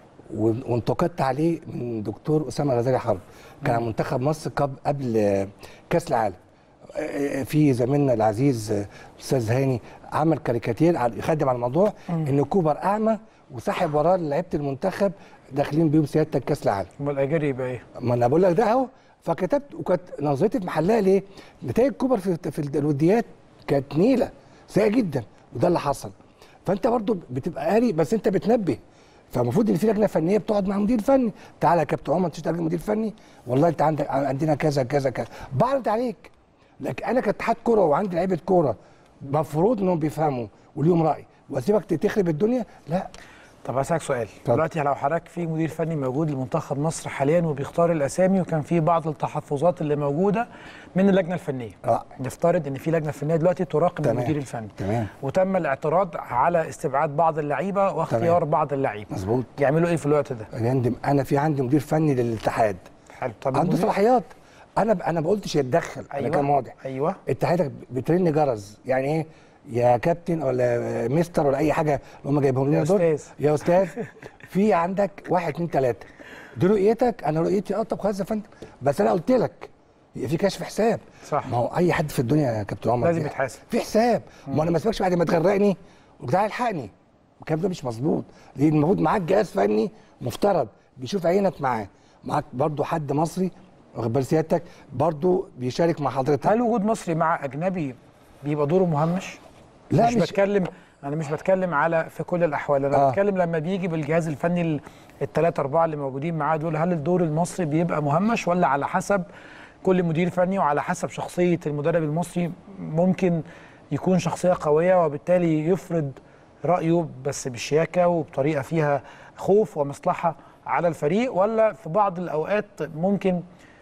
و- وانتقدت عليه من دكتور اسامه غزالي حرب كان على منتخب مصر قبل قبل آه، كاس العالم آه، آه، في زميلنا العزيز آه، استاذ هاني عمل كاريكاتير على- يخدم على الموضوع ان كوبر اعمى وسحب وراه لعيبه المنتخب داخلين بيهم سيادتك كاس العالم امال الاجري يبقى ايه؟ ما انا بقول لك ده اهو فكتبت وكانت نظرتي في محلها ليه؟ نتائج كوبر في في الوديات كانت نيله سيئه جدا وده اللي حصل فانت برضو بتبقى قاري بس انت بتنبه فالمفروض ان في لجنه فنيه بتقعد مع مدير فني تعالى يا كابتن عمر تشتغل مدير فني والله انت عندك عندنا كذا كذا كذا بعرض عليك لكن انا كاتحاد كوره وعندي لعيبه كوره مفروض انهم بيفهموا وليهم راي واسيبك تخرب الدنيا لا طب هسألك سؤال اتفضل. دلوقتي لو حضرتك في مدير فني موجود لمنتخب مصر حاليا وبيختار الاسامي وكان في بعض التحفظات اللي موجوده من اللجنه الفنيه آه. نفترض ان في لجنه فنيه دلوقتي تراقب تمام. المدير الفني تمام. وتم الاعتراض على استبعاد بعض اللعيبه واختيار تمام. بعض اللعيبه مظبوط يعملوا ايه في الوقت ده؟ عندي انا في عندي مدير فني للاتحاد حلو طب عنده المدير- صلاحيات انا ب... انا ما قلتش يتدخل انا كان واضح ايوه اتحادك بترن جرس يعني ايه يا كابتن ولا مستر ولا اي حاجه اللي هم جايبهم لنا يا دول أستاذ. يا استاذ في عندك واحد اتنين تلاته دي رؤيتك انا رؤيتي اه طب خلاص يا فندم بس انا قلت لك يبقى في كشف حساب صح. ما هو اي حد في الدنيا يا كابتن عمر لازم في- يتحاسب. في حساب ما انا ما اسيبكش بعد ما تغرقني وتعالى الحقني الكلام ده مش مظبوط لان المفروض معاك جهاز فني مفترض بيشوف عينك معاه معاك برضو حد مصري واخد بال سيادتك برضو بيشارك مع حضرتك هل وجود مصري مع اجنبي بيبقى دوره مهمش؟ لا مش, مش- بتكلم انا مش بتكلم على في كل الاحوال انا آه. آه. بتكلم لما بيجي بالجهاز الفني الثلاثه اربعه اللي موجودين معاه دول هل الدور المصري بيبقى مهمش ولا على حسب كل مدير فني وعلى حسب شخصيه المدرب المصري ممكن يكون شخصيه قويه وبالتالي يفرض رايه بس بالشياكه وبطريقه فيها خوف ومصلحه على الفريق ولا في بعض الاوقات ممكن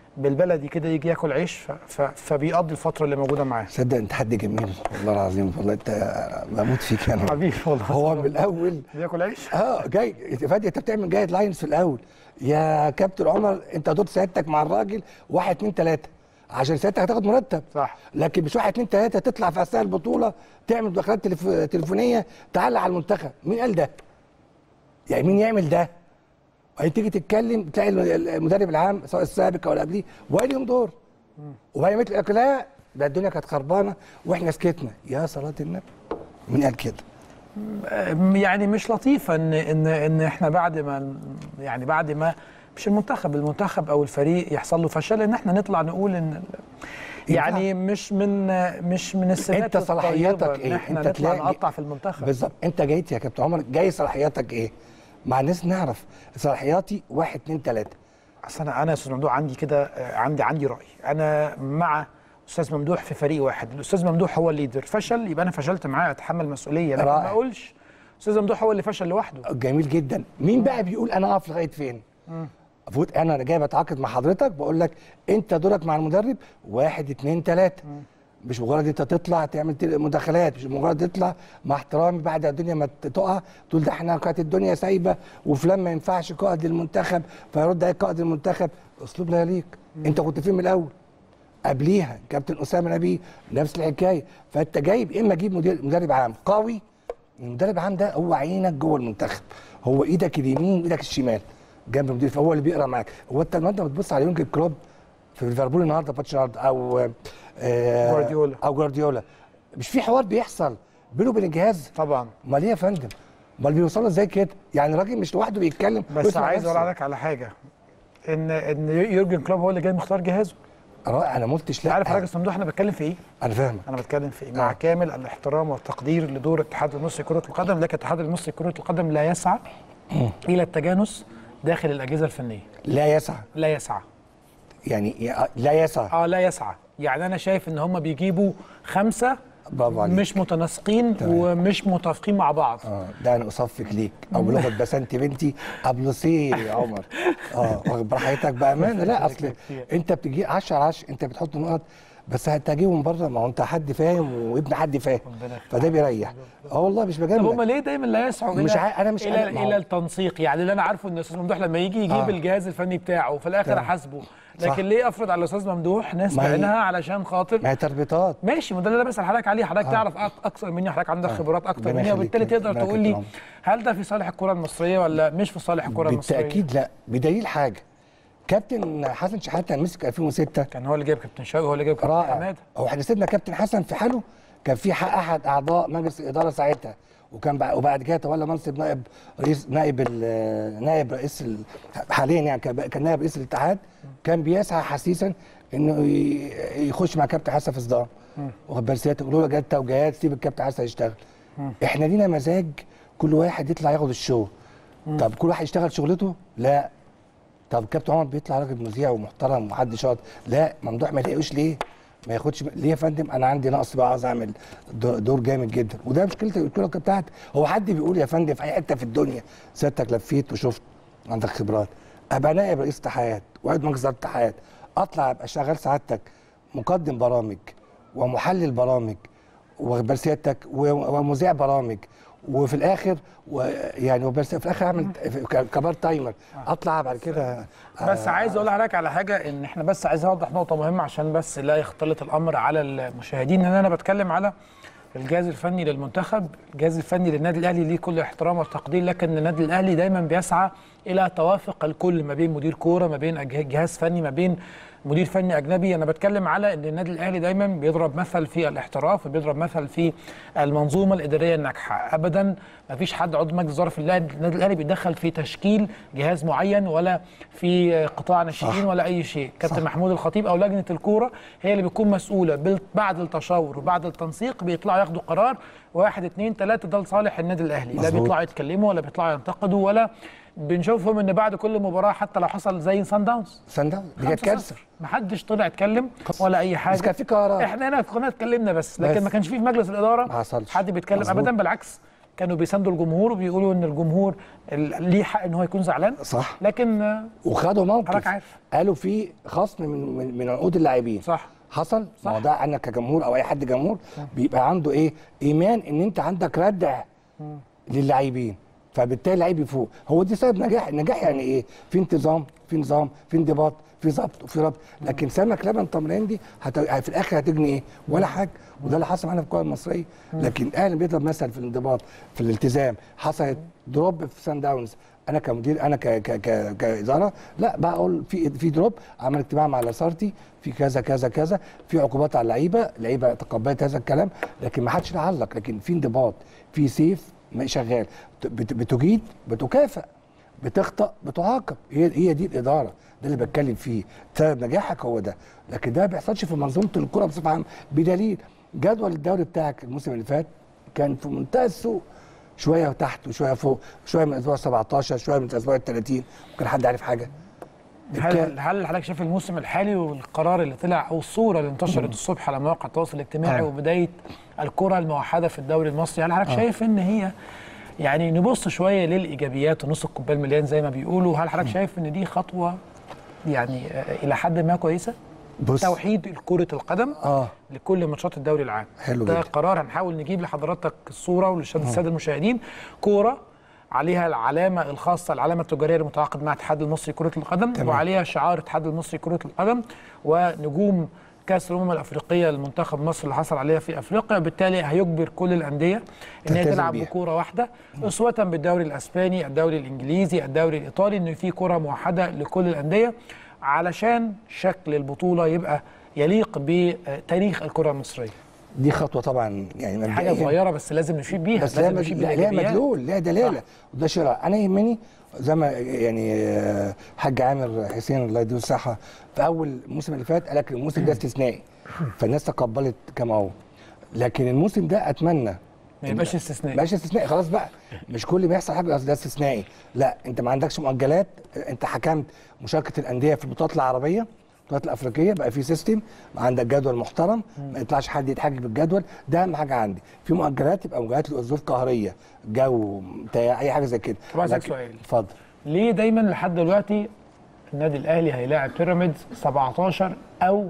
بالبلدي كده يجي ياكل عيش ف... ف... فبيقضي الفتره اللي موجوده معاه تصدق انت حد جميل والله العظيم والله انت بموت فيك انا حبيبي والله هو من الاول بياكل عيش اه جاي فادي انت بتعمل جايد لاينز في الاول يا كابتن عمر انت دور سيادتك مع الراجل واحد اتنين تلاته عشان سيادتك هتاخد مرتب صح. لكن مش واحد اتنين تلاته تطلع في اثناء البطوله تعمل مداخلات تليف... تليفونيه تعلق على المنتخب مين قال ده؟ يعني مين يعمل ده؟ وبعدين تيجي تتكلم تلاقي المدرب العام سواء السابق او اللي قبليه وقال لهم دور وبعدين مثل لك لا ده الدنيا كانت خربانه واحنا سكتنا يا صلاه النبي مين قال كده؟ يعني مش لطيفه ان ان ان احنا بعد ما يعني بعد ما مش المنتخب المنتخب او الفريق يحصل له فشل ان احنا نطلع نقول ان يعني مش من مش من السمات انت صلاحياتك الطيبة ايه؟ ان احنا انت نطلع تلاقي- نقطع في المنتخب بالظبط انت جايت يا كابتن عمر جاي صلاحياتك ايه؟ مع الناس نعرف صلاحياتي واحد اتنين تلاته اصل انا انا يا استاذ ممدوح عندي كده آه، عندي عندي راي انا مع استاذ ممدوح في فريق واحد الاستاذ ممدوح هو الليدر فشل يبقى انا فشلت معاه اتحمل مسؤوليه لكن رائع. ما اقولش استاذ ممدوح هو اللي فشل لوحده جميل جدا مين بقى بيقول انا اقف لغايه فين؟ المفروض انا انا جاي بتعاقد مع حضرتك بقول لك انت دورك مع المدرب واحد اتنين تلاته مش مجرد انت تطلع تعمل تل- مداخلات مش مجرد تطلع مع احترامي بعد الدنيا ما تقع تقول ده احنا كانت الدنيا سايبه وفلان ما ينفعش قائد المنتخب فيرد عليك قائد المنتخب اسلوب لا يليق انت كنت فين من الاول قبليها كابتن اسامه نبيه نفس الحكايه فانت جايب اما اجيب مدير مدرب عام قوي المدرب عام ده هو عينك جوه المنتخب هو ايدك اليمين وايدك الشمال جنب المدير فهو اللي بيقرا معاك هو انت لما انت بتبص على يونجن كلوب في ليفربول النهارده ماتش النهارده او آه جوارديولا. او جوارديولا مش في حوار بيحصل بينه وبين الجهاز طبعا امال ايه يا فندم امال بيوصلوا ازاي كده يعني الراجل مش لوحده بيتكلم بس ويسمع عايز اقول نفسه. لك على حاجه ان ان يورجن كلوب هو اللي جاي مختار جهازه رائع انا ما قلتش لا عارف حضرتك يا استاذ ممدوح انا بتكلم في ايه انا فاهمك انا بتكلم في إيه؟ مع آه. كامل الاحترام والتقدير لدور الاتحاد المصري لكره القدم لكن الاتحاد المصري لكره القدم لا يسعى الى التجانس داخل الاجهزه الفنيه لا يسعى لا يسعى يعني ي- لا يسعى اه لا يسعى يعني انا شايف ان هم بيجيبوا خمسه برافو عليك. مش متناسقين تمام. ومش متوافقين مع بعض اه ده انا اصفق ليك او بلغه بسنت بنتي ابلوسيه يا عمر اه واخد بال حضرتك بامانه لا اصل انت بتجي 10 على 10 انت بتحط نقط بس هتجيبه من بره ما هو انت حد فاهم وابن حد فاهم فده بيريح اه والله مش طب هم بجاملك ليه دايما لا يسعوا مش الى عا- أنا مش الى, عارف- ما هو- إلى التنسيق يعني اللي انا عارفه ان الاستاذ ممدوح لما يجي يجيب آه. الجهاز الفني بتاعه وفي الاخر تمام. احاسبه صح. لكن ليه افرض على الاستاذ ممدوح ناس ما هي- بعينها علشان خاطر ما هي تربيطات ماشي ما ده اللي انا بسال حضرتك عليه حضرتك تعرف أك- اكثر مني حضرتك عندك خبرات اكتر ربنا مني يخليك وبالتالي يا تقدر كابتن تقول لي عمر. هل ده في صالح الكره المصريه ولا مش في صالح الكره المصريه بالتاكيد لا بدليل حاجه كابتن حسن شحاته مسك 2006 كان هو اللي جايب كابتن شوقي هو اللي جايب كابتن رائع حماده هو احنا سيبنا كابتن حسن في حاله كان في حق احد اعضاء مجلس الاداره ساعتها وكان بع- وبعد كده تولى منصب نائب رئيس نائب ال- نائب رئيس ال- حاليا يعني كان كان نائب رئيس الاتحاد كان بيسعى حسيسا انه ي- يخش مع كابتن حسن في صدام واخد بال سيادتك يقولوا له جت توجيهات سيب الكابتن حسن يشتغل احنا لينا مزاج كل واحد يطلع ياخد الشو طب كل واحد يشتغل شغلته لا طب كابتن عمر بيطلع راجل مذيع ومحترم وحد شاطر لا ممدوح ما يلاقيش ليه ما ياخدش ليه يا فندم انا عندي نقص بقى عاوز اعمل دو- دور جامد جدا وده مشكله الكوره بتاعت هو حد بيقول يا فندم في اي حته في الدنيا سيادتك لفيت وشفت عندك خبرات ابقى نائب رئيس اتحاد وعضو مجلس اداره اتحاد اطلع ابقى شغال سعادتك مقدم برامج ومحلل برامج واخد بال سيادتك و- ومذيع برامج وفي الاخر ويعني وبس في الاخر اعمل ك- كبار تايمر اطلع بعد كده بس عايز اقول لحضرتك على حاجه ان احنا بس عايز اوضح نقطه مهمه عشان بس لا يختلط الامر على المشاهدين ان انا بتكلم على الجهاز الفني للمنتخب الجهاز الفني للنادي الاهلي ليه كل احترام والتقدير لكن النادي الاهلي دايما بيسعى الى توافق الكل ما بين مدير كوره ما بين أجه- جهاز فني ما بين مدير فني اجنبي انا بتكلم على ان النادي الاهلي دايما بيضرب مثل في الاحتراف وبيضرب مثل في المنظومه الاداريه الناجحه ابدا ما فيش حد عضو مجلس اداره في النادي النادي الاهلي بيتدخل في تشكيل جهاز معين ولا في قطاع ناشئين ولا اي شيء كابتن محمود الخطيب او لجنه الكوره هي اللي بتكون مسؤوله بال- بعد التشاور وبعد التنسيق بيطلعوا ياخدوا قرار واحد اتنين تلاته ده لصالح النادي الاهلي لا مظبوط. بيطلعوا يتكلموا ولا بيطلعوا ينتقدوا ولا بنشوفهم ان بعد كل مباراه حتى لو حصل زي سان داونز سان داون دي كانت كارثه محدش طلع اتكلم ولا اي حاجه بس كان في قرارات احنا هنا في القناه اتكلمنا بس لكن بس. ما كانش فيه في مجلس الاداره ما حصلش. حد بيتكلم مظبوط. ابدا بالعكس كانوا بيساندوا الجمهور وبيقولوا ان الجمهور ال- ليه حق ان هو يكون زعلان صح لكن آه، وخدوا موقف حضرتك عارف. قالوا في خصم من من, من عقود اللاعبين صح حصل صح. ما هو ده انا كجمهور او اي حد جمهور بيبقى عنده ايه ايمان ان انت عندك ردع للاعبين فبالتالي اللعيب يفوق هو دي سبب نجاح النجاح يعني ايه في انتظام في نظام في انضباط في ضبط وفي ربط لكن سمك لبن تمرين دي هت... في الاخر هتجني ايه ولا حاجه وده اللي حصل معانا في الكوره المصريه لكن الاهلي بيضرب مثل في الانضباط في الالتزام حصلت دروب في سان داونز انا كمدير انا ك ك ك كاداره لا بقول في في دروب عمل اجتماع مع لاسارتي في كذا كذا كذا في عقوبات على اللعيبه اللعيبه تقبلت هذا الكلام لكن ما حدش علق لكن في انضباط في سيف ما شغال بت- بتجيد بتكافئ بتخطأ بتعاقب هي هي دي الاداره ده اللي بتكلم فيه سبب نجاحك هو ده لكن ده ما بيحصلش في منظومه الكره بصفه عامه بدليل جدول الدوري بتاعك الموسم اللي فات كان في منتهى السوء شويه تحت وشويه فوق شويه من الاسبوع 17 شويه من الاسبوع 30 ممكن حد عارف حاجه هل هل حضرتك شايف الموسم الحالي والقرار اللي طلع او الصوره اللي انتشرت الصبح على مواقع التواصل الاجتماعي آه. وبدايه الكره الموحده في الدوري المصري هل حضرتك شايف ان هي يعني نبص شويه للايجابيات ونص الكوبايه المليان زي ما بيقولوا هل حضرتك شايف ان دي خطوه يعني آه، الى حد ما كويسه بص توحيد كره القدم اه لكل ماتشات الدوري العام حلو ده جدا. قرار هنحاول نجيب لحضرتك الصوره وللساده المشاهدين كوره عليها العلامه الخاصه العلامه التجاريه المتعاقد مع الاتحاد المصري لكره القدم تمام. وعليها شعار الاتحاد المصري لكره القدم ونجوم كاس الامم الافريقيه لمنتخب مصر اللي حصل عليها في افريقيا وبالتالي هيجبر كل الانديه ان هي تلتزم تلعب بيها. بكوره واحده اسوه بالدوري الاسباني الدوري الانجليزي الدوري الايطالي ان في كوره موحده لكل الانديه علشان شكل البطوله يبقى يليق بتاريخ الكره المصريه دي خطوه طبعا يعني حاجه مبدئياً. صغيره بس لازم نشيد بيها بس لها لازم مد- نشيد لا، لها بالايجابيات مدلول لها دلاله صح. وده شراء انا يهمني زي ما يعني آه، حاج عامر حسين الله يديله الصحه في اول الموسم اللي فات قال لك الموسم ده استثنائي فالناس تقبلت كما هو لكن الموسم ده اتمنى ما يبقاش استثنائي بقاش استثنائي خلاص بقى مش كل ما يحصل حاجه ده استثنائي لا انت ما عندكش مؤجلات انت حكمت مشاركه الانديه في البطولات العربيه البطولات الافريقيه بقى في سيستم عندك جدول محترم ما يطلعش حد يتحجج بالجدول ده اهم حاجه عندي في مؤجلات يبقى مؤجلات لظروف قهريه جو بتاع اي حاجه زي كده طب عايز أسألك لكن- سؤال. اتفضل ليه دايما لحد دلوقتي النادي الاهلي هيلاعب بيراميدز 17 او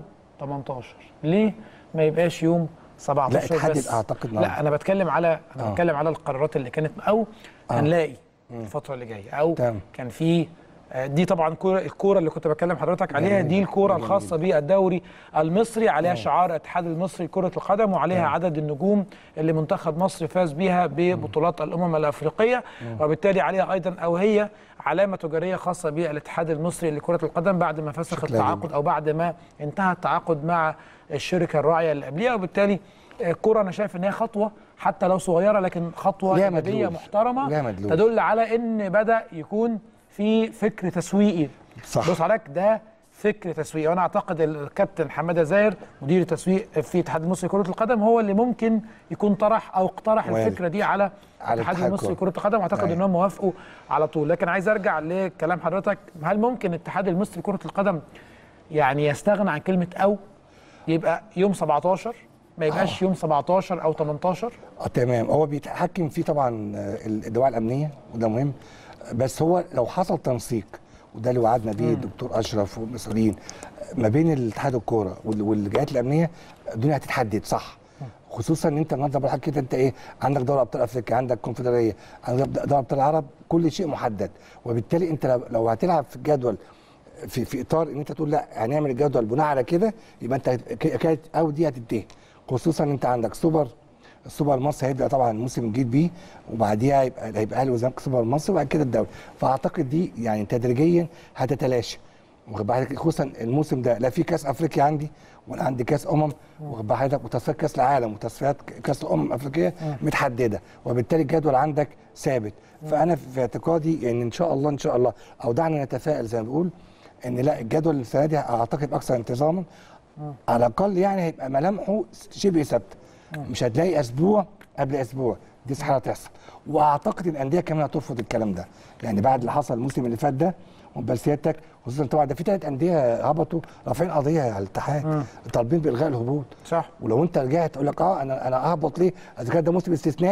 18 ليه ما يبقاش يوم 17 لا، اتحدد بس أعتقد نعم. لا انا بتكلم على انا آه. بتكلم على القرارات اللي كانت او هنلاقي الفتره اللي جايه او تمام. كان في آه، دي طبعا كورة الكوره اللي كنت بكلم حضرتك عليها دي الكوره الخاصه بالدوري المصري عليها شعار الاتحاد المصري لكره القدم وعليها عدد النجوم اللي منتخب مصر فاز بيها ببطولات الامم الافريقيه وبالتالي عليها ايضا او هي علامه تجاريه خاصه بالاتحاد المصري لكره القدم بعد ما فسخ شكلها التعاقد او بعد ما انتهى التعاقد مع الشركه الراعيه اللي قبليها وبالتالي آه، الكوره انا شايف ان هي خطوه حتى لو صغيره لكن خطوه ليها ايجابيه مدلول. محترمه ليها مدلول. تدل على ان بدا يكون في فكر تسويقي صح. بص حضرتك ده فكر تسويقي وانا اعتقد الكابتن حماده زاهر مدير التسويق في الاتحاد المصري لكره القدم هو اللي ممكن يكون طرح او اقترح وارد. الفكره دي على على الاتحاد اتحاد المصري الكرة. لكره القدم واعتقد أيوة. انهم وافقوا على طول لكن عايز ارجع لكلام حضرتك هل ممكن الاتحاد المصري لكره القدم يعني يستغنى عن كلمه او يبقى يوم 17 ما يبقاش يوم 17 او 18 اه تمام هو بيتحكم فيه طبعا آه، الدواعي الامنيه وده مهم بس هو لو حصل تنسيق وده اللي وعدنا بيه الدكتور اشرف والمسؤولين ما بين الاتحاد الكوره وال- والجهات الامنيه الدنيا هتتحدد صح خصوصا ان انت النهارده بقول كده انت ايه عندك دوري ابطال افريقيا عندك كونفدراليه عندك دوري ابطال العرب كل شيء محدد وبالتالي انت لو- لو هتلعب في الجدول في في اطار ان انت تقول لا هنعمل الجدول بناء على كده يبقى انت ك- كانت او دي هتنتهي خصوصا ان انت عندك سوبر السوبر المصري هيبدا طبعا الموسم الجديد بيه وبعديها هيبقى هيبقى اهلي وزمالك سوبر المصري وبعد كده الدوري فاعتقد دي يعني تدريجيا هتتلاشى واخد بالك خصوصا الموسم ده لا في كاس افريقيا عندي ولا عندي كاس امم واخد بال حضرتك وتصفيات كاس العالم وتصفيات كاس الامم الافريقيه متحدده وبالتالي الجدول عندك ثابت فانا في اعتقادي ان ان شاء الله ان شاء الله او دعنا نتفائل زي ما بنقول ان لا الجدول السنه دي اعتقد اكثر انتظاما على الاقل يعني هيبقى ملامحه شبه ثابته مش هتلاقي اسبوع قبل اسبوع دي استحاله تحصل واعتقد الانديه كمان هترفض الكلام ده يعني بعد اللي حصل الموسم اللي فات ده وبال سيادتك خصوصا طبعا ده في ثلاث انديه هبطوا رافعين قضيه على الاتحاد طالبين بالغاء الهبوط صح ولو انت رجعت تقول لك اه انا انا اهبط ليه؟ اذا كان ده موسم استثنائي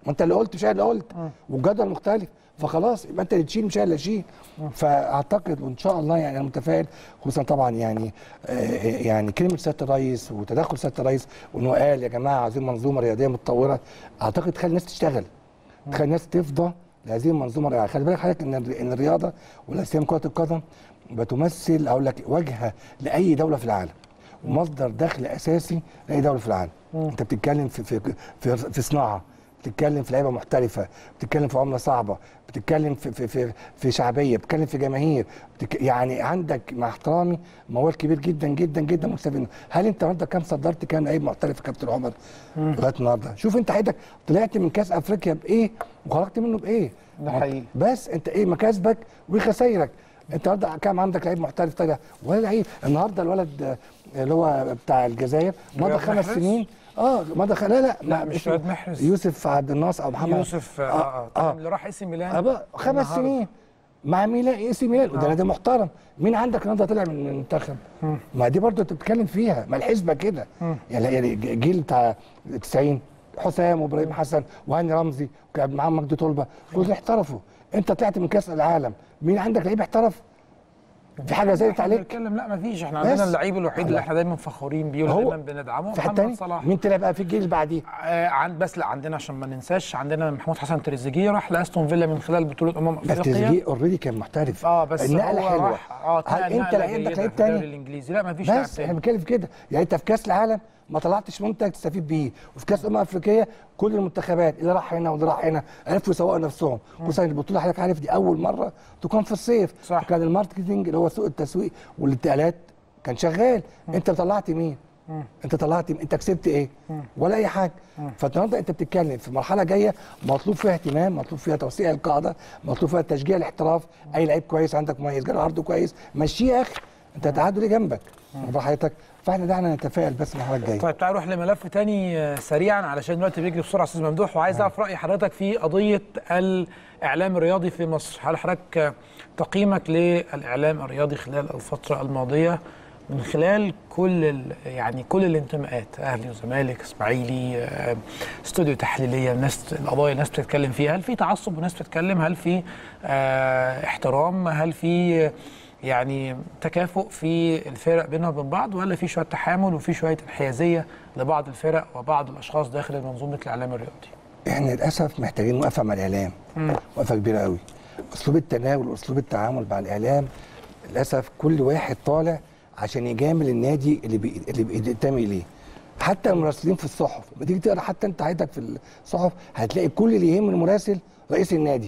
ما انت اللي قلت مش انا اللي قلت والجدول مختلف فخلاص يبقى انت اللي تشيل مش انا اللي اشيل فاعتقد وان شاء الله يعني انا متفائل خصوصا طبعا يعني آه يعني كلمه سياده الرئيس وتدخل سياده الرئيس وانه قال يا جماعه عايزين منظومه رياضيه متطوره اعتقد تخلي الناس تشتغل تخلي الناس تفضى لهذه المنظومه الرياضيه خلي بالك حضرتك ان الر- ان الرياضه ولا سيما كره القدم بتمثل اقول لك واجهه لاي دوله في العالم ومصدر دخل اساسي لاي دوله في العالم انت بتتكلم في في في, في صناعه بتتكلم في لعيبه محترفه بتتكلم في عمله صعبه بتتكلم في في في, في شعبيه بتتكلم في جماهير بتك... يعني عندك مع احترامي موال كبير جدا جدا جدا مستفيد هل انت النهارده كام صدرت كام لعيب محترف يا كابتن عمر لغايه النهارده شوف انت حياتك طلعت من كاس افريقيا بايه وخرجت منه بايه ده حقيقي. بس انت ايه مكاسبك وخسايرك انت النهارده كام عندك لعيب محترف طلع ولا لعيب النهارده الولد آه، اللي هو بتاع الجزائر مضى رياض خمس محرز؟ سنين اه مضى خ... لا لا لا، مش اسمه رياض محرز. يوسف عبد الناصر او محمد يوسف اه, آه, آه, اللي راح اسم ميلان أبا خمس النهاردة. سنين مع ميلان اي سي ميلان وده نادي محترم مين عندك النهارده طلع من من المنتخب ما دي برضه انت بتتكلم فيها ما الحسبه كده يعني يعني الجيل بتاع 90 حسام وابراهيم حسن وهاني رمزي وكان معاهم مجدي طلبه كلهم احترفوا انت طلعت من كاس العالم مين عندك لعيب احترف في حاجه زادت احنا عليك بنتكلم لا ما فيش احنا بس. عندنا اللعيب الوحيد اللي هو- احنا دايما فخورين بيه هو ودايما بندعمه في حته محمد تاني صلاح مين طلع بقى في الجيل اللي بعديه آه عن بس لا عندنا عشان ما ننساش عندنا محمود حسن تريزيجيه راح لاستون فيلا من خلال بطوله امم بس افريقيا تريزيجيه اوريدي كان محترف اه بس النقله هو حلوه راح اه هل اتنقل انت نقلة لعيب جيدة لعيب في الدوري تاني الانجليزي لا ما فيش لاعب بس احنا تاني بنتكلم في كده يعني انت في كاس العالم ما طلعتش منتج تستفيد بيه وفي كاس الامم الافريقيه كل المنتخبات اللي راح هنا واللي راح هنا عرفوا يسوقوا نفسهم خصوصا البطوله حضرتك عارف دي اول مره تكون في الصيف صح. كان الماركتنج اللي هو سوق التسويق والانتقالات كان شغال انت طلعت مين انت طلعت مين؟ انت كسبت ايه ولا اي حاجه فالنهارده انت بتتكلم في مرحله جايه مطلوب فيها اهتمام مطلوب فيها توسيع القاعده مطلوب فيها تشجيع الاحتراف اي لعيب كويس عندك مميز جاله عرضه كويس مشيه يا اخي انت تعادل ليه جنبك براحتك فاحنا دعنا نتفائل بس المرحله الجايه طيب تعال نروح لملف تاني آه، سريعا علشان الوقت بيجري بسرعه استاذ ممدوح وعايز اعرف راي حضرتك في قضيه الاعلام الرياضي في مصر هل حضرتك آه، تقييمك للاعلام الرياضي خلال الفتره الماضيه من خلال كل ال- يعني كل الانتماءات اهلي وزمالك اسماعيلي آه، استوديو تحليليه الناس القضايا الناس بتتكلم فيها هل في تعصب وناس بتتكلم هل في آه، احترام هل في يعني تكافؤ في الفرق بينها وبين بعض ولا في شويه تحامل وفي شويه انحيازيه لبعض الفرق وبعض الاشخاص داخل منظومه الاعلام الرياضي احنا للاسف محتاجين وقفه مع الاعلام وقفه كبيره قوي اسلوب التناول واسلوب التعامل مع الاعلام للاسف كل واحد طالع عشان يجامل النادي اللي بي... اللي بينتمي اليه حتى المراسلين في الصحف لما تيجي تقرا حتى انت حياتك في الصحف هتلاقي كل اللي يهم المراسل رئيس النادي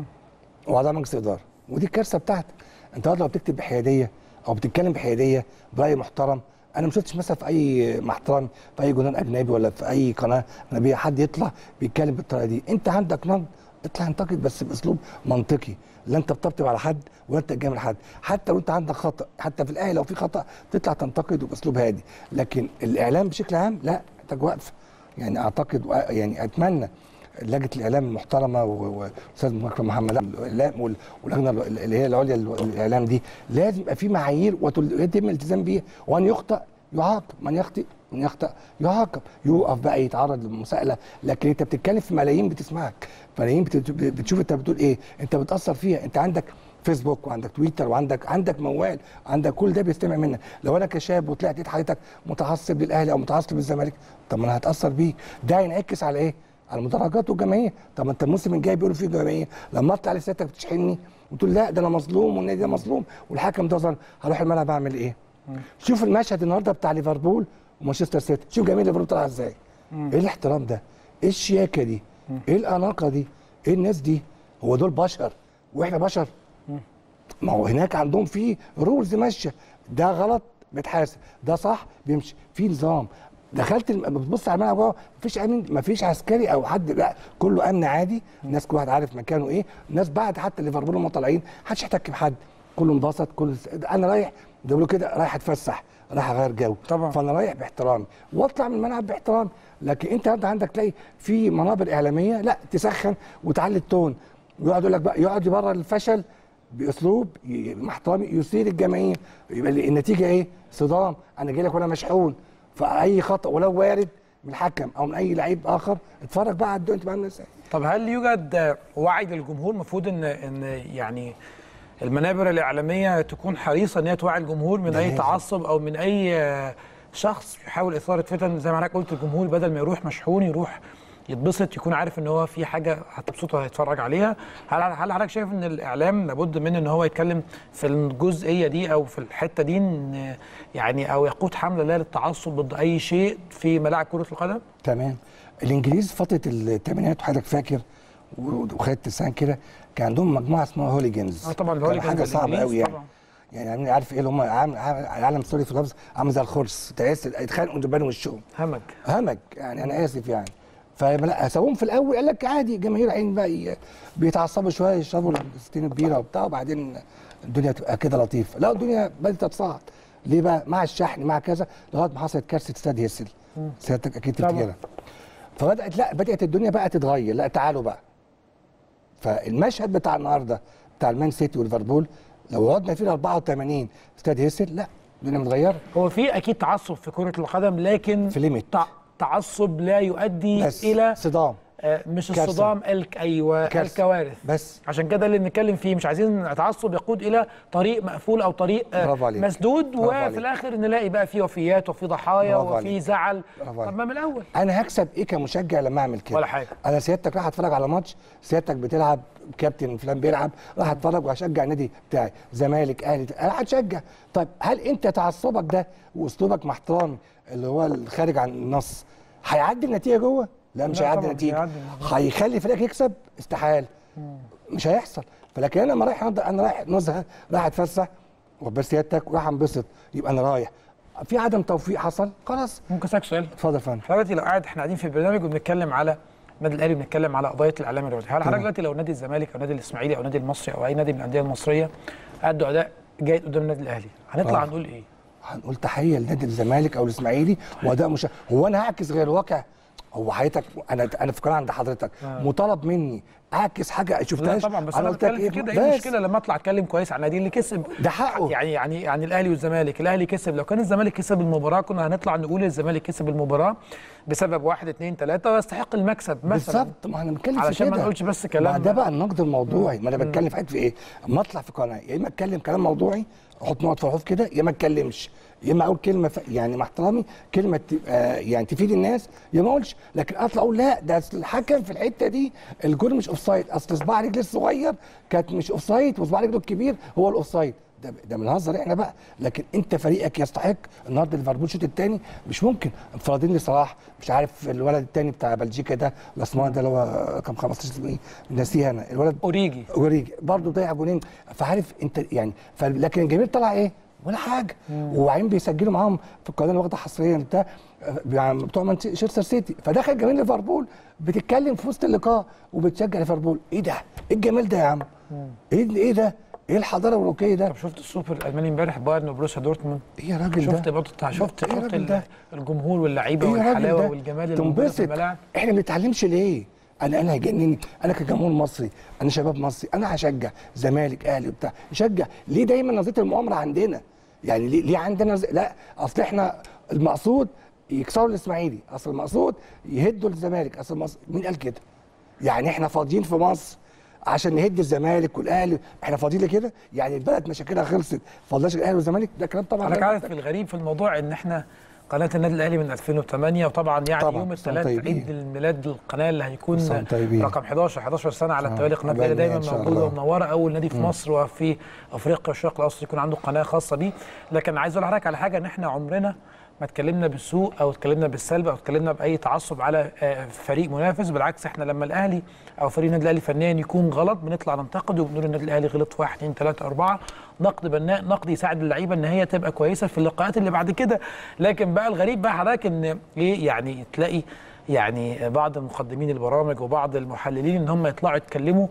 واعضاء مجلس الاداره ودي الكارثه بتاعتك انت لو بتكتب بحياديه او بتتكلم بحياديه براي محترم انا ما شفتش مثلا في اي مع احترامي في اي جنان اجنبي ولا في اي قناه اجنبيه حد يطلع بيتكلم بالطريقه دي انت عندك نقد اطلع انتقد بس باسلوب منطقي لا انت بتطبطب على حد ولا انت تجامل حد حتى لو انت عندك خطا حتى في الاهلي لو في خطا تطلع تنتقد وباسلوب هادي لكن الاعلام بشكل عام لا محتاج وقفه يعني اعتقد وأ- يعني اتمنى لجنه الاعلام المحترمه و- واستاذ مكرم محمد الاعلام وال- واللجنه اللي هي العليا للاعلام دي لازم يبقى في معايير ويتم الالتزام بيها وان يخطئ يعاقب من يخطئ من يخطئ يعاقب يوقف بقى يتعرض للمساءله لكن انت بتتكلم في ملايين بتسمعك ملايين بت- بتشوف انت بتقول ايه انت بتاثر فيها انت عندك فيسبوك وعندك تويتر وعندك عندك موال عندك كل ده بيستمع منك لو انا كشاب وطلعت لقيت حضرتك متعصب للاهلي او متعصب للزمالك طب ما انا هتاثر بيك ده هينعكس على ايه على المدرجات والجماهير طب ما انت الموسم الجاي بيقولوا فيه جماهير لما اطلع لسيادتك بتشحنني وتقول لا ده انا مظلوم والنادي ده مظلوم والحكم ده ظلم هروح الملعب اعمل ايه شوف المشهد النهارده بتاع ليفربول ومانشستر سيتي شوف جماهير ليفربول طالعه ازاي ايه الاحترام ده ايه الشياكه دي ايه الاناقه دي ايه الناس دي هو دول بشر واحنا بشر ما هو هناك عندهم في رولز ماشيه ده غلط بيتحاسب ده صح بيمشي في نظام دخلت الم- لما بتبص على الملعب جوه مفيش امين مفيش عسكري او حد لا كله امن عادي الناس كل واحد عارف مكانه ايه الناس بعد حتى ليفربول هم طالعين محدش يحتك بحد كله انبسط كل انا رايح ده بيقولوا كده رايح اتفسح رايح اغير جو طبعا. فانا رايح باحترامي واطلع من الملعب باحترام لكن انت عند- عندك تلاقي في منابر اعلاميه لا تسخن وتعلي التون ويقعد يقول لك بقى يقعد يبرر الفشل باسلوب ي- مع احترامي يثير الجماهير يبقى النتيجه ايه؟ صدام انا جاي لك وانا مشحون فاي خطا ولو وارد من الحكم او من اي لعيب اخر اتفرج بقى على الدنيا تبقى عامله ازاي طب هل يوجد وعي للجمهور المفروض ان ان يعني المنابر الاعلاميه تكون حريصه ان هي توعي الجمهور من ده اي لازم. تعصب او من اي آه، شخص يحاول اثاره فتن زي ما حضرتك قلت الجمهور بدل ما يروح مشحون يروح يتبسط يكون عارف ان هو في حاجه هتبسطه هيتفرج عليها هل هل حضرتك شايف ان الاعلام لابد منه ان هو يتكلم في الجزئيه دي او في الحته دي إن يعني او يقود حمله لا للتعصب ضد اي شيء في ملاعب كره القدم تمام الانجليز فتره الثمانينات وحضرتك فاكر وخدت التسعين كده كان عندهم مجموعه اسمها هوليجنز اه طبعا كان الهوليجانز حاجه صعبه الإنجليز قوي يعني طبعا. يعني عاملين عارف ايه اللي هم عامل عالم سوري في اللفظ عامل زي الخرس تحس يتخانقوا قدام وشهم همج همج يعني انا اسف يعني فلا سابوهم في الاول قال لك عادي جماهير عين بقى ي- بيتعصبوا شويه يشربوا الستين البيره وبتاع وبعدين الدنيا تبقى كده لطيفه لا الدنيا بدات تتصاعد ليه بقى مع الشحن مع كذا لغايه ما حصلت كارثه استاد هيسل سيادتك اكيد طبعا. تفتكرها فبدات لا بدات الدنيا بقى تتغير لا تعالوا بقى فالمشهد بتاع النهارده بتاع المان سيتي وليفربول لو قعدنا فيه 84 استاد هيسل لا الدنيا متغيره هو في اكيد تعصب في كره القدم لكن في ليميت. تع- تعصب لا يؤدي بس الى صدام آه، مش كارثة. الصدام الك ايوه كارثة. الكوارث بس عشان كده اللي بنتكلم فيه مش عايزين تعصب يقود الى طريق مقفول او طريق آه، برافو عليك. مسدود برافو وفي عليك. الاخر نلاقي بقى فيه وفيات وفي ضحايا برافو وفي عليك. زعل برافو عليك. طب ما من الاول انا هكسب ايه كمشجع لما اعمل كده ولا حاجة. انا سيادتك راح اتفرج على ماتش سيادتك بتلعب كابتن فلان بيلعب راح اتفرج وهشجع النادي بتاعي زمالك اهلي انا هتشجع طيب هل انت تعصبك ده واسلوبك مع احترامي اللي هو الخارج عن النص هيعدي النتيجه جوه لا مش لا هيعدي طبعاً مش النتيجه هيعدي. هيخلي فريقك يكسب استحاله مش هيحصل فلكن انا لما رايح انا رايح نزهه رايح اتفسح وبس سيادتك وراح انبسط يبقى انا رايح في عدم توفيق حصل خلاص ممكن اسالك سؤال اتفضل يا فندم حضرتك لو قاعد احنا قاعدين في البرنامج وبنتكلم على النادي الاهلي وبنتكلم على قضيه الاعلام الرياضي هل حضرتك دلوقتي لو نادي الزمالك او نادي الاسماعيلي او نادي المصري او اي نادي من الانديه المصريه ادوا اداء جيد قدام النادي الاهلي هنطلع آه. نقول ايه؟ هنقول تحيه لنادي الزمالك او الاسماعيلي واداء مش هو انا هعكس غير الواقع هو حياتك انا انا في قناه عند حضرتك مطالب مني اعكس حاجه لا شفتهاش طبعا بس انا قلت لك بتكلم في كده بس. ايه المشكله لما اطلع اتكلم كويس عن النادي اللي كسب ده حقه. يعني يعني يعني الاهلي والزمالك الاهلي كسب لو كان الزمالك كسب المباراه كنا هنطلع نقول الزمالك كسب المباراه بسبب واحد اثنين ثلاثه ويستحق المكسب مثلا بالظبط ما احنا بنتكلم في علشان كده ما نقولش بس كلام- ما ده بقى النقد الموضوعي ما انا بتكلم في حته في ايه اما اطلع في قناه يا اما اتكلم كلام موضوعي احط نقط في الحروف كده يا ما اتكلمش يا اما اقول كلمه ف... يعني مع احترامي كلمه ت... آه يعني تفيد الناس يا ما اقولش لكن اطلع اقول لا ده أصل الحكم في الحته دي الجول مش اوف سايد اصل صباع رجلي الصغير كانت مش اوف سايد وصباع رجله الكبير هو الاوف سايد ده ده بنهزر احنا بقى لكن انت فريقك يستحق النهارده ليفربول الشوط الثاني مش ممكن انفرادين لصلاح مش عارف الولد الثاني بتاع بلجيكا ده الاسمراني ده اللي هو كان 15 اسمه ايه ناسيه انا الولد اوريجي اوريجي برضه ضيع جونين فعارف انت يعني ف... لكن الجميل طلع ايه؟ ولا حاجه وبعدين بيسجلوا معاهم في القناه اللي واخده حصريا بتاع يعني بتوع مانشستر سيتي فدخل جماهير ليفربول بتتكلم في وسط اللقاء وبتشجع ليفربول ايه ده؟ ايه الجمال ده يا عم؟ ايه ايه ده؟ ايه الحضاره والرقي ده؟ طب شفت السوبر الالماني امبارح بايرن وبروسيا دورتموند ايه يا راجل شفت ده؟ برضه بتاع شفت إيه شفت الراجل ال- ده؟ الجمهور واللعيبه ايه يا راجل والحلاوه ده؟ والجمال اللي موجوده في تنبسط الملاعب احنا ما بنتعلمش ليه؟ انا انا هيجنني انا كجمهور مصري انا شباب مصري انا هشجع زمالك اهلي وبتاع نشجع ليه دايما نظريه المؤامره عندنا؟ يعني ليه, ليه عندنا ز... لا اصل احنا المقصود يكسروا الاسماعيلي اصل المقصود يهدوا الزمالك اصل مصر مين قال كده؟ يعني احنا فاضيين في مصر عشان نهد الزمالك والاهلي احنا فاضيين لكده يعني البلد مشاكلها خلصت فضلش الاهلي والزمالك ده كلام طبعا حضرتك غير عارف الغريب في الموضوع ان احنا قناه النادي الاهلي من 2008 وطبعا يعني طبعاً، يوم سنة الثلاث طيبين. عيد الميلاد القناه اللي هيكون سنة طيبين. رقم 11 11 سنه على آه، التوالي قناه عقبالنا الاهلي دايما إن شاء موجوده الله. ومنوره اول نادي في مصر وفي افريقيا والشرق الاوسط يكون عنده قناه خاصه بيه لكن عايز اقول لحضرتك على حاجه ان احنا عمرنا ما اتكلمنا بالسوء او اتكلمنا بالسلب او اتكلمنا باي تعصب على آه، فريق منافس بالعكس احنا لما الاهلي او فريق النادي الاهلي فنيا يكون غلط بنطلع ننتقد وبنقول النادي الاهلي غلط في 1 2 3 4 نقد بناء نقد يساعد اللعيبه ان هي تبقى كويسه في اللقاءات اللي بعد كده لكن بقى الغريب بقى حضرتك ان ايه يعني تلاقي يعني بعض مقدمين البرامج وبعض المحللين ان هم يطلعوا يتكلموا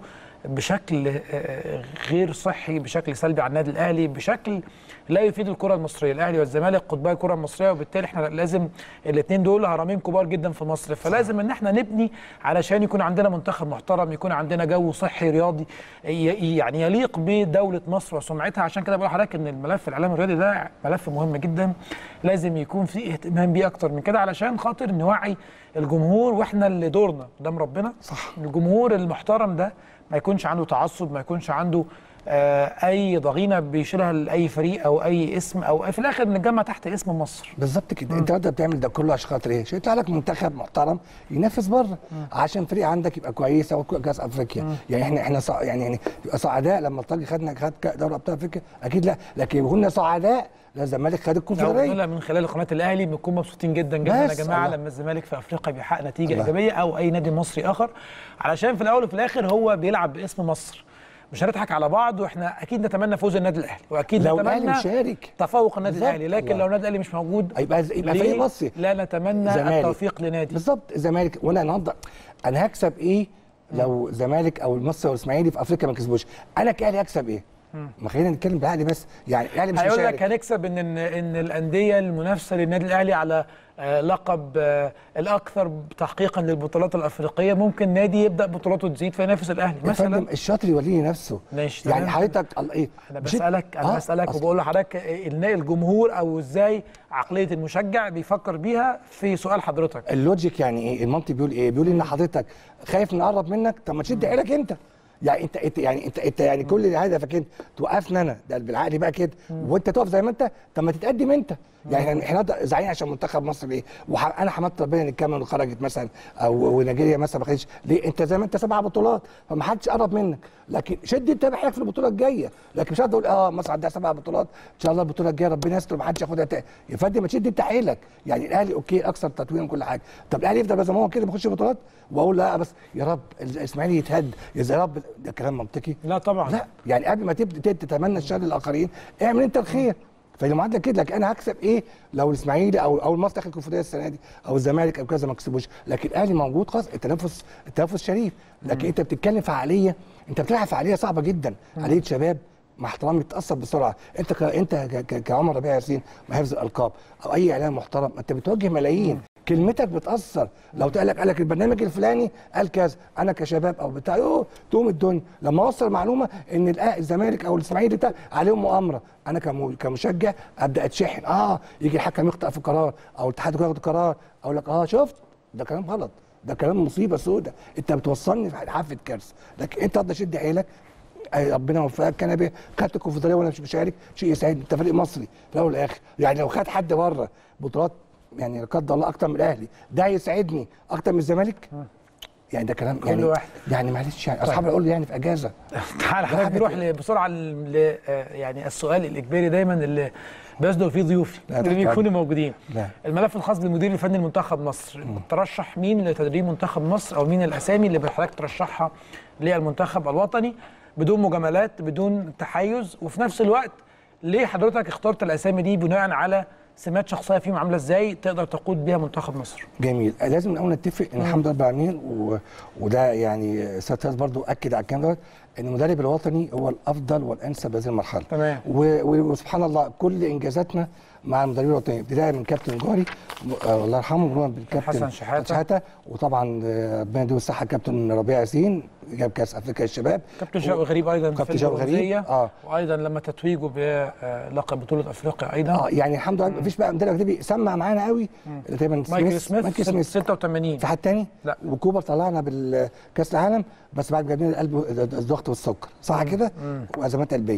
بشكل آه، غير صحي بشكل سلبي على النادي الاهلي بشكل لا يفيد الكره المصريه الاهلي والزمالك قطبي الكره المصريه وبالتالي احنا لازم الاثنين دول هرمين كبار جدا في مصر فلازم ان احنا نبني علشان يكون عندنا منتخب محترم يكون عندنا جو صحي رياضي ي- يعني يليق بدوله مصر وسمعتها عشان كده بقول لحضرتك ان الملف الاعلام الرياضي ده ملف مهم جدا لازم يكون في اهتمام بيه اكتر من كده علشان خاطر نوعي الجمهور واحنا اللي دورنا قدام ربنا صح الجمهور المحترم ده ما يكونش عنده تعصب ما يكونش عنده آه اي ضغينه بيشيلها لاي فريق او اي اسم او في الاخر بنتجمع تحت اسم مصر بالظبط كده انت انت بتعمل ده كله عشان خاطر ايه؟ عشان يطلع لك منتخب محترم ينافس بره عشان فريق عندك يبقى كويس او كاس افريقيا يعني احنا احنا صع... يعني يعني يبقى سعداء لما الطاقي خدنا خد كأس دوري ابطال افريقيا اكيد لا لكن يبقى كنا سعداء لا الزمالك خد الكونفدراليه لا من خلال قناه الاهلي بنكون مبسوطين جدا جدا يا بس جماعه الله. لما الزمالك في افريقيا بيحقق نتيجه الله. ايجابيه او اي نادي مصري اخر علشان في الاول وفي الاخر هو بيلعب باسم مصر مش هنضحك على بعض واحنا اكيد نتمنى فوز النادي الاهلي واكيد لو الأهلي نتمنى مشارك. تفوق النادي بالظبط. الاهلي لكن الله. لو النادي الاهلي مش موجود يبقى يبقى ليه؟ فريق مصري لا نتمنى زمالك. التوفيق لنادي بالظبط الزمالك وانا النهارده انا هكسب ايه لو زمالك او المصري او الاسماعيلي في افريقيا ما كسبوش انا كاهلي هكسب ايه ما خلينا نتكلم بالعقل بس يعني الاهلي مش هيقول مشارك لك هنكسب ان ان ان الانديه المنافسه للنادي الاهلي على آه، لقب آه، الاكثر تحقيقا للبطولات الافريقيه ممكن نادي يبدا بطولاته تزيد فينافس الاهلي يا فندم مثلا الشاطر يوريني نفسه ماشي، يعني تمام. حضرتك الله ايه انا مش- بسالك انا آه، بسالك أصل- وبقول لحضرتك آه، إن الجمهور او ازاي عقليه المشجع بيفكر بيها في سؤال حضرتك اللوجيك يعني ايه المنطق بيقول ايه بيقول ان حضرتك خايف نقرب منك طب ما تشد عينك انت يعني انت انت يعني انت انت يعني كل هدفك انت توقفني انا ده بالعقل بقى كده وانت تقف زي ما انت طب ما تتقدم انت يعني احنا احنا زعلانين عشان منتخب مصر ليه؟ وانا حمدت ربنا ان الكاميرون خرجت مثلا او ونيجيريا مثلا ما خدتش ليه؟ انت زي ما انت سبع بطولات فما حدش قرب منك لكن شد انت بحالك في البطوله الجايه لكن مش هتقول اه مصر عندها سبع بطولات ان شاء الله البطوله الجايه ربنا يستر ما حدش ياخدها تاني يا فندم ما تشد انت حيلك يعني الاهلي اوكي اكثر تطويرا كل حاجه طب الاهلي يفضل بس زي ما هو كده بيخش بطولات واقول لا بس يا رب الاسماعيلي يتهد يا رب ده كلام منطقي لا طبعا لا يعني قبل ما تبدا تتمنى الشر للاخرين اعمل انت الخير فالمعادله كده لكن انا هكسب ايه لو الاسماعيلي او او المصري داخل الكونفدراليه السنه دي او الزمالك او كذا ما كسبوش لكن الاهلي موجود خلاص التنافس التنافس شريف لكن انت بتتكلم في عقليه انت بتلعب في عقليه صعبه جدا عقليه شباب مع احترامي بتتاثر بسرعه انت ك... انت ك... ك... كعمر ربيع ياسين مع حفظ الالقاب او اي اعلام محترم انت بتوجه ملايين كلمتك بتاثر لو قال لك قال لك البرنامج الفلاني قال كذا انا كشباب او بتاع يوه تقوم الدنيا لما اوصل معلومه ان الأه- الزمالك او الاسماعيلي بتاع عليهم مؤامره انا كم- كمشجع ابدا اتشحن اه يجي الحكم يخطئ في قرار او الاتحاد ياخد قرار اقول لك اه شفت ده كلام غلط ده كلام مصيبه سوداء انت بتوصلني في حافه كارثه لكن انت تقدر شد حيلك أي ربنا يوفقك كان بيه خدت الكونفدراليه وانا مش مشارك شيء يسعدني انت فريق مصري في الاول والاخر يعني لو خد حد بره بطولات يعني لا قدر الله اكتر من الاهلي ده هيسعدني اكتر من الزمالك يعني ده كلام يعني واحد. يعني معلش يعني اصحابي يقولوا يعني في اجازه تعال حضرتك نروح ل- بسرعه ل ل- آه، يعني السؤال الاجباري دايما اللي بيصدق فيه ضيوفي لا، اللي طبعاً. بيكونوا موجودين لا. الملف الخاص بالمدير الفني لمنتخب مصر ترشح مين لتدريب منتخب مصر او مين الاسامي اللي حضرتك ترشحها للمنتخب الوطني بدون مجاملات بدون تحيز وفي نفس الوقت ليه حضرتك اخترت الاسامي دي بناء على سمات شخصيه فيهم عامله ازاي تقدر تقود بيها منتخب مصر جميل لازم الاول نتفق ان الحمد لله رب العالمين و... وده يعني ساتاس برضو اكد على الكلام دوت ان المدرب الوطني هو الافضل والانسب هذه المرحله تمام. و... و... وسبحان الله كل انجازاتنا مع المدربين الوطنيين ابتداء من كابتن جاري آه الله يرحمه مرورا بالكابتن حسن شحاتة. شحاته وطبعا آه، ربنا يديله الصحه كابتن ربيع ياسين جاب كاس افريقيا للشباب كابتن شوقي غريب ايضا في كابتن شوقي غريب، البرونزية، آه. وايضا لما تتويجه بلقب بطوله افريقيا ايضا اه يعني الحمد لله مفيش بقى مدرب اجنبي سمع معانا قوي تقريبا مايكل سميث, مايكل سميث 86 في حد تاني؟ لا. وكوبر طلعنا بالكاس العالم بس بعد جايبين القلب الضغط والسكر صح كده؟ وازمات قلبيه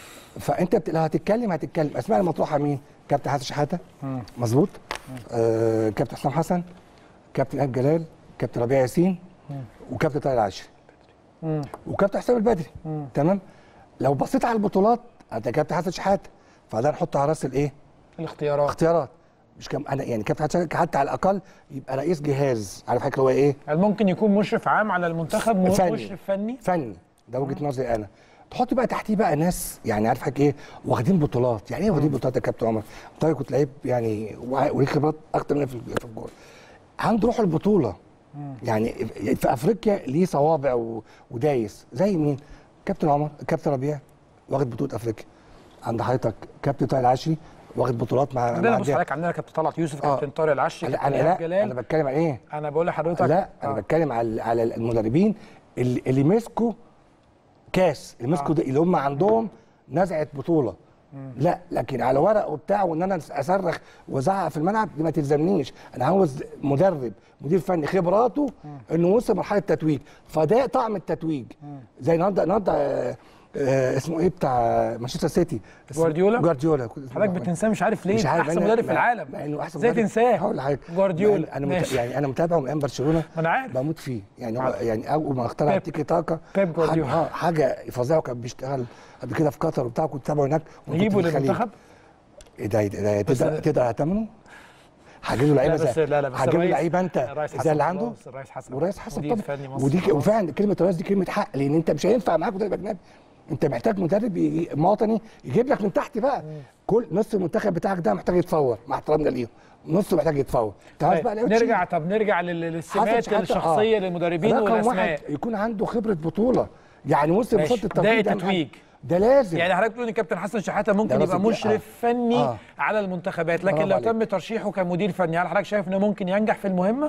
فانت بت... لو هتتكلم هتتكلم اسماء المطروحه مين؟ كابتن حسن شحاته مظبوط آه كابتن حسام حسن كابتن ايهاب جلال كابتن ربيع ياسين وكابتن طارق العشري وكابتن حسام البدري تمام لو بصيت على البطولات انت كابتن حسن شحاته فده نحطه على راس الايه؟ الاختيارات اختيارات مش كم انا يعني كابتن حسن شحاتة حتى على الاقل يبقى رئيس جهاز عارف حضرتك اللي هو ايه؟ هل ممكن يكون مشرف عام على المنتخب مو- فني. مشرف فني فني ده وجهه نظري انا تحط بقى تحتيه بقى ناس يعني عارف حضرتك ايه واخدين بطولات يعني ايه واخدين بطولات يا كابتن عمر طيب كنت لعيب يعني وع- وليه خبرات اكتر مني في في الجول عنده روح البطوله يعني في افريقيا ليه صوابع و- ودايس زي مين كابتن عمر كابتن ربيع واخد بطوله افريقيا عند حضرتك كابتن طارق العشري واخد بطولات مع عندنا مع بص الدنيا. حضرتك عندنا كابتن طلعت يوسف آه. كابتن طارق العشي انا كابتن انا إيهاب لا جلال انا بتكلم عن ايه انا بقول لحضرتك لا انا آه. بتكلم على على المدربين اللي, اللي مسكوا كاس اللي مسكوا ده اللي هم عندهم نزعه بطوله لا لكن على ورق وبتاع وان انا اصرخ وازعق في الملعب دي ما تلزمنيش انا عاوز مدرب مدير فني خبراته انه وصل مرحله تتويج فده طعم التتويج زي النهارده النهارده آه، آه، اسمه ايه بتاع مانشستر سيتي اسمه جوارديولا؟ جوارديولا حضرتك بتنساه مش عارف ليه مش عارف احسن أنا- مدرب في مع- العالم مع انه احسن ازاي مدرب. تنساه هقول لحضرتك جوارديولا انا مت... ماشي. يعني انا متابعه من ايام برشلونه ما انا عارف بموت فيه يعني هو عارف. يعني اول ما اخترع بيب. التيكي تاكا بيب جوارديولا. حاجه, آه، حاجه فظيعه وكان بيشتغل قبل كده في قطر وبتاع كنت تابعه هناك وكنت نجيبه في الخليج. للمنتخب ايه ده إيه ده بس- تقدر تقدر هتمنه؟ هجيب له لا لعيبه بس زي لا لا بس هجيب له الرئيس- لعيبه انت الرئيس زي حسن اللي عنده خلاص، الرئيس حسن والرئيس حسن مدير طبعا فني مصر ودي خلاص. وفعلا كلمه الرئيس دي كلمه حق لان انت مش هينفع معاك مدرب اجنبي انت محتاج مدرب يجي- وطني يجيب لك من تحت بقى كل نص المنتخب بتاعك ده محتاج يتفور مع احترامنا ليهم نصه محتاج يتفور تعال طيب بقى لو نرجع طب نرجع لل- للسمات حسن شحاتة، الشخصيه آه. للمدربين رقم والاسماء واحد يكون عنده خبره بطوله يعني وصل ماشي. بخط ده التوفيق التتويج. ده لازم يعني حضرتك بتقول ان كابتن حسن شحاته ممكن ده يبقى لازم- مشرف آه. فني آه. على المنتخبات لكن برافو لو عليك. تم ترشيحه كمدير فني هل حضرتك شايف انه ممكن ينجح في المهمه؟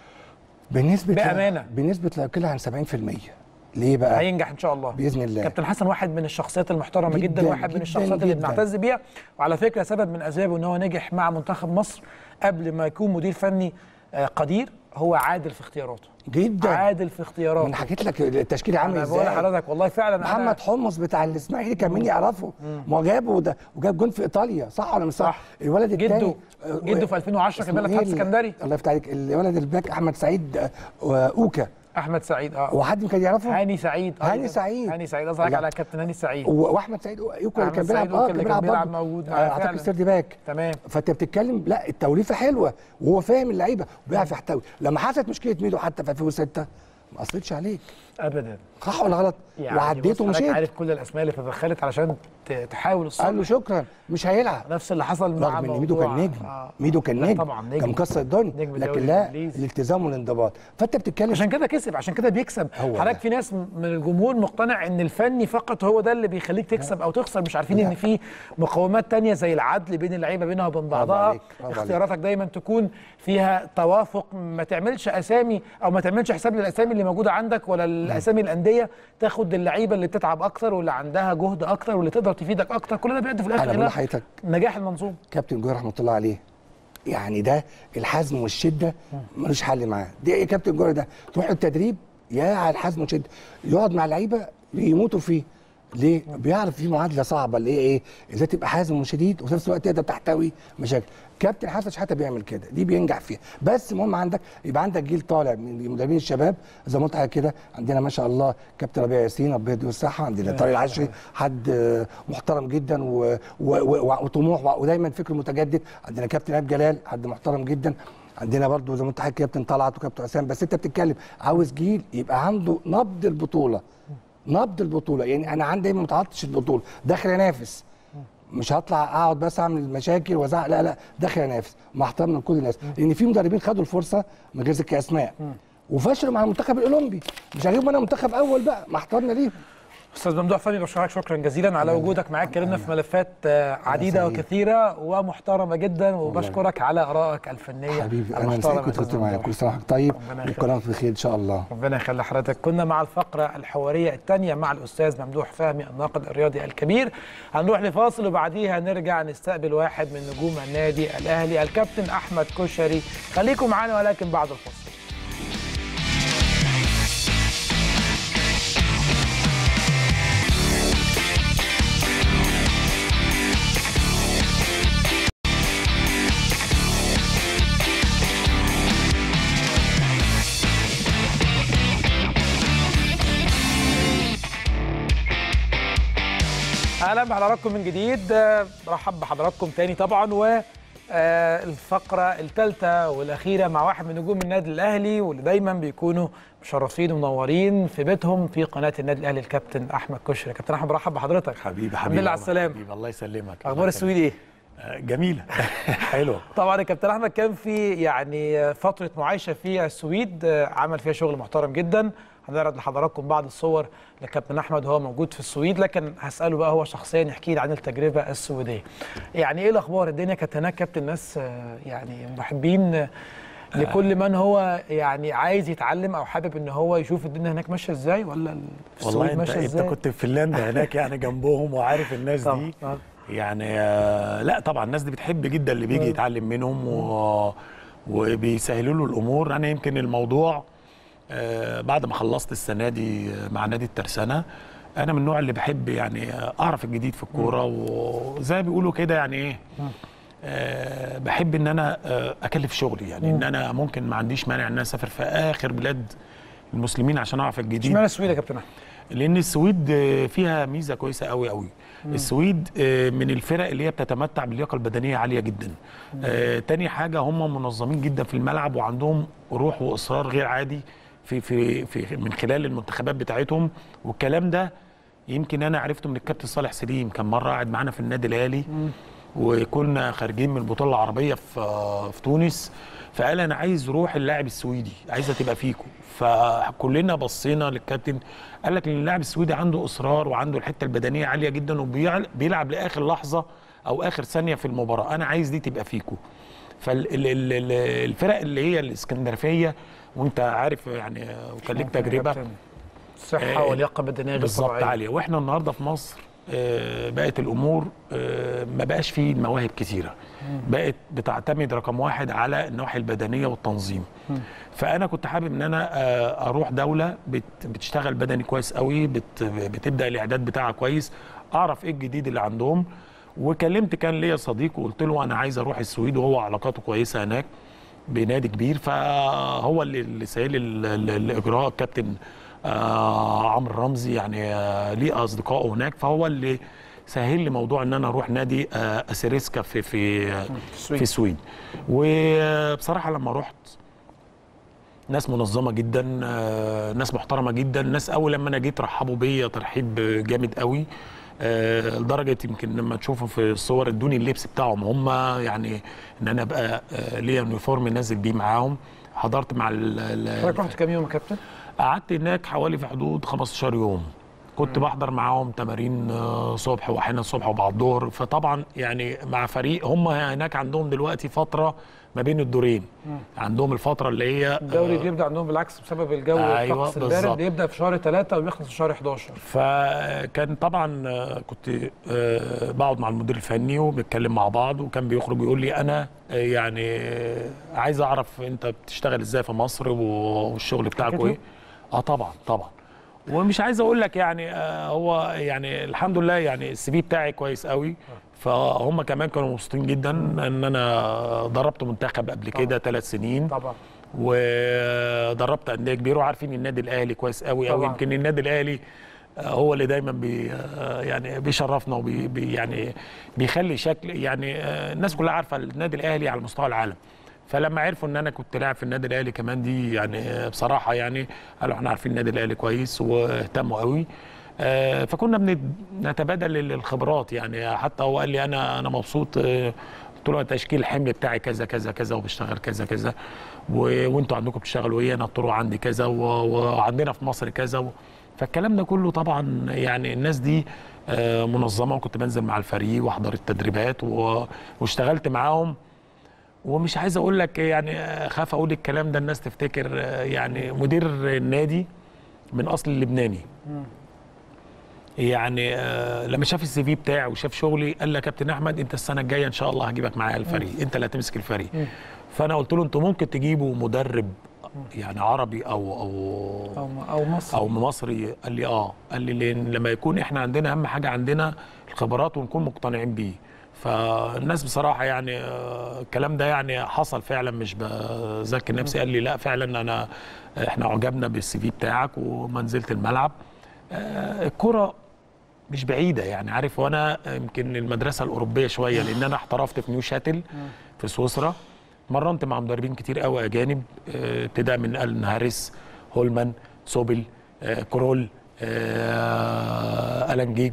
بنسبه بأمانة. بنسبه لا يقل عن 70% ليه بقى؟ هينجح ان شاء الله باذن الله كابتن حسن واحد من الشخصيات المحترمه جدا, جداً، واحد من جداً، الشخصيات اللي جداً. بنعتز بيها وعلى فكره سبب من اسبابه ان هو نجح مع منتخب مصر قبل ما يكون مدير فني آه، قدير هو عادل في اختياراته جدا عادل في اختياراته انا حكيت لك التشكيل عامل انا بقول ازاي لحضرتك والله فعلا أنا- محمد حمص بتاع الاسماعيلي كان مين يعرفه ما هو جابه ده وجاب جون في ايطاليا صح ولا مش صح؟ صح. الولد جده التاني جده في 2010 كان اسمه بيلعب في إيه الاتحاد ال- السكندري الله يفتح عليك الولد الباك احمد سعيد آه، اوكا احمد سعيد اه هو حد كان يعرفه؟ هاني سعيد هاني أيضاً. سعيد. هاني سعيد قصدك لا. على كابتن هاني سعيد و- واحمد سعيد اوكا اللي أحمد كان سعيد بيلعب أوكا اه اللي كان كان بيلعب بيلعب برضه. موجود آه، معاه اعتقد فعلاً. سيرد باك تمام فانت بتتكلم لا التوليفه حلوه وهو فاهم اللعيبه وبيعرف يحتوي لما حصلت مشكله ميدو حتى في 2006 ما اثرتش عليك ابدا صح ولا غلط؟ يعني وعديته بص حضرتك ومشيت عارف كل الاسماء اللي تدخلت علشان ت- تحاول الصبر قال له شكرا مش هيلعب نفس اللي حصل مع رغم ان ميدو كان موضوع- نجم آه. ميدو كان لا نجم طبعا نجم كان مكسر الدنيا نجم الدوري لكن لا الإنجليزي. الالتزام والانضباط فانت بتتكلم عشان كده كسب عشان كده بيكسب هو حضرتك ده. في ناس من الجمهور مقتنع ان الفني فقط هو ده اللي بيخليك تكسب او تخسر مش عارفين ان في مقومات تانية زي العدل بين اللعيبه بينها وبين بعضها عليك، برافو عليك. اختياراتك دايما تكون فيها توافق ما تعملش اسامي او ما تعملش حساب للاسامي اللي موجوده عندك ولا الاسامي الانديه تاخد اللعيبه اللي بتتعب اكتر واللي عندها جهد اكتر واللي تقدر تفيدك اكتر كل ده بيؤدي في الاخر انا بقول الى لحضرتك نجاح المنظومه كابتن جوهر رحمه الله عليه يعني ده الحزم والشده ملوش حل معاه ده ايه كابتن جوهر ده تروح التدريب يا على الحزم والشده يقعد مع اللعيبه يموتوا فيه ليه؟ بيعرف في معادله صعبه اللي هي ايه؟ ازاي تبقى حازم وشديد وفي نفس الوقت تقدر تحتوي مشاكل. كابتن حسن شحاته بيعمل كده، دي بينجح فيها، بس المهم عندك يبقى عندك جيل طالع من مدربين الشباب زي ما قلت حضرتك كده عندنا ما شاء الله كابتن ربيع ياسين ربنا يديه الصحه، عندنا طارق العشري حد آه، محترم جدا و- و- و- وطموح و- ودايما فكر متجدد، عندنا كابتن ايهاب جلال حد محترم جدا عندنا برضو زي ما انت حضرتك كابتن طلعت وكابتن حسام بس انت بتتكلم عاوز جيل يبقى عنده نبض البطوله نبض البطوله يعني انا عندي ما متعطش البطوله داخل انافس مش هطلع اقعد بس اعمل مشاكل وازعق لا لا داخل انافس مع احترامنا لكل الناس لان في مدربين خدوا الفرصه من غير ذكر اسماء وفشلوا مع المنتخب الاولمبي مش هجيبهم انا منتخب اول بقى مع احترامنا ليهم استاذ ممدوح فهمي بشكرك شكرا جزيلا على وجودك معاك اتكلمنا في ملفات آه، عديده سعيد. وكثيره ومحترمه جدا وبشكرك على ارائك الفنيه حبيبي انا المحترمة سعيد كنت يا كنت أستاذ معايا ممدوح. كل سنه وحضرتك طيب ربنا يخليك. والقناه بخير ان شاء الله ربنا يخلي حضرتك كنا مع الفقرة الحوارية الثانية مع الأستاذ ممدوح فهمي الناقد الرياضي الكبير هنروح لفاصل وبعديها نرجع نستقبل واحد من نجوم النادي الأهلي الكابتن أحمد كشري خليكم معانا ولكن بعد الفاصل اهلا بحضراتكم من جديد آه، برحب بحضراتكم تاني طبعا و آه، الفقره الثالثه والاخيره مع واحد من نجوم النادي الاهلي واللي دايما بيكونوا مشرفين ومنورين في بيتهم في قناه النادي الاهلي الكابتن احمد كشري كابتن احمد برحب بحضرتك حبيبي الحمد حبيبي لله على السلامه حبيبي الله يسلمك اخبار السويد ايه جميله حلوه طبعا يا كابتن احمد كان في يعني فتره معايشه في السويد عمل فيها شغل محترم جدا هنعرض لحضراتكم بعض الصور لكابتن احمد وهو موجود في السويد لكن هساله بقى هو شخصيا يحكي لي عن التجربه السويديه يعني ايه الاخبار الدنيا كانت هناك كابتن الناس يعني محبين لكل من هو يعني عايز يتعلم او حابب ان هو يشوف الدنيا هناك ماشيه ازاي ولا في والله السويد انت ماشيه انت ازاي كنت في فنلندا هناك يعني جنبهم وعارف الناس طبعا دي آه. يعني آه، لا طبعا الناس دي بتحب جدا اللي بيجي يتعلم منهم و... وبيسهلوا له الامور انا يمكن الموضوع آه، بعد ما خلصت السنه دي مع نادي الترسانه انا من النوع اللي بحب يعني اعرف الجديد في الكوره وزي ما بيقولوا كده يعني ايه آه، بحب ان انا آه، اكلف شغلي يعني ان انا ممكن ما عنديش مانع ان انا اسافر في اخر بلاد المسلمين عشان اعرف الجديد اشمعنى السويد يا كابتن احمد لان السويد آه، فيها ميزه كويسه قوي قوي السويد آه، من الفرق اللي هي بتتمتع باللياقه البدنيه عاليه جدا آه، تاني حاجه هم منظمين جدا في الملعب وعندهم روح واصرار غير عادي في في في من خلال المنتخبات بتاعتهم والكلام ده يمكن انا عرفته من الكابتن صالح سليم كان مره قاعد معانا في النادي الاهلي وكنا خارجين من البطوله العربيه في في تونس فقال انا عايز روح اللاعب السويدي عايزها تبقى فيكم فكلنا بصينا للكابتن قال لك ان اللاعب السويدي عنده اصرار وعنده الحته البدنيه عاليه جدا وبيلعب لاخر لحظه او اخر ثانيه في المباراه انا عايز دي تبقى فيكم فالفرق اللي هي الاسكندنافيه وانت عارف يعني وكان ليك تجربه الصحه آه، واللياقه البدنيه غير بالظبط طبيعيه عاليه واحنا النهارده في مصر آه، بقت الامور آه، ما بقاش فيه مواهب كثيره بقت بتعتمد رقم واحد على النواحي البدنيه والتنظيم فانا كنت حابب ان انا آه، اروح دوله بت- بتشتغل بدني كويس قوي بت- بتبدا الاعداد بتاعها كويس اعرف ايه الجديد اللي عندهم وكلمت كان ليا صديق وقلت له انا عايز اروح السويد وهو علاقاته كويسه هناك بنادي كبير فهو اللي اللي سهل ال- ال- الاجراء الكابتن آه عمرو رمزي يعني آه ليه اصدقائه هناك فهو اللي سهل لي موضوع ان انا اروح نادي آه اسيريسكا في في في السويد وبصراحه لما رحت ناس منظمه جدا آه، ناس محترمه جدا ناس اول لما انا جيت رحبوا بيا ترحيب جامد قوي آه، لدرجه يمكن لما تشوفوا في الصور ادوني اللبس بتاعهم هم يعني ان انا ابقى آه، ليا يونيفورم نازل بيه معاهم حضرت مع ال- ال- حضرتك رحت كام يوم يا كابتن؟ قعدت هناك حوالي في حدود 15 يوم كنت بحضر معاهم تمارين آه، صبح واحيانا الصبح وبعد الظهر فطبعا يعني مع فريق هم هناك عندهم دلوقتي فتره ما بين الدورين عندهم الفتره اللي هي الدوري آه، بيبدا عندهم بالعكس بسبب الجو أيوة، والطقس البارد بالظبط. بيبدا في شهر 3 وبيخلص في شهر 11 فكان طبعا آه، كنت آه، بقعد مع المدير الفني وبنتكلم مع بعض وكان بيخرج يقول لي انا آه، يعني آه، عايز اعرف انت بتشتغل ازاي في مصر والشغل بتاعك حكيت له؟ ايه اه طبعا طبعا ومش عايز اقول لك يعني آه، هو يعني الحمد لله يعني السي في بتاعي كويس قوي فهم كمان كانوا مبسوطين جدا ان انا ضربت منتخب قبل كده ثلاث سنين طبعا ودربت انديه كبيره وعارفين النادي الاهلي كويس قوي قوي طبعاً. يمكن النادي الاهلي آه، هو اللي دايما بي آه، يعني بيشرفنا وبي بي- يعني بيخلي شكل يعني آه، الناس كلها عارفه النادي الاهلي على مستوى العالم فلما عرفوا ان انا كنت لاعب في النادي الاهلي كمان دي يعني آه، بصراحه يعني قالوا احنا عارفين النادي الاهلي كويس واهتموا قوي آه، فكنا بنتبادل الخبرات يعني حتى هو قال لي انا انا مبسوط آه، قلت له التشكيل الحمل بتاعي كذا كذا كذا وبشتغل كذا كذا و- وانتوا عندكم بتشتغلوا ايه انا الطرق عندي كذا و- وعندنا في مصر كذا و... فالكلام ده كله طبعا يعني الناس دي آه، منظمه وكنت بنزل مع الفريق واحضر التدريبات و... واشتغلت معاهم ومش عايز اقول لك يعني آه، خاف اقول الكلام ده الناس تفتكر آه، يعني مدير النادي من اصل لبناني يعني آه، لما شاف السي في بتاعي وشاف شغلي قال لي يا كابتن احمد انت السنه الجايه ان شاء الله هجيبك معايا الفريق انت اللي هتمسك الفريق فانا قلت له انتوا ممكن تجيبوا مدرب يعني عربي او او او او مصر او مصري قال لي اه قال لي لان لما يكون احنا عندنا اهم حاجه عندنا الخبرات ونكون مقتنعين بيه فالناس بصراحه يعني آه، الكلام ده يعني حصل فعلا مش بذكر نفسي قال لي لا فعلا انا احنا اعجبنا بالسي في بتاعك وما نزلت الملعب آه، الكره مش بعيده يعني عارف وانا يمكن المدرسه الاوروبيه شويه لان انا احترفت في نيو شاتل في سويسرا مرنت مع مدربين كتير قوي اجانب آه، ابتداء من الن هاريس هولمان سوبل آه، كرول آه، الان جيجر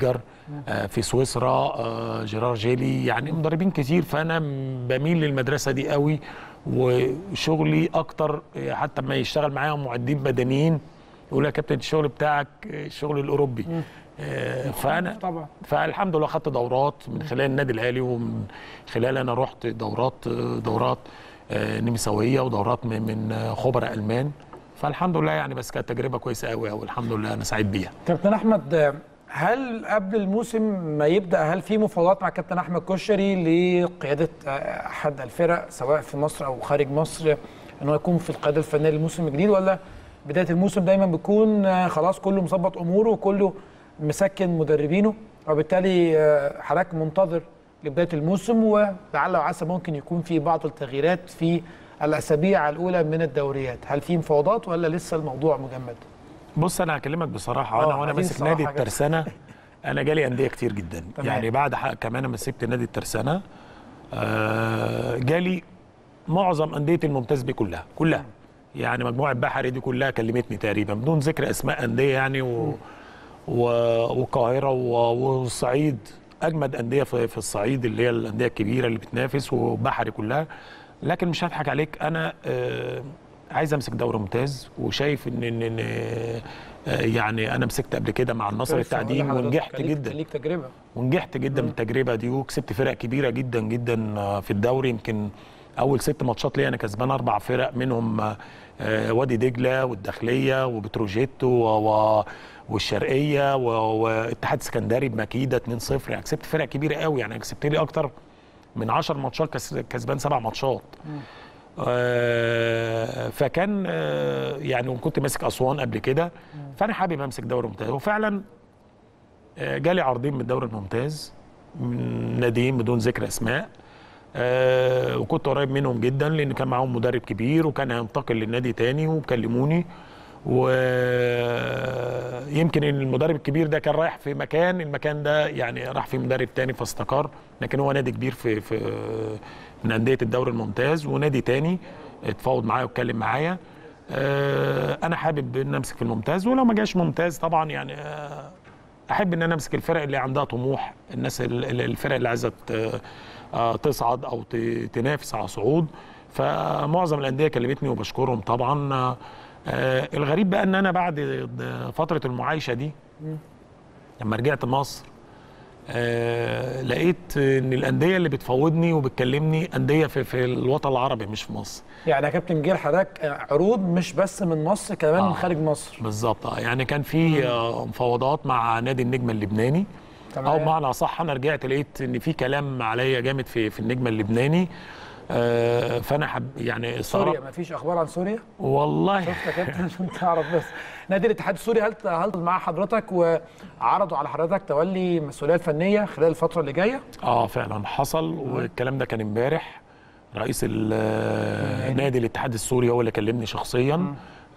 آه، في سويسرا آه، جيرار جيلي يعني مدربين كتير فانا م- بميل للمدرسه دي قوي وشغلي اكتر آه، حتى ما يشتغل معاهم معدين بدنيين يقول يا كابتن الشغل بتاعك آه، الشغل الاوروبي آه، فانا طبعا فالحمد لله خدت دورات من خلال النادي الاهلي ومن خلال انا رحت دورات دورات آه، نمساويه ودورات من من آه، خبراء المان فالحمد لله يعني بس كانت تجربه كويسه قوي قوي الحمد لله انا سعيد بيها كابتن احمد هل قبل الموسم ما يبدا هل في مفاوضات مع كابتن احمد كشري لقياده احد الفرق سواء في مصر او خارج مصر ان هو يكون في القياده الفنيه للموسم الجديد ولا بدايه الموسم دايما بيكون آه، خلاص كله مظبط اموره وكله مسكن مدربينه وبالتالي آه، حضرتك منتظر لبدايه الموسم ولعل وعسى ممكن يكون في بعض التغييرات في الاسابيع الاولى من الدوريات هل في مفاوضات ولا لسه الموضوع مجمد بص انا هكلمك بصراحه آه، انا وانا عايزين ماسك صراحة نادي كده. الترسانه انا جالي انديه كتير جدا تمام. يعني بعد حق كمان انا مسكت نادي الترسانه آه، جالي معظم انديه الممتاز بيه كلها كلها يعني مجموعه بحري دي كلها كلمتني تقريبا بدون ذكر اسماء انديه يعني و... و... والقاهره و... والصعيد اجمد انديه في... في الصعيد اللي هي الانديه الكبيره اللي بتنافس وبحري كلها لكن مش هضحك عليك انا آه عايز امسك دوري ممتاز وشايف ان ان إن، آه، يعني انا مسكت قبل كده مع النصر التعدين ونجحت جدا ليك تجربه ونجحت جدا من التجربه دي وكسبت فرق كبيره جدا جدا آه، في الدوري يمكن اول ست ماتشات ليا انا كسبان اربع فرق منهم آه، آه، وادي دجله والداخليه وبتروجيت و- و- والشرقيه و- واتحاد اسكندري بمكيده 2-0 يعني كسبت فرق كبيره قوي يعني كسبت لي اكتر من 10 ماتشات كس- كسبان سبع ماتشات آه، فكان آه، يعني وكنت ماسك اسوان قبل كده فانا حابب امسك دوري ممتاز وفعلا آه، جالي عرضين من الدوري الممتاز من ناديين بدون ذكر اسماء آه، وكنت قريب منهم جدا لان كان معاهم مدرب كبير وكان هينتقل للنادي تاني وكلموني ويمكن المدرب الكبير ده كان رايح في مكان المكان ده يعني راح في مدرب تاني فاستقر لكن هو نادي كبير في في من انديه الدوري الممتاز ونادي تاني اتفاوض معايا واتكلم معايا آه، انا حابب ان امسك في الممتاز ولو ما جاش ممتاز طبعا يعني آه، احب ان انا امسك الفرق اللي عندها طموح الناس ال- ال- الفرق اللي عايزه ت- آه، تصعد او ت- تنافس على صعود فمعظم الانديه كلمتني وبشكرهم طبعا آه، آه، الغريب بقى ان انا بعد د- فتره المعايشه دي لما رجعت مصر آه لقيت ان الانديه اللي بتفوضني وبتكلمني انديه في, في الوطن العربي مش في مصر يعني يا كابتن جيل حضرتك عروض مش بس من مصر كمان آه. من خارج مصر بالظبط آه، يعني كان في آه، مفاوضات مع نادي النجم اللبناني تمام. او بمعنى صح انا رجعت لقيت ان في كلام عليا جامد في في النجم اللبناني آه، فانا حب يعني سوريا استغربت ما فيش اخبار عن سوريا والله شفت يا كابتن عشان تعرف بس نادي الاتحاد السوري هل هل مع حضرتك وعرضوا على حضرتك تولي المسؤوليه الفنيه خلال الفتره اللي جايه اه فعلا حصل والكلام ده كان امبارح رئيس ال- نادي الاتحاد السوري هو اللي كلمني شخصيا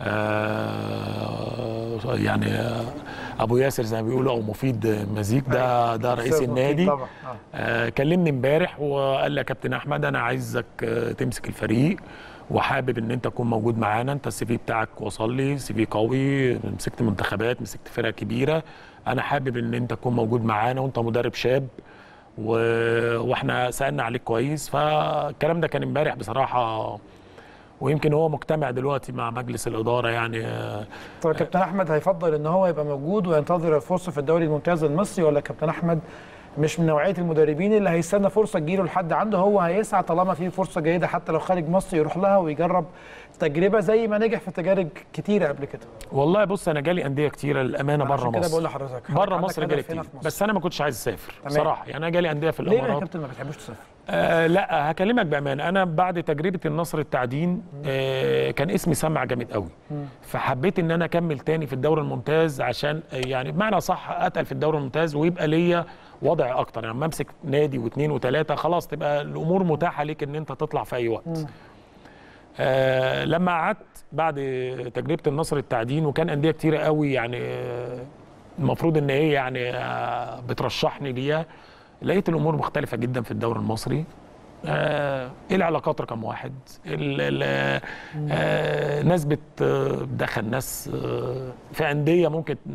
آه يعني آه، ابو ياسر زي ما بيقولوا او مفيد مزيك ده ده رئيس أستاذ مفيد النادي طبعا آه. آه كلمني امبارح وقال لي يا كابتن احمد انا عايزك آه تمسك الفريق وحابب ان انت تكون موجود معانا انت السي في بتاعك وصل لي سي في قوي مسكت منتخبات مسكت فرق كبيره انا حابب ان انت تكون موجود معانا وانت مدرب شاب و... واحنا سالنا عليك كويس فالكلام ده كان امبارح بصراحه ويمكن هو مجتمع دلوقتي مع مجلس الاداره يعني آه، طب كابتن احمد هيفضل ان هو يبقى موجود وينتظر الفرصه في الدوري الممتاز المصري ولا كابتن احمد مش من نوعيه المدربين اللي هيستنى فرصه تجيله لحد عنده هو هيسعى طالما في فرصه جيده حتى لو خارج مصر يروح لها ويجرب تجربه زي ما نجح في تجارب كتيره قبل كده والله بص انا جالي انديه كتيره للامانه بره عشان كده مصر بقول لحضرتك بره عندك مصر هدف جالي هنا كتير في مصر. بس انا ما كنتش عايز اسافر تمام. بصراحه يعني انا جالي انديه في ليه بقى يا الامارات كابتن ما بتحبوش تسافر آه لا هكلمك بامانه انا بعد تجربه النصر التعدين آه كان اسمي سمع جامد قوي فحبيت ان انا اكمل تاني في الدوري الممتاز عشان آه، يعني بمعنى صح اتقل في الدوري الممتاز ويبقى ليا وضع اكتر يعني لما امسك نادي واثنين وثلاثه خلاص تبقى الامور متاحه ليك ان انت تطلع في اي وقت آه لما قعدت بعد تجربه النصر التعدين وكان انديه كتيره قوي يعني آه، المفروض ان هي يعني آه، بترشحني ليها لقيت الامور مختلفه جدا في الدوري المصري آه العلاقات رقم واحد ال ال آه ناس بت- بتدخل ناس آه في انديه ممكن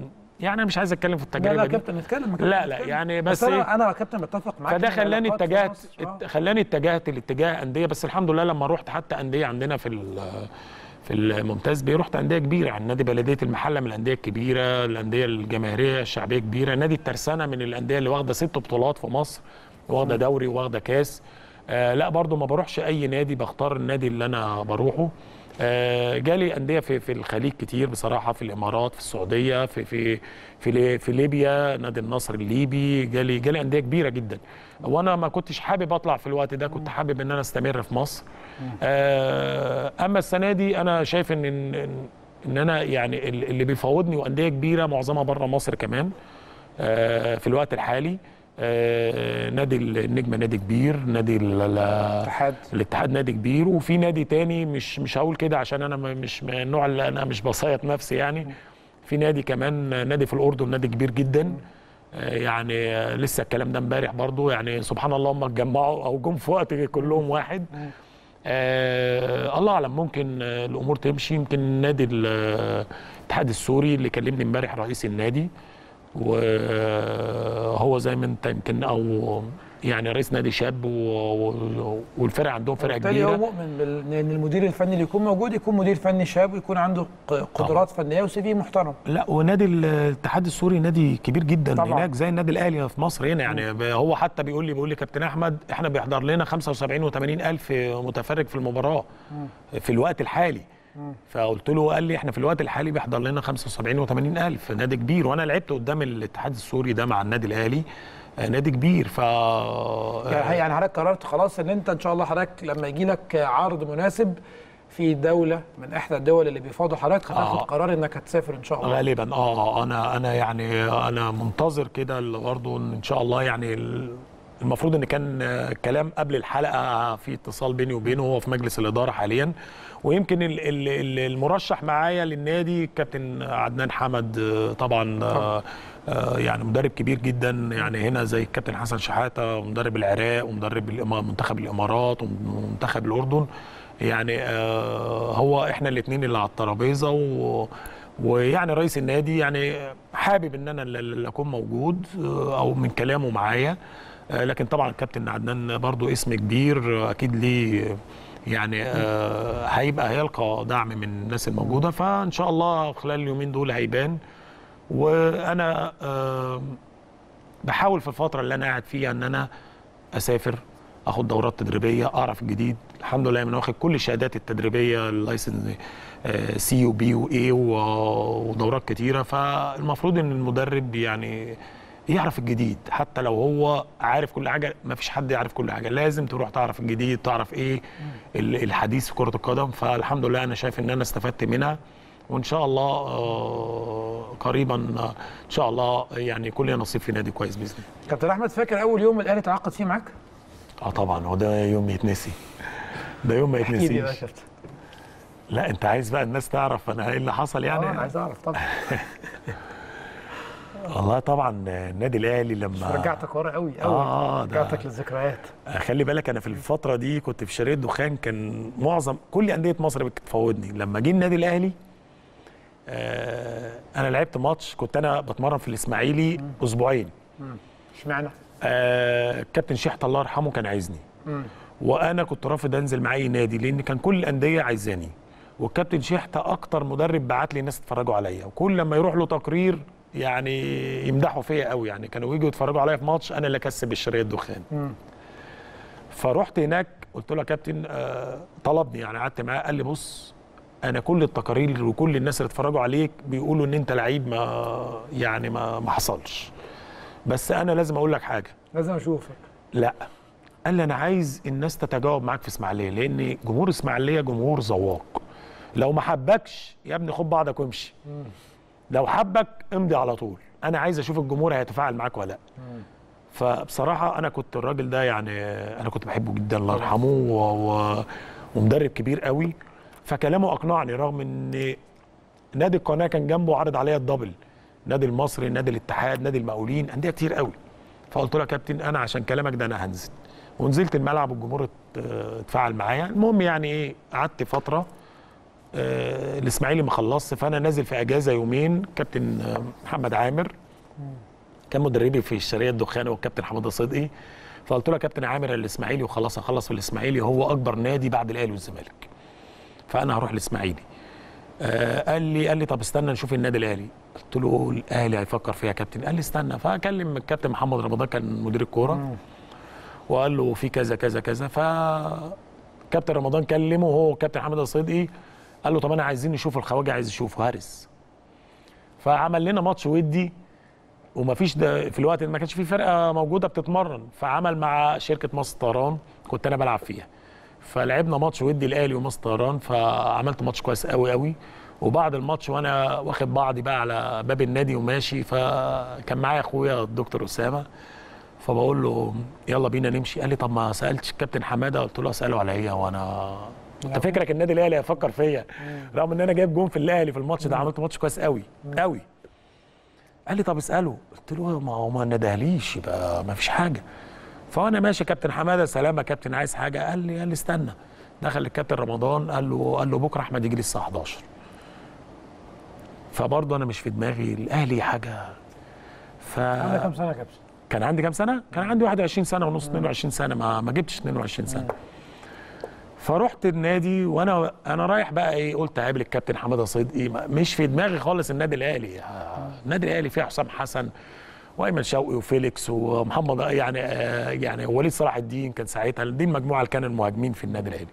يعني انا مش عايز اتكلم في لا التجربه لا دي كابتن نتكلم يا كابتن، لا لا نتكلم. يعني بس بس إيه؟ انا انا يا كابتن بتفق معاك فده إن خلاني العلاقات في اتجهت مصر- آه. خلاني اتجهت لاتجاه انديه بس الحمد لله لما رحت حتى انديه عندنا في ال- في الممتاز بيه رحت انديه كبيره يعني نادي بلديه المحله من الانديه الكبيره الانديه الجماهيريه الشعبيه كبيره نادي الترسانه من الانديه اللي واخده ست بطولات في مصر واخده دوري واخده كاس آه لا برضو ما بروحش اي نادي بختار النادي اللي انا بروحه آه جالي انديه في في الخليج كتير بصراحه في الامارات في السعوديه في في في, لي- في ليبيا نادي النصر الليبي جالي جالي انديه كبيره جدا وانا ما كنتش حابب اطلع في الوقت ده كنت حابب ان انا استمر في مصر آه اما السنه دي انا شايف ان ان, إن انا يعني ال- اللي بيفاوضني وانديه كبيره معظمها بره مصر كمان آه في الوقت الحالي آه نادي النجمه نادي كبير نادي ال- ال- اتحاد الاتحاد نادي كبير وفي نادي تاني مش مش هقول كده عشان انا م- مش من النوع اللي انا مش بصيط نفسي يعني في نادي كمان نادي في الاردن نادي كبير جدا آه، يعني آه، لسه الكلام ده امبارح برضو يعني سبحان الله هم اتجمعوا او جم في وقت كلهم واحد آه الله اعلم ممكن آه الامور تمشي يمكن نادي ال- آه، الاتحاد السوري اللي كلمني امبارح رئيس النادي وهو زي ما انت يمكن او يعني رئيس نادي شاب و- و- والفرق عندهم فرقه بالتالي هو كبيره مؤمن بال- ان المدير الفني اللي يكون موجود يكون مدير فني شاب ويكون عنده ق- قدرات فنيه وسي في محترم لا ونادي الاتحاد السوري نادي كبير جدا طبعاً. هناك زي النادي الاهلي في مصر هنا يعني ب- هو حتى بيقول لي بيقول لي كابتن احمد احنا بيحضر لنا 75 و80 الف متفرج في المباراه في الوقت الحالي فقلت له قال لي احنا في الوقت الحالي بيحضر لنا 75 و80 الف نادي كبير وانا لعبت قدام الاتحاد السوري ده مع النادي الاهلي آه، نادي كبير ف يعني يعني حضرتك قررت خلاص ان انت ان شاء الله حضرتك لما يجي لك عرض مناسب في دوله من احدى الدول اللي بيفاضوا حضرتك هتاخد آه. قرار انك هتسافر ان شاء الله غالبا اه انا انا يعني انا منتظر كده برضه ان شاء الله يعني ال- المفروض ان كان آه، كلام قبل الحلقه في اتصال بيني وبينه هو في مجلس الاداره حاليا ويمكن ال- ال- ال- المرشح معايا للنادي كابتن عدنان حمد آه، طبعا آه، آه، يعني مدرب كبير جدا يعني هنا زي الكابتن حسن شحاته ومدرب العراق ومدرب الإما- منتخب الامارات ومنتخب الاردن يعني آه، هو احنا الاثنين اللي على الترابيزه و ويعني رئيس النادي يعني حابب ان انا اللي- اللي اكون موجود آه، او من كلامه معايا آه، لكن طبعا الكابتن عدنان برضو اسم كبير آه، اكيد ليه يعني آه، هيبقى هيلقى دعم من الناس الموجوده فان شاء الله خلال اليومين دول هيبان وانا آه، بحاول في الفتره اللي انا قاعد فيها ان انا اسافر اخد دورات تدريبيه اعرف الجديد الحمد لله انا واخد كل الشهادات التدريبيه اللايسنس سي وبي واي ودورات كتيره فالمفروض ان المدرب يعني يعرف الجديد حتى لو هو عارف كل حاجه ما فيش حد يعرف كل حاجه لازم تروح تعرف الجديد تعرف ايه ال- الحديث في كره القدم فالحمد لله انا شايف ان انا استفدت منها وان شاء الله آه، قريبا آه، ان شاء الله يعني كل لنا نصيب في نادي كويس باذن الله كابتن احمد فاكر اول يوم الاهلي تعاقد فيه معاك؟ اه طبعا هو ده يوم يتنسي ده يوم ما احكي لي بقى يا يتنسيش كابتن لا انت عايز بقى الناس تعرف انا ايه اللي حصل يعني اه انا عايز اعرف طبعا والله طبعا النادي الاهلي لما رجعتك ورا قوي قوي آه، ده- رجعتك للذكريات خلي بالك انا في الفتره دي كنت في شركه دخان كان معظم كل انديه مصر بتفاوضني لما جه النادي الاهلي آه انا لعبت ماتش كنت انا بتمرن في الاسماعيلي اسبوعين اشمعنى؟ آه الكابتن شيحت الله يرحمه كان عايزني وانا كنت رافض انزل مع اي نادي لان كان كل الانديه عايزاني والكابتن شيحته اكتر مدرب بعت لي ناس يتفرجوا عليا وكل لما يروح له تقرير يعني يمدحوا فيا قوي يعني كانوا يجوا يتفرجوا عليا في ماتش انا اللي اكسب الشرقيه الدخان فرحت هناك قلت له يا كابتن آه طلبني يعني قعدت معاه قال لي بص انا كل التقارير وكل الناس اللي اتفرجوا عليك بيقولوا ان انت لعيب ما يعني ما ما حصلش بس انا لازم اقول لك حاجه لازم اشوفك لا قال لي انا عايز الناس تتجاوب معاك في اسماعيليه لان جمهور اسماعيليه جمهور ذواق لو ما حبكش يا ابني خد بعضك وامشي لو حبك امضي على طول انا عايز اشوف الجمهور هيتفاعل معاك ولا لا فبصراحه انا كنت الراجل ده يعني انا كنت بحبه جدا الله يرحمه و... و... ومدرب كبير قوي فكلامه اقنعني رغم ان نادي القناه كان جنبه عرض عليا الدبل نادي المصري نادي الاتحاد نادي المقاولين انديه كتير قوي فقلت له يا كابتن انا عشان كلامك ده انا هنزل ونزلت الملعب والجمهور ات- اتفاعل معايا المهم يعني ايه قعدت فتره آه الاسماعيلي ما خلصش فانا نازل في اجازه يومين كابتن آه، محمد عامر كان مدربي في الشرقيه الدخان والكابتن حماده صدقي فقلت له يا كابتن عامر الاسماعيلي وخلاص هخلص في الاسماعيلي هو اكبر نادي بعد الاهلي والزمالك فانا هروح الاسماعيلي آه قال لي قال لي طب استنى نشوف النادي الاهلي قلت له الاهلي هيفكر فيها يا كابتن قال لي استنى فاكلم الكابتن محمد رمضان كان مدير الكوره وقال له في كذا كذا كذا ف كابتن رمضان كلمه هو كابتن حمد الصدقي قال له طب انا عايزين نشوف الخواجه عايز يشوفه هارس فعمل لنا ماتش ودي ومفيش ده في الوقت ده ما كانش في فرقه موجوده بتتمرن فعمل مع شركه مصر طيران كنت انا بلعب فيها فلعبنا ماتش ودي الاهلي ومصر طيران فعملت ماتش كويس قوي قوي وبعد الماتش وانا واخد بعضي بقى على باب النادي وماشي فكان معايا اخويا الدكتور اسامه فبقول له يلا بينا نمشي قال لي طب ما سالتش الكابتن حماده قلت له اساله على ايه وانا انت فكرك النادي الاهلي هيفكر فيا رغم ان انا جايب جون في الاهلي في الماتش ده عملت ماتش كويس قوي قوي قال لي طب اساله قلت له ما هو ما ندهليش يبقى ما فيش حاجه فانا ماشي يا كابتن حماده سلام يا كابتن عايز حاجه قال لي قال لي استنى دخل الكابتن رمضان قال له قال له بكره احمد يجي لي الساعه 11 فبرضه انا مش في دماغي الاهلي حاجه ف عندك كام سنه يا كابتن؟ كان عندي كام سنه؟ كان عندي 21 سنه ونص 22 سنه ما ما جبتش 22 سنه فرحت النادي وانا انا رايح بقى ايه قلت اقابل الكابتن حماده صدقي ما- مش في دماغي خالص النادي الاهلي آه، النادي الاهلي فيه حسام حسن وايمن شوقي وفيليكس ومحمد يعني آه، يعني وليد صلاح الدين كان ساعتها دي المجموعه اللي كان المهاجمين في النادي الاهلي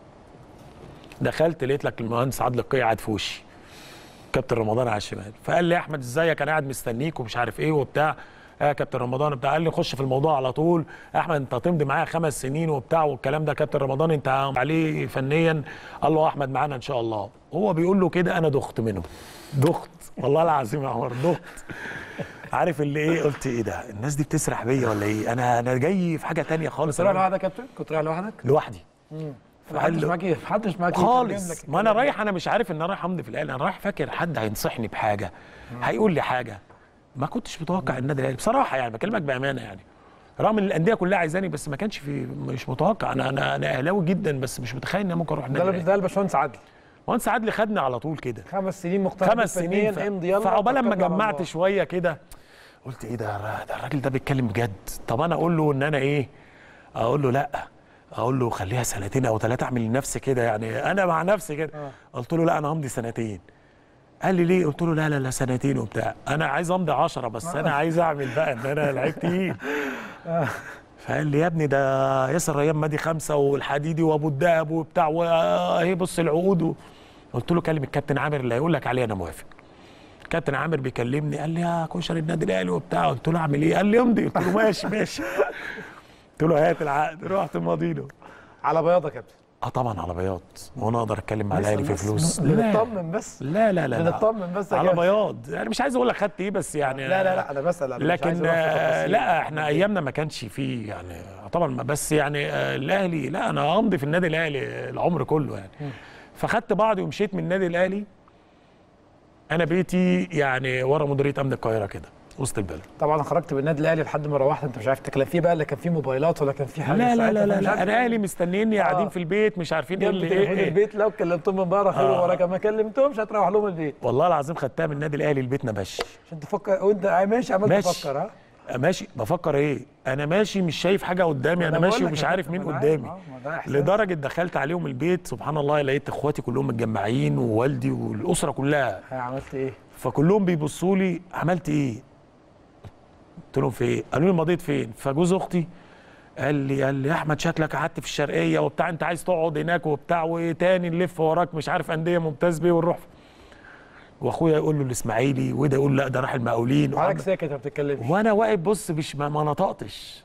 دخلت لقيت لك المهندس عادل القيع قاعد في وشي كابتن رمضان على الشمال فقال لي يا احمد ازيك انا قاعد مستنيك ومش عارف ايه وبتاع يا كابتن رمضان بتاع قال لي خش في الموضوع على طول احمد انت هتمضي معايا خمس سنين وبتاع والكلام ده كابتن رمضان انت عليه فنيا قال له احمد معانا ان شاء الله هو بيقول له كده انا دخت منه دخت والله العظيم يا عمر دخت عارف اللي ايه قلت ايه ده الناس دي بتسرح بيا ولا ايه انا انا جاي في حاجه تانية خالص كنت رايح أنا لوحدك يا كابتن؟ كنت رايح لوحدك؟ لوحدي محدش له- معاك محدش معاك يترجم خالص لك ما انا الكلام. رايح انا مش عارف ان انا رايح امضي في الاهلي انا رايح فاكر حد هينصحني بحاجه هيقول لي حاجه ما كنتش متوقع النادي الاهلي بصراحه يعني بكلمك بامانه يعني رغم ان الانديه كلها عايزاني بس ما كانش في مش متوقع انا انا انا اهلاوي جدا بس مش متخيل ان انا ممكن اروح ده النادي اللي- الاهلي ده الباشمهندس عدلي وانس عدلي خدني على طول كده خمس سنين مختلف خمس سنين ف... امضي يلا فعقبال لما توكلنا على جمعت الله. شويه كده قلت ايه ده الر- ده الراجل ده بيتكلم بجد طب انا اقول له ان انا ايه اقول له لا اقول له خليها سنتين او ثلاثه اعمل لنفسي كده يعني انا مع نفسي كده قلت له لا انا همضي سنتين قال لي ليه قلت له لا لا لا سنتين وبتاع انا عايز امضي عشرة بس انا عايز اعمل بقى ان انا لعبت ايه فقال لي يا ابني ده ياسر ريان مادي خمسه والحديدي وابو الدهب وبتاع واهي بص العقود و... قلت له كلم الكابتن عامر اللي هيقول لك عليه انا موافق كابتن عامر بيكلمني قال لي يا كشري النادي الاهلي وبتاع قلت له اعمل ايه قال لي امضي قلت له ماشي ماشي قلت له هات العقد رحت ماضي له على بياض يا كابتن اه طبعا على بياض وانا اقدر اتكلم مع الاهلي في بس- فلوس بس- بنطمن بس لا لا لا لا بنطمن بس يا على كابتن. بياض يعني مش عايز اقول لك خدت ايه بس يعني لا لا لا انا بسال أنا مش عايز لكن أروح في آه، تفاصيل. لا احنا ايامنا ما كانش فيه يعني طبعا ما- بس يعني آه، الاهلي لا انا امضي في النادي الاهلي العمر كله يعني فخدت بعضي ومشيت من النادي الاهلي انا بيتي يعني ورا مديريه امن القاهره كده وسط البلد طبعا خرجت بالنادي الاهلي لحد ما روحت انت مش عارف تكلم فيه بقى لا كان في موبايلات ولا كان في حاجه لا لا ساعتها لا لا, فمش لا عارف انا اهلي مستنيني قاعدين آه. في البيت مش عارفين ايه جنب اللي تليفون ايه, إيه. البيت لو كلمتهم من بره خير آه. وراك ما كلمتهمش هتروح لهم البيت والله العظيم خدتها من النادي الاهلي لبيتنا ماشي عشان تفكر وانت ماشي عمال ماشي. تفكر ها ماشي بفكر ايه انا ماشي مش شايف حاجه قدامي انا بقول ماشي لك ومش يا عارف كابتن، مين ما أنا قدامي عارف، آه، ما ده إحساس. لدرجه دخلت عليهم البيت سبحان الله لقيت اخواتي كلهم متجمعين ووالدي والاسره كلها ها، عملت ايه؟ فكلهم بيبصوا لي عملت ايه قلت لهم في ايه قالوا لي مضيت فين فجوز اختي قال لي قال لي يا احمد شكلك قعدت في الشرقيه وبتاع انت عايز تقعد هناك وبتاع وتاني نلف وراك مش عارف انديه ممتاز بيه ونروح واخويا يقول له الاسماعيلي وده يقول لا ده راح المقاولين حضرتك ساكت ما بتتكلمش وانا واقف بص مش ما, ما نطقتش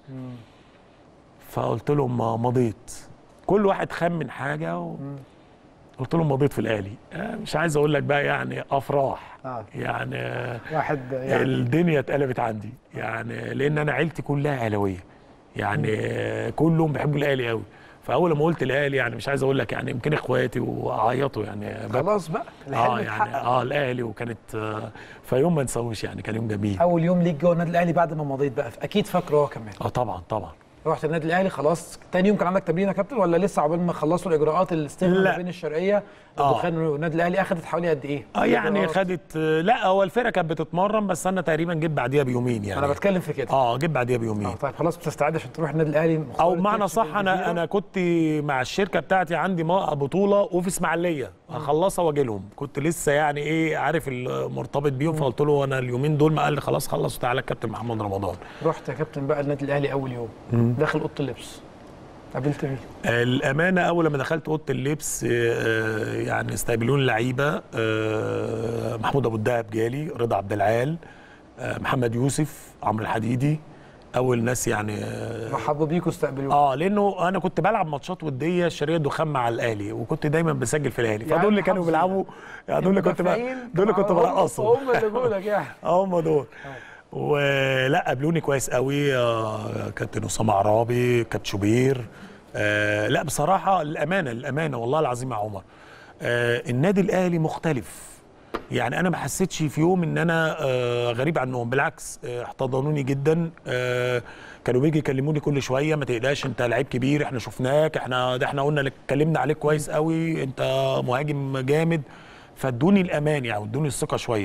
فقلت لهم ما مضيت كل واحد خمن حاجه و... قلت لهم مضيت في الاهلي آه، مش عايز اقول لك بقى يعني افراح آه. يعني آه، واحد يعني الدنيا اتقلبت عندي يعني لان انا عيلتي كلها اهلاويه يعني آه، كلهم بيحبوا الاهلي قوي فاول ما قلت الاهلي يعني مش عايز اقول لك يعني يمكن اخواتي وعيطوا يعني بك- خلاص بقى الحلم اه يعني اتحقق اه الاهلي وكانت آه فيوم ما نسويش يعني كان يوم جميل اول يوم ليك جوه النادي الاهلي بعد ما مضيت بقى اكيد فاكره هو كمان اه طبعا طبعا رحت النادي الاهلي خلاص تاني يوم كان عندك تمرين يا كابتن ولا لسه عقبال ما خلصوا الاجراءات الاستغناء لا. ما بين الشرقيه آه. الدخان والنادي الاهلي اخذت حوالي قد ايه؟ اه يعني الإجراءات. خدت لا هو الفرقه كانت بتتمرن بس انا تقريبا جيت بعديها بيومين يعني انا بتكلم في كده اه جيت بعديها بيومين اه طيب خلاص بتستعد عشان تروح النادي الاهلي مختار او بمعنى التتش صح بالجزيرة. انا انا كنت مع الشركه بتاعتي عندي ما- بطوله وفي اسماعيليه هخلصها واجي لهم كنت لسه يعني ايه عارف المرتبط بيهم فقلت له انا اليومين دول ما قال لي خلاص خلص وتعالى الكابتن محمد رمضان رحت يا كابتن بقى النادي الاهلي اول يوم داخل اوضه اللبس قابلت مين؟ الامانه اول لما دخلت اوضه اللبس آه، يعني استقبلوني لعيبه آه، محمود ابو الدهب جالي رضا عبد العال آه، محمد يوسف عمرو الحديدي اول ناس يعني آه، رحبوا بيكوا استقبلوك اه لانه انا كنت بلعب ماتشات وديه الشرقيه دخان مع الاهلي وكنت دايما بسجل في الاهلي يعني فدول اللي كانوا حافظ بيلعبوا يعني دول اللي كنت بقى المدافعين دول اللي كنت هم- برقصهم هم اللي جولك يعني هم دول ولا قابلوني كويس قوي آه، كابتن اسامه عرابي كابتن شوبير آه لا بصراحه الامانه الامانه والله العظيم يا عمر آه النادي الاهلي مختلف يعني انا ما حسيتش في يوم ان انا آه غريب عنهم بالعكس آه احتضنوني جدا آه كانوا بيجي يكلموني كل شويه ما تقلقش انت لعيب كبير احنا شفناك احنا ده احنا قلنا لك اتكلمنا عليك كويس قوي انت مهاجم جامد فادوني الامان يعني ادوني الثقه شويه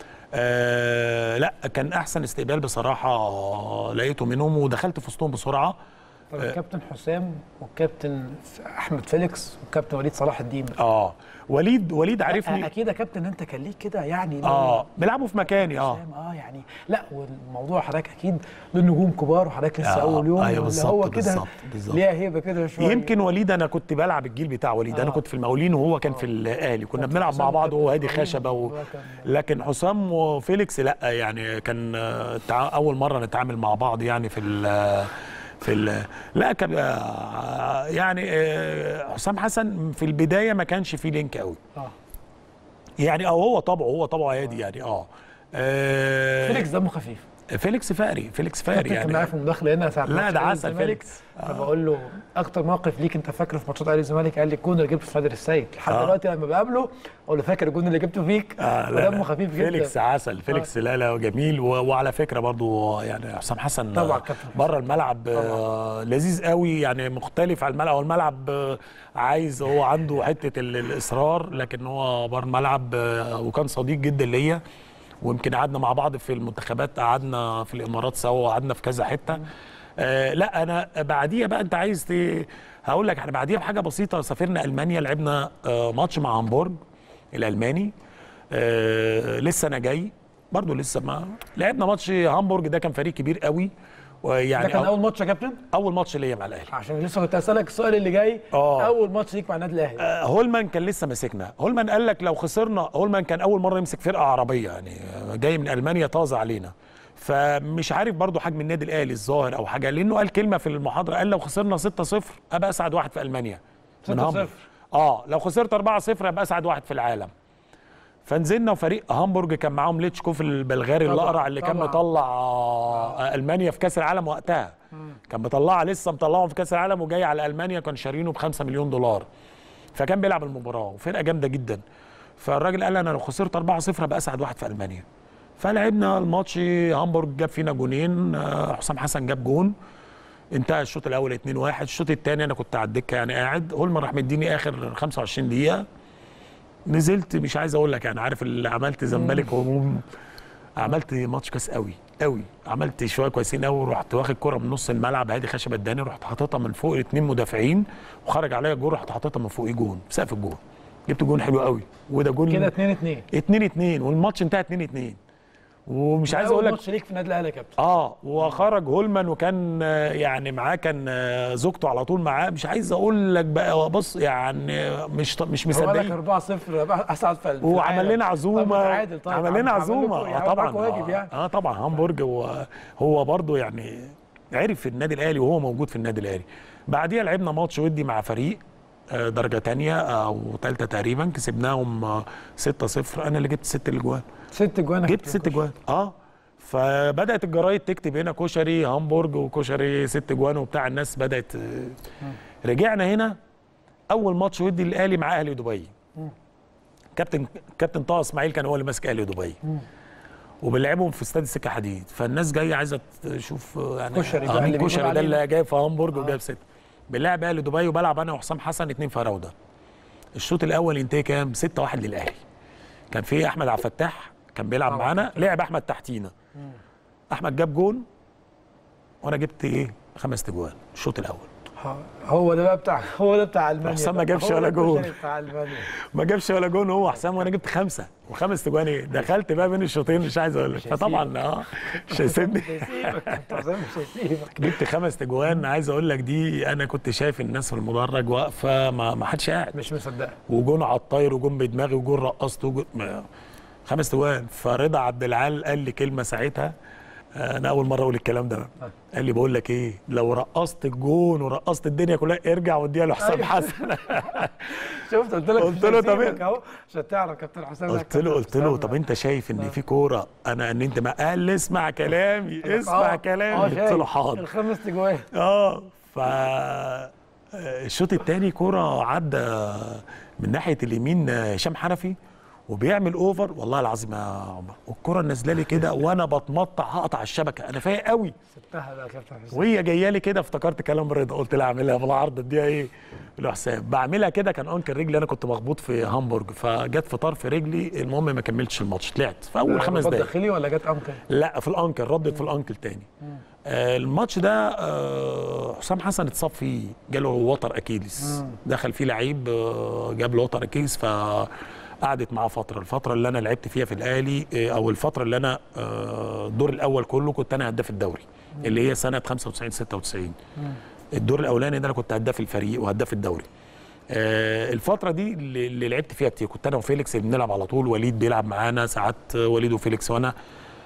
آه لا كان احسن استقبال بصراحه لقيته منهم ودخلت في وسطهم بسرعه طب الكابتن حسام والكابتن احمد فيليكس والكابتن وليد صلاح الدين اه وليد وليد عارفني اكيد يا كابتن انت كان ليك كده يعني اه بيلعبوا في مكاني اه حسام اه يعني لا والموضوع حضرتك اكيد دول نجوم كبار وحضرتك لسه آه، اول يوم أيوة اللي بالظبط، هو كده بالظبط، بالظبط. ليها هيبه كده شويه يمكن وليد انا كنت بلعب الجيل بتاع وليد انا آه. كنت في المقاولين وهو كان في الاهلي كنا كابتن بنلعب مع حسام بعض كابتن وهو هادي إبراهيم، خشبه و... هو كان- لكن حسام وفيليكس لا يعني كان آه، تع... اول مره نتعامل مع بعض يعني في ال... في ال... لا كان آه، يعني آه، حسام حسن في البدايه ما كانش فيه لينك قوي اه يعني او هو طبعه هو طبعه هادي يعني اه آه، فيليكس دمه خفيف فيليكس فاري فيليكس كابتن فاري كان معايا يعني في المداخله هنا ساعه لا، ماتش ده أهلي عسل والزمالك. فيليكس. فبقول له اكتر موقف ليك انت فاكره في ماتشات اهلي والزمالك قال لي الجون اللي جبته في نادر السيد لحد آه. دلوقتي لما بقابله اقول له فاكر الجون اللي جبته فيك آه لا ودمه لا. خفيف جدا فيليكس عسل فيليكس لا لا جميل و... وعلى فكره برضو يعني حسام حسن طبعاً آه، كابتن حسام. بره الملعب آه لذيذ قوي يعني مختلف عن الملعب هو الملعب آه عايز هو عنده حته ال... الاصرار لكن هو بره الملعب آه وكان صديق جدا ليا ويمكن قعدنا مع بعض في المنتخبات قعدنا في الامارات سوا وقعدنا في كذا حته آه لا انا بعديها بقى انت عايز ت... هقول لك احنا بعديها بحاجه بسيطه سافرنا المانيا لعبنا آه ماتش مع هامبورج الالماني آه لسه انا جاي برضو لسه ما لعبنا ماتش هامبورج ده كان فريق كبير قوي ده ويعني كان أو- اول ماتش يا كابتن اول ماتش ليا مع الاهلي عشان لسه كنت هسالك السؤال اللي جاي آه. اول ماتش ليك مع النادي الاهلي آه، هولمان كان لسه ماسكنا هولمان قال لك لو خسرنا هولمان كان اول مره يمسك فرقه عربيه يعني آه، جاي من المانيا طازه علينا فمش عارف برضو حجم النادي الاهلي الظاهر او حاجه لانه قال كلمه في المحاضره قال لو خسرنا 6-0 ابقى اسعد واحد في المانيا من 6-0. هامبورج اه لو خسرت 4-0 ابقى اسعد واحد في العالم فنزلنا وفريق هامبورج كان معاهم ليتشكو في البلغاري طبعاً، الاقرع اللي كان طبعاً. مطلع آه، المانيا في كاس العالم وقتها كان مطلعها لسه مطلعهم في كاس العالم وجاي على المانيا كان شارينه ب 5 مليون دولار فكان بيلعب المباراه وفرقه جامده جدا فالراجل قال انا لو خسرت 4-0 هبقى اسعد واحد في المانيا فلعبنا الماتش هامبورج جاب فينا جونين آه، حسام حسن جاب جون انتهى الشوط الاول 2-1 الشوط الثاني انا كنت على الدكه يعني قاعد هولمان راح مديني اخر 25 دقيقه نزلت مش عايز اقول لك يعني عارف اللي عملت زمالك هموم عملت ماتش كويس قوي قوي عملت شويه كويسين قوي ورحت واخد كره من نص الملعب هادي خشب اداني رحت حاططها من فوق الاثنين مدافعين وخرج عليا الجول رحت حاططها من فوقيه جون سقف الجون جبت جون حلو قوي وده جول كده 2 2 2 2 والماتش انتهى 2 2 ومش عايز اقول لك ماتش ليك في النادي الاهلي يا كابتن اه وخرج هولمان وكان آه، يعني معاه كان آه، زوجته على طول معاه مش عايز اقول لك بقى هو بص يعني مش مش هو قال لك مصدقين 4 0 اسعد في في وعمل العالم. لنا عزومه طب متعادل طيب عمل لنا عمل عزومه لكم- اه يعني طبعا عمل واجب آه, يعني اه طبعا هامبورج هو هو برضه يعني عرف في النادي الاهلي وهو موجود في النادي الاهلي بعديها لعبنا ماتش ودي مع فريق آه، درجه تانية او ثالثه تقريبا كسبناهم آه، 6-0 انا اللي جبت ست الاجوان ست جوان يا جبت كابتن ست جوان اه فبدات الجرايد تكتب هنا كشري هامبورج وكشري ست جوان وبتاع الناس بدات آه، رجعنا هنا اول ماتش ودي الاهلي مع اهلي دبي كابتن كابتن طه اسماعيل كان هو اللي ماسك اهلي دبي وبنلعبهم في استاد السكه حديد فالناس جايه عايزه تشوف آه، يعني كشري بقى آه، مين اللي بيقولوا كشري ده عليه اللي جايب في هامبورج وجايب ست بنلعب اهلي دبي وبلعب انا وحسام حسن اتنين فراوده الشوط الاول ينتهي كام 6 1 للاهلي كان في احمد عبد الفتاح كان بيلعب طبعا. معانا لعب احمد تحتينا احمد جاب جون وانا جبت ايه خمس تجوان الشوط الاول هو ده بقى بتاع هو ده بتاع المانيا حسام ما بقى. جابش هو ولا ده جول. الكشري بتاع المانيا ما جابش ولا جون هو حسام وانا جبت خمسه وخمس تجوان ايه دخلت بقى بين الشوطين مش عايز اقول لك فطبعا اه مش هيسيبني مش هيسيبك انت حسام مش هيسيبك جبت خمس تجوان عايز اقول لك دي انا كنت شايف الناس في المدرج واقفه ما ما حدش قاعد مش مصدق وجون على الطاير وجون بدماغي وجون رقصت وجون ما- خمس تجوان فرضا عبد العال قال لي كلمه ساعتها آه، انا اول مره اقول الكلام ده قال لي بقول لك ايه لو رقصت الجون ورقصت الدنيا كلها ارجع واديها لحسام أيوة. حسن شفت قلت لك قلت مش له طب هيسيبك اهو عشان تعرف كابتن حسام ده قلت له كابتن قلت له حسام. طب انت شايف ان في كوره انا ان انت ما قال لي اسمع كلامي اسمع آه، كلامي آه، قلت له شايف. حاضر الخمس تجوان اه ف الشوط الثاني كوره عدى من ناحيه اليمين هشام حنفي وبيعمل اوفر والله العظيم يا عمر والكره نازله لي كده وانا بتمطع هقطع الشبكه انا فايق قوي سبتها بقى يا كابتن حسام وهي جايه لي كده افتكرت كلام رضا قلت لها اعملها بالعرض اديها ايه لحسام بعملها كده كان انكل رجلي انا كنت مخبوط في هامبورج فجت في طرف رجلي المهم ما كملتش الماتش طلعت في اول خمس رباط دقايق داخلي ولا جت امكن لا في الانكل ردت في الانكل تاني آه الماتش ده آه حسام حسن اتصاب فيه جاله وتر اكيليس دخل فيه لعيب آه جاب له وتر اكيليس فقعدت معاه فتره الفتره اللي انا لعبت فيها في الاهلي آه او الفتره اللي انا آه الدور الاول كله كنت انا هداف الدوري اللي هي سنه 95 96 الدور الاولاني ده انا كنت هداف الفريق وهداف الدوري آه، الفترة دي اللي اللي لعبت فيها كتير كنت انا وفيليكس اللي بنلعب على طول وليد بيلعب معانا ساعات وليد وفيليكس وانا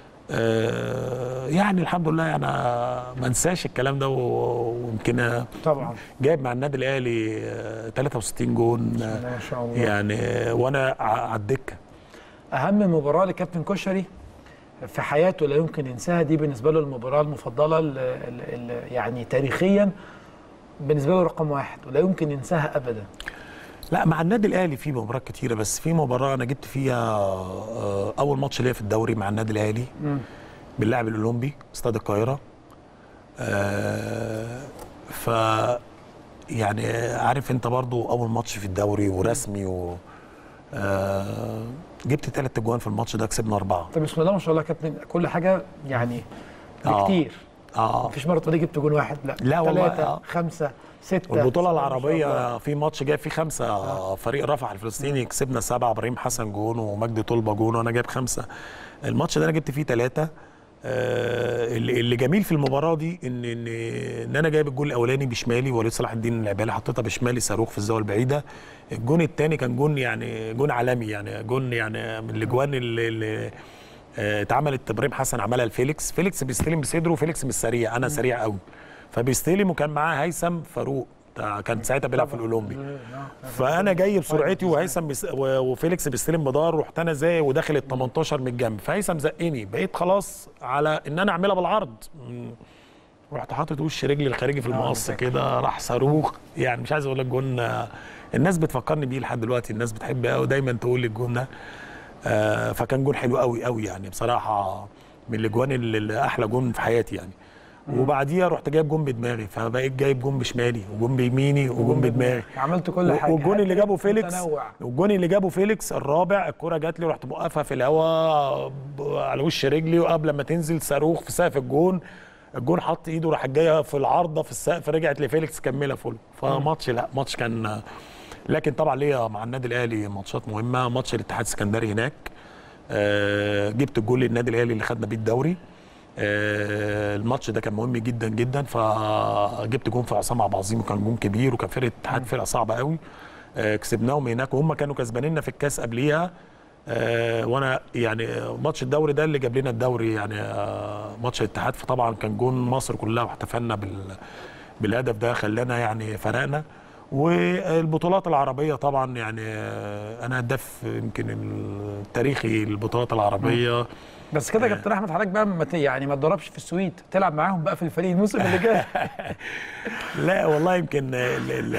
آه، يعني الحمد لله انا ما انساش الكلام ده و- ويمكن آه، طبعا جايب مع النادي الاهلي آه، 63 جون آه، ما شاء الله يعني آه، وانا ع- على الدكه اهم مباراه لكابتن كشري في حياته لا يمكن ينساها دي بالنسبه له المباراه المفضله ال ال ال يعني تاريخيا بالنسبه له رقم واحد ولا يمكن ينساها ابدا لا مع النادي الاهلي في مباريات كتيره بس في مباراه انا جبت فيها آه، اول ماتش ليا في الدوري مع النادي الاهلي باللاعب الاولمبي استاد القاهره آه، ف يعني عارف انت برضو اول ماتش في الدوري ورسمي و آه، جبت ثلاث اجوان في الماتش ده كسبنا اربعه طب بسم الله ما شاء الله يا كابتن كل حاجه يعني آه. بكتير اه مفيش مره تقول لي جبت جون واحد لا لا والله، ثلاثه آه. خمسه سته والبطوله بسم الله ما شاء الله. العربيه في ماتش جايب فيه خمسه فريق رفح الفلسطيني كسبنا سبعه ابراهيم حسن جون ومجدي طلبه جون وانا جايب خمسه الماتش ده انا جبت فيه ثلاثه آه اللي اللي جميل في المباراه دي ان ان ان انا جايب الجول الاولاني بشمالي وليد صلاح الدين العبالي حطيتها بشمالي صاروخ في الزاويه البعيده الجون الثاني كان جون يعني جون عالمي يعني جون يعني من الاجوان اللي, اللي آه، اتعملت ابراهيم حسن عملها لفيليكس فيليكس بيستلم بصدره وفيليكس مش سريع انا سريع قوي فبيستلم وكان معاه هيثم فاروق بتاع- كان ساعتها بيلعب في الاولمبي فانا جاي بسرعتي وهيثم بيس و- وفيليكس بيستلم بدار رحت انا زي وداخل ال 18 من الجنب فهيثم زقني بقيت خلاص على ان انا اعملها بالعرض مم. رحت حاطط وش رجلي الخارجي في المقص كده راح صاروخ يعني مش عايز اقول لك جون آه، الناس بتفكرني بيه لحد دلوقتي الناس بتحب قوي دايما تقول لي الجون ده آه، فكان جون حلو قوي قوي يعني بصراحه من الاجوان اللي اللي احلى جون في حياتي يعني وبعديها رحت جايب جون بدماغي فبقيت جايب جون بشمالي وجون بيميني وجون بدماغي عملت كل حاجه والجون اللي حتى جابه فيليكس متنوع. والجون اللي جابه فيليكس الرابع الكرة جات لي رحت موقفها في الهواء ب- على وش رجلي وقبل ما تنزل صاروخ في سقف الجون الجون حط ايده راح جايه في العارضه في السقف رجعت لفيليكس كملها فول فماتش لا ماتش كان لكن طبعا ليا مع النادي الاهلي ماتشات مهمه ماتش الاتحاد السكندري هناك آه، جبت الجول للنادي الاهلي اللي خدنا بيه الدوري آه، الماتش ده كان مهم جدا جدا فجبت جون في عصام عبد العظيم وكان جون كبير وكان فرقه الاتحاد فرقه صعبه قوي آه، كسبناهم هناك وهم كانوا كسبانيننا في الكاس قبليها آه، وانا يعني ماتش الدوري ده اللي جاب لنا الدوري يعني آه، ماتش الاتحاد فطبعا كان جون مصر كلها واحتفلنا بال بالهدف ده خلانا يعني فرقنا والبطولات العربيه طبعا يعني آه، انا هداف يمكن التاريخي البطولات العربيه بس كده يا كابتن احمد حضرتك بقى ما ت- يعني ما تضربش في السويد تلعب معاهم بقى في الفريق الموسم اللي جاي لا والله يمكن ال ال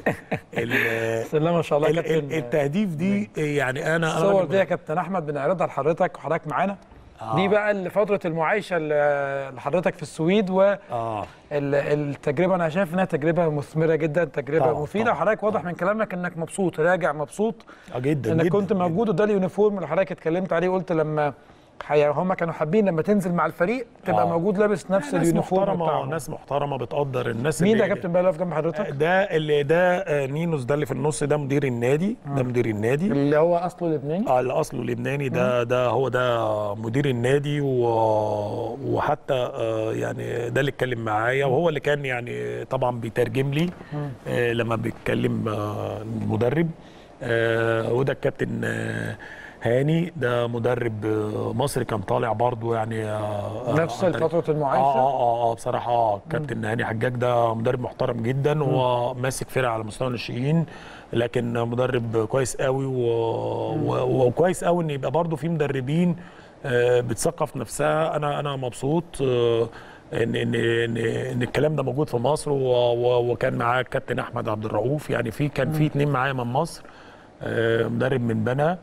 ال بسم الله ما شاء الله يا ال- ال- كابتن التهديف دي يعني انا انا الصور راجل دي يا كابتن احمد بنعرضها لحضرتك وحضرتك معانا دي بقى اللي فتره المعايشه اللي لحضرتك في السويد اه والتجربه انا شايف انها تجربه مثمره جدا تجربه طبعاً، مفيده طبعاً، وحضرتك واضح من كلامك انك مبسوط راجع مبسوط اه جدا انك جدا كنت جداً. موجود وده اليونيفورم اللي حضرتك اتكلمت عليه قلت لما حقيقة هم كانوا حابين لما تنزل مع الفريق تبقى آه. موجود لابس نفس ناس اليونيفورم محترمه بتاعهم ناس محترمه بتقدر الناس مين ده اللي- يا كابتن بقى اللي واقف جنب حضرتك؟ ده اللي ده آه، نينوس ده اللي في النص ده مدير النادي ده مدير النادي اللي هو اصله لبناني اه اللي اصله لبناني ده ده هو ده مدير النادي و... وحتى آه يعني ده اللي اتكلم معايا وهو اللي كان يعني طبعا بيترجم لي آه لما بيتكلم آه المدرب آه وده الكابتن آه هاني ده مدرب آه، مصري كان طالع برضو يعني آه نفس عن طريق- فتره المعايشه اه اه اه بصراحه اه كابتن هاني حجاج ده مدرب محترم جدا وماسك فرقه على مستوى الناشئين لكن مدرب كويس قوي و... و... وكويس قوي ان يبقى برضو في مدربين آه، بتثقف نفسها انا انا مبسوط آه، ان ان ان, إن الكلام ده موجود في مصر و... و... وكان معاه الكابتن احمد عبد الرؤوف يعني في كان في اتنين معايا من مصر آه، مدرب من بنا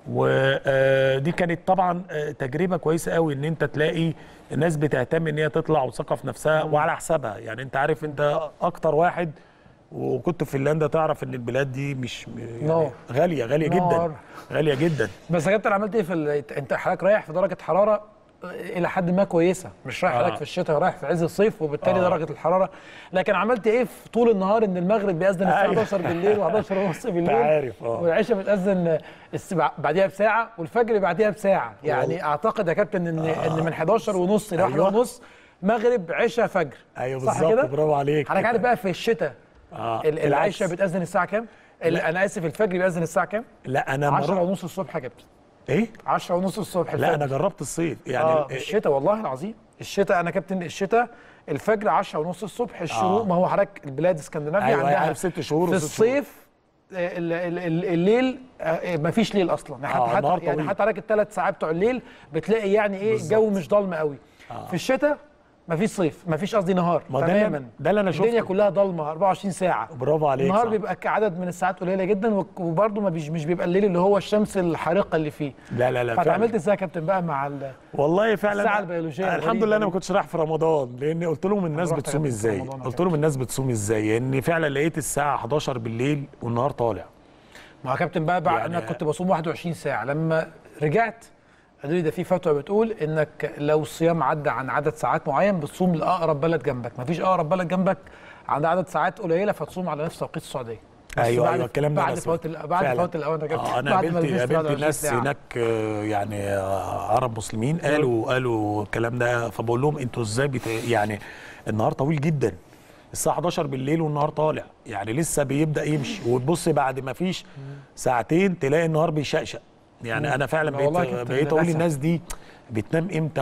ودي كانت طبعا آه، تجربه كويسه قوي ان انت تلاقي الناس بتهتم ان هي تطلع وتثقف نفسها وعلى حسابها يعني انت عارف انت اكتر واحد وكنت في فنلندا تعرف ان البلاد دي مش يعني نار. غاليه غاليه نار. جدا غاليه جدا بس يا كابتن عملت ايه في ال... انت حضرتك رايح في درجه حراره الى حد ما كويسه مش رايح آه. حضرتك في الشتاء رايح في عز الصيف وبالتالي آه. درجه الحراره لكن عملت ايه في طول النهار ان المغرب بيأذن الساعه أيوة. 11 بالليل و11 ونص بالليل عارف، آه. والعشاء بتأذن الس- بعديها بساعه والفجر بعديها بساعه يعني اعتقد يا كابتن ان ان من 11 ونص ل 1 أيوة. ونص مغرب عشاء فجر ايوه صح بالظبط كده؟ برافو عليك حضرتك عارف بقى في الشتاء آه. ال- العكس. العشاء بتأذن الساعه كام؟ ال- انا اسف الفجر بيأذن الساعه كام؟ لا انا 10 مرة ونص الصبح يا كابتن ايه 10 ونص الصبح لا انا الفجر. جربت الصيف يعني اه ال- الشتاء والله العظيم الشتاء انا كابتن الشتاء الفجر 10 ونص الصبح الشروق آه. ما هو حضرتك البلاد اسكندنافيا أيوة، عندها عارف ست شهور في وست شهور. الصيف آه، ال- ال- ال- الليل ما فيش ليل اصلا يعني آه، حتى النهار حتى يعني طويل. حتى حضرتك الثلاث ساعات بتوع الليل بتلاقي يعني ايه الجو مش ضلمه قوي في الشتاء ما فيش صيف ما فيش قصدي نهار ما ده اللي- تماما ده اللي أنا الدنيا شفته. كلها ضلمه 24 ساعه برافو عليك النهار صح. بيبقى عدد من الساعات قليله جدا وك- وبرضه ما بيش مش بيبقى الليل اللي هو الشمس الحارقه اللي فيه لا لا لا فتعاملت فعلا. ازاي يا كابتن بقى مع ال... والله فعلا الساعة البيولوجية الحمد الغريبة لله انا دي. ما كنتش رايح في رمضان لان قلت لهم الناس رحت بتصوم كابتن في ازاي رمضان يا قلت لهم الناس بتصوم ازاي ان فعلا لقيت الساعه 11 بالليل والنهار طالع ما هو كابتن بقى, بقى يعني- انا كنت بصوم 21 ساعه لما رجعت قالوا لي ده في فتوى بتقول انك لو الصيام عدى عن عدد ساعات معين بتصوم لاقرب بلد جنبك مفيش اقرب بلد جنبك عند عدد ساعات قليله فتصوم على نفس توقيت السعوديه بس ايوه بعد- ايوه الكلام ده بعد أنا فوات سمعته. ال- بعد فعلا. فوات الاوان يا كابتن آه انا بعد ما قابلت لبست بعد قابلت 20 ناس ساعة. هناك آه، يعني آه، عرب مسلمين قالوا قالوا الكلام ده فبقول لهم انتوا ازاي بت... يعني النهار طويل جدا الساعه 11 بالليل والنهار طالع يعني لسه بيبدا يمشي وتبص بعد ما فيش ساعتين تلاقي النهار بيشقشق يعني انا فعلا لا والله بقيت كابتن، بقيت اقول للأسف. للناس دي بتنام امتى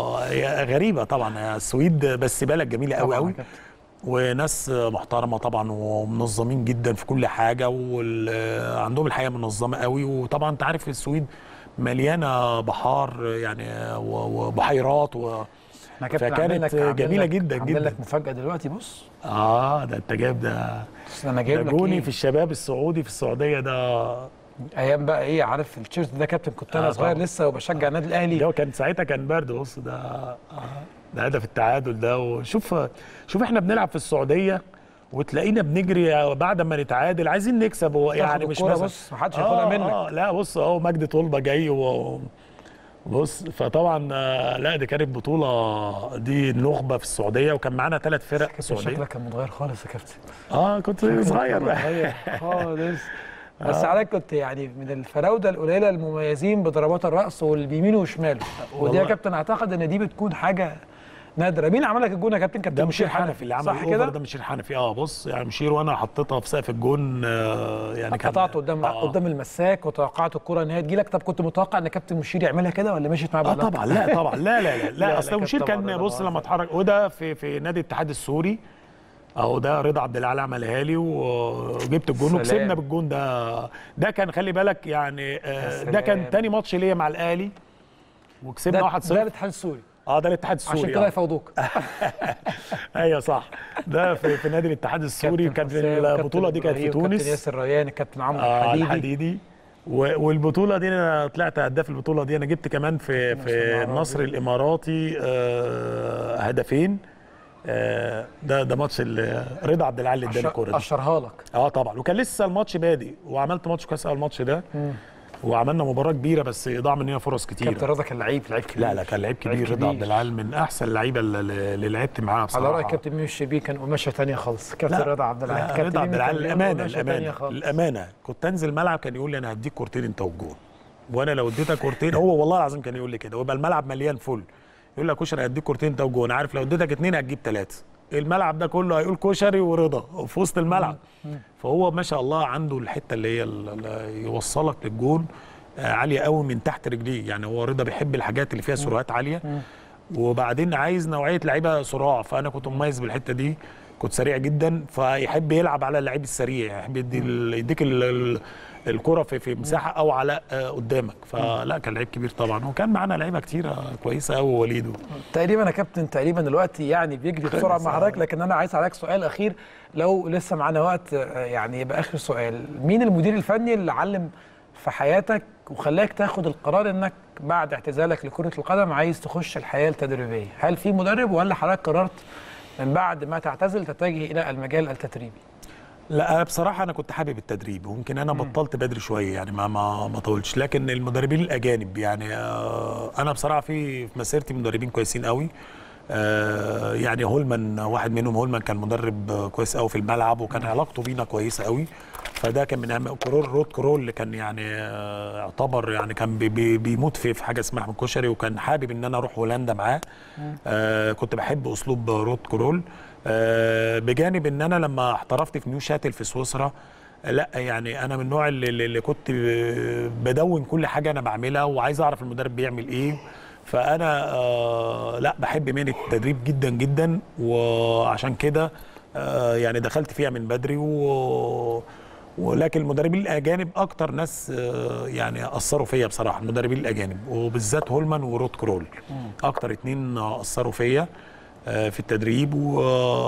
وهي غريبه طبعا هي السويد بس بلد جميله قوي طبعاً يا قوي كابتن. وناس محترمه طبعا ومنظمين جدا في كل حاجه وعندهم الحياه منظمه قوي وطبعا انت عارف السويد مليانه بحار يعني و- وبحيرات و... احنا كابتن عاملين فكانت لك- عاملين جميله لك- جدا عاملين جدا لك مفاجاه دلوقتي بص اه ده انت جايب ده بص انا ده جايب لك جوني إيه؟ في الشباب السعودي في السعوديه ده ايام بقى ايه عارف التيشيرت ده كابتن كنت انا آه صغير طبعاً. لسه وبشجع النادي الاهلي ده كان ساعتها كان برد بص ده ده هدف التعادل ده وشوف شوف احنا بنلعب في السعوديه وتلاقينا بنجري بعد ما نتعادل عايزين نكسب هو يعني مش الكورة مثلا بص، محدش هياخدها آه منك. اه لا بص اهو مجدي طلبه جاي و بص فطبعا آه، لا دي كانت بطوله دي النخبه في السعوديه وكان معانا ثلاث فرق سعوديه شكلك كان متغير خالص يا كابتن اه كنت صغير متغير خالص بس حضرتك كنت يعني من الفراوده القليله المميزين بضربات الراس واليمين وشماله ودي يا والله. كابتن اعتقد ان دي بتكون حاجه نادره مين عمل لك الجون يا كابتن كابتن ده مشير حنفي اللي عمل صح الأوفر كده ده مشير حنفي اه بص يعني مشير وانا حطيتها في سقف الجون آه يعني كان قطعت قدام آه. قدام المساك وتوقعت الكره ان هي تجيلك طب كنت متوقع ان كابتن مشير يعملها كده ولا مشيت معاه اه بعدها؟ طبعا لا طبعا لا لا لا لا، لا لا، اصل كابتن مشير طبعاً كان رضا بص بهزر. لما اتحرك وده في في نادي الاتحاد السوري اهو ده رضا عبد الاعلى عملها لي وجبت الجون سلام. وكسبنا بالجون ده ده كان خلي بالك يعني آه، ده سلام. كان تاني ماتش ليا مع الاهلي وكسبنا ده 1-0 ده الاتحاد السوري اه ده الاتحاد السوري عشان كده آه. يفوضوك ايوه صح ده في, في نادي الاتحاد السوري كابتن كانت حسام، البطوله دي كابتن كانت في إبراهيم، تونس كابتن ياسر ريان الكابتن عمرو آه الحديدي الحديدي و- والبطوله دي انا طلعت هداف البطوله دي انا جبت كمان في في النصر الاماراتي آه، هدفين آه، ده ده ماتش ال- رضا عبد العال اللي اداني الكوره دي اشرها لك اه طبعا وكان لسه الماتش بادئ وعملت ماتش كويس قوي الماتش ده وعملنا مباراه كبيره بس ضاع مننا فرص كابتن كتير رضا كان لعيب لعيب كبير لا لا كان لعيب كبير لعيب رضا عبد كبير. العال من احسن اللعيبه اللي اللي لعبت معاها بصراحه على راي كابتن ميمي الشبيه كان قماشه ثانيه خالص كابتن لا رضا عبد العال لا، كابتن رضا عبد ميمي كان العال بيقول الامانه قماشة تانية الامانه خالص. الامانه كنت انزل الملعب كان يقول لي انا هديك كورتين انت والجون وانا لو اديتك كورتين هو والله العظيم كان يقول لي كده ويبقى الملعب مليان فل يقول لي يا كشري هديك كورتين انت والجون عارف لو اديتك اتنين هتجيب ثلاثه الملعب ده كله هيقول كشري ورضا في وسط الملعب فهو ما شاء الله عنده الحته اللي هي اللي يوصلك للجون آه، عاليه قوي من تحت رجليه يعني هو رضا بيحب الحاجات اللي فيها سرعات عاليه وبعدين عايز نوعيه لعيبه صراع فانا كنت مميز بالحته دي كنت سريع جدا فيحب يلعب على اللعيب السريع يحب يدي ال- يديك ال- ال- الكره في في مساحه او على آه، قدامك فلا كان لعيب كبير طبعا وكان معانا لعيبه كتيره كويسه قوي وليد تقريبا يا كابتن تقريبا الوقت يعني بيجري بسرعه مع حضرتك لكن انا عايز عليك سؤال اخير لو لسه معانا وقت آه، يعني يبقى اخر سؤال مين المدير الفني اللي علم في حياتك وخلاك تاخد القرار انك بعد اعتزالك لكره القدم عايز تخش الحياه التدريبيه هل في مدرب ولا حضرتك قررت من بعد ما تعتزل تتجه الى المجال التدريبي لا أنا بصراحه انا كنت حابب التدريب ويمكن انا بطلت بدري شويه يعني ما ما ما طولتش لكن المدربين الاجانب يعني آه، انا بصراحه في في مسيرتي مدربين كويسين قوي آه، يعني هولمان واحد منهم هولمان كان مدرب آه، كويس قوي في الملعب وكان علاقته بينا كويسه قوي فده كان من اهم كرول رود كرول اللي كان يعني آه، يعتبر يعني كان بي بي بيموت في في حاجه اسمها احمد كشري وكان حابب ان انا اروح هولندا معاه آه كنت بحب اسلوب رود كرول آه بجانب ان انا لما احترفت في نيو شاتل في سويسرا لا يعني انا من النوع اللي, اللي اللي كنت بدون كل حاجه انا بعملها وعايز اعرف المدرب بيعمل ايه فانا آه لا بحب مهنه التدريب جدا جدا وعشان كده آه يعني دخلت فيها من بدري و ولكن المدربين الاجانب اكتر ناس آه، يعني اثروا فيا بصراحه المدربين الاجانب وبالذات هولمان ورود كرول اكتر اتنين اثروا فيا آه، في التدريب و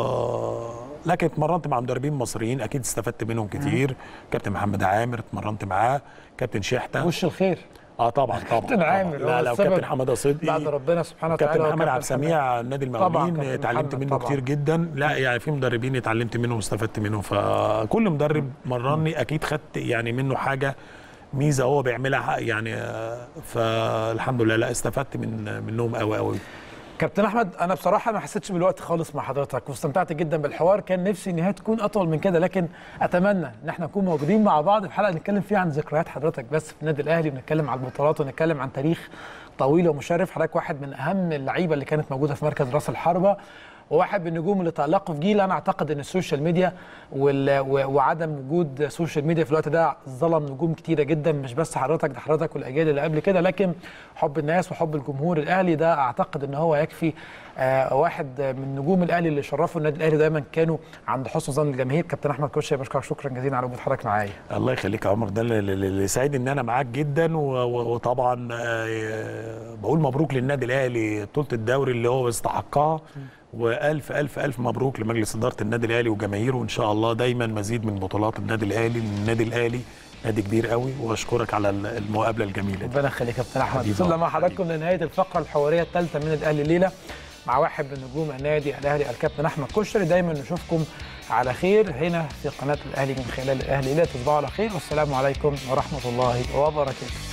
لكن اتمرنت مع مدربين مصريين اكيد استفدت منهم كتير كابتن محمد عامر اتمرنت معاه كابتن شحته وش الخير اه طبعا طبعا كابتن طبعاً. عامر هو لا لا السبب وكابتن حماده صدقي بعد ربنا سبحانه وتعالى كابتن محمد وكابتن عبد السميع نادي طبعاً المقاولين كابتن اتعلمت محمد منه طبعاً. كتير جدا لا يعني في مدربين اتعلمت منهم واستفدت منهم فكل مدرب مرني اكيد خدت يعني منه حاجه ميزه هو بيعملها حق يعني آه، فالحمد لله لا استفدت من منهم قوي قوي كابتن احمد انا بصراحه ما حسيتش بالوقت خالص مع حضرتك واستمتعت جدا بالحوار كان نفسي ان هي تكون اطول من كده لكن اتمنى ان احنا نكون موجودين مع بعض في حلقه نتكلم فيها عن ذكريات حضرتك بس في النادي الاهلي ونتكلم عن البطولات ونتكلم عن تاريخ طويل ومشرف حضرتك واحد من اهم اللعيبه اللي كانت موجوده في مركز راس الحربه وواحد من النجوم اللي تألقوا في جيل انا اعتقد ان السوشيال ميديا وال... و... وعدم وجود سوشيال ميديا في الوقت ده ظلم نجوم كتيره جدا مش بس حضرتك ده حضرتك والاجيال اللي قبل كده لكن حب الناس وحب الجمهور الاهلي ده اعتقد ان هو يكفي آه واحد من نجوم الاهلي اللي شرفوا النادي الاهلي دايما كانوا عند حسن ظن الجماهير كابتن احمد كوشي بشكرك شكرا جزيلا على وجود حضرتك معايا الله يخليك يا عمر ده اللي- اللي اللي سعيد ان انا معاك جدا و- و- وطبعا آه، بقول مبروك للنادي الاهلي بطوله الدوري اللي هو يستحقها والف الف الف مبروك لمجلس اداره النادي الاهلي وجماهيره وان شاء الله دايما مزيد من بطولات النادي الاهلي لأن النادي الاهلي نادي كبير قوي واشكرك على المقابله الجميله دي ربنا يخليك يا كابتن احمد حبيبي وصلنا مع حبيبي. حضراتكم لنهايه الفقره الحواريه الثالثه من الاهلي الليله مع واحد من نجوم النادي الاهلي الكابتن احمد كشري دايما نشوفكم على خير هنا في قناه الاهلي من خلال الاهلي الليله تصبحوا على خير والسلام عليكم ورحمه الله وبركاته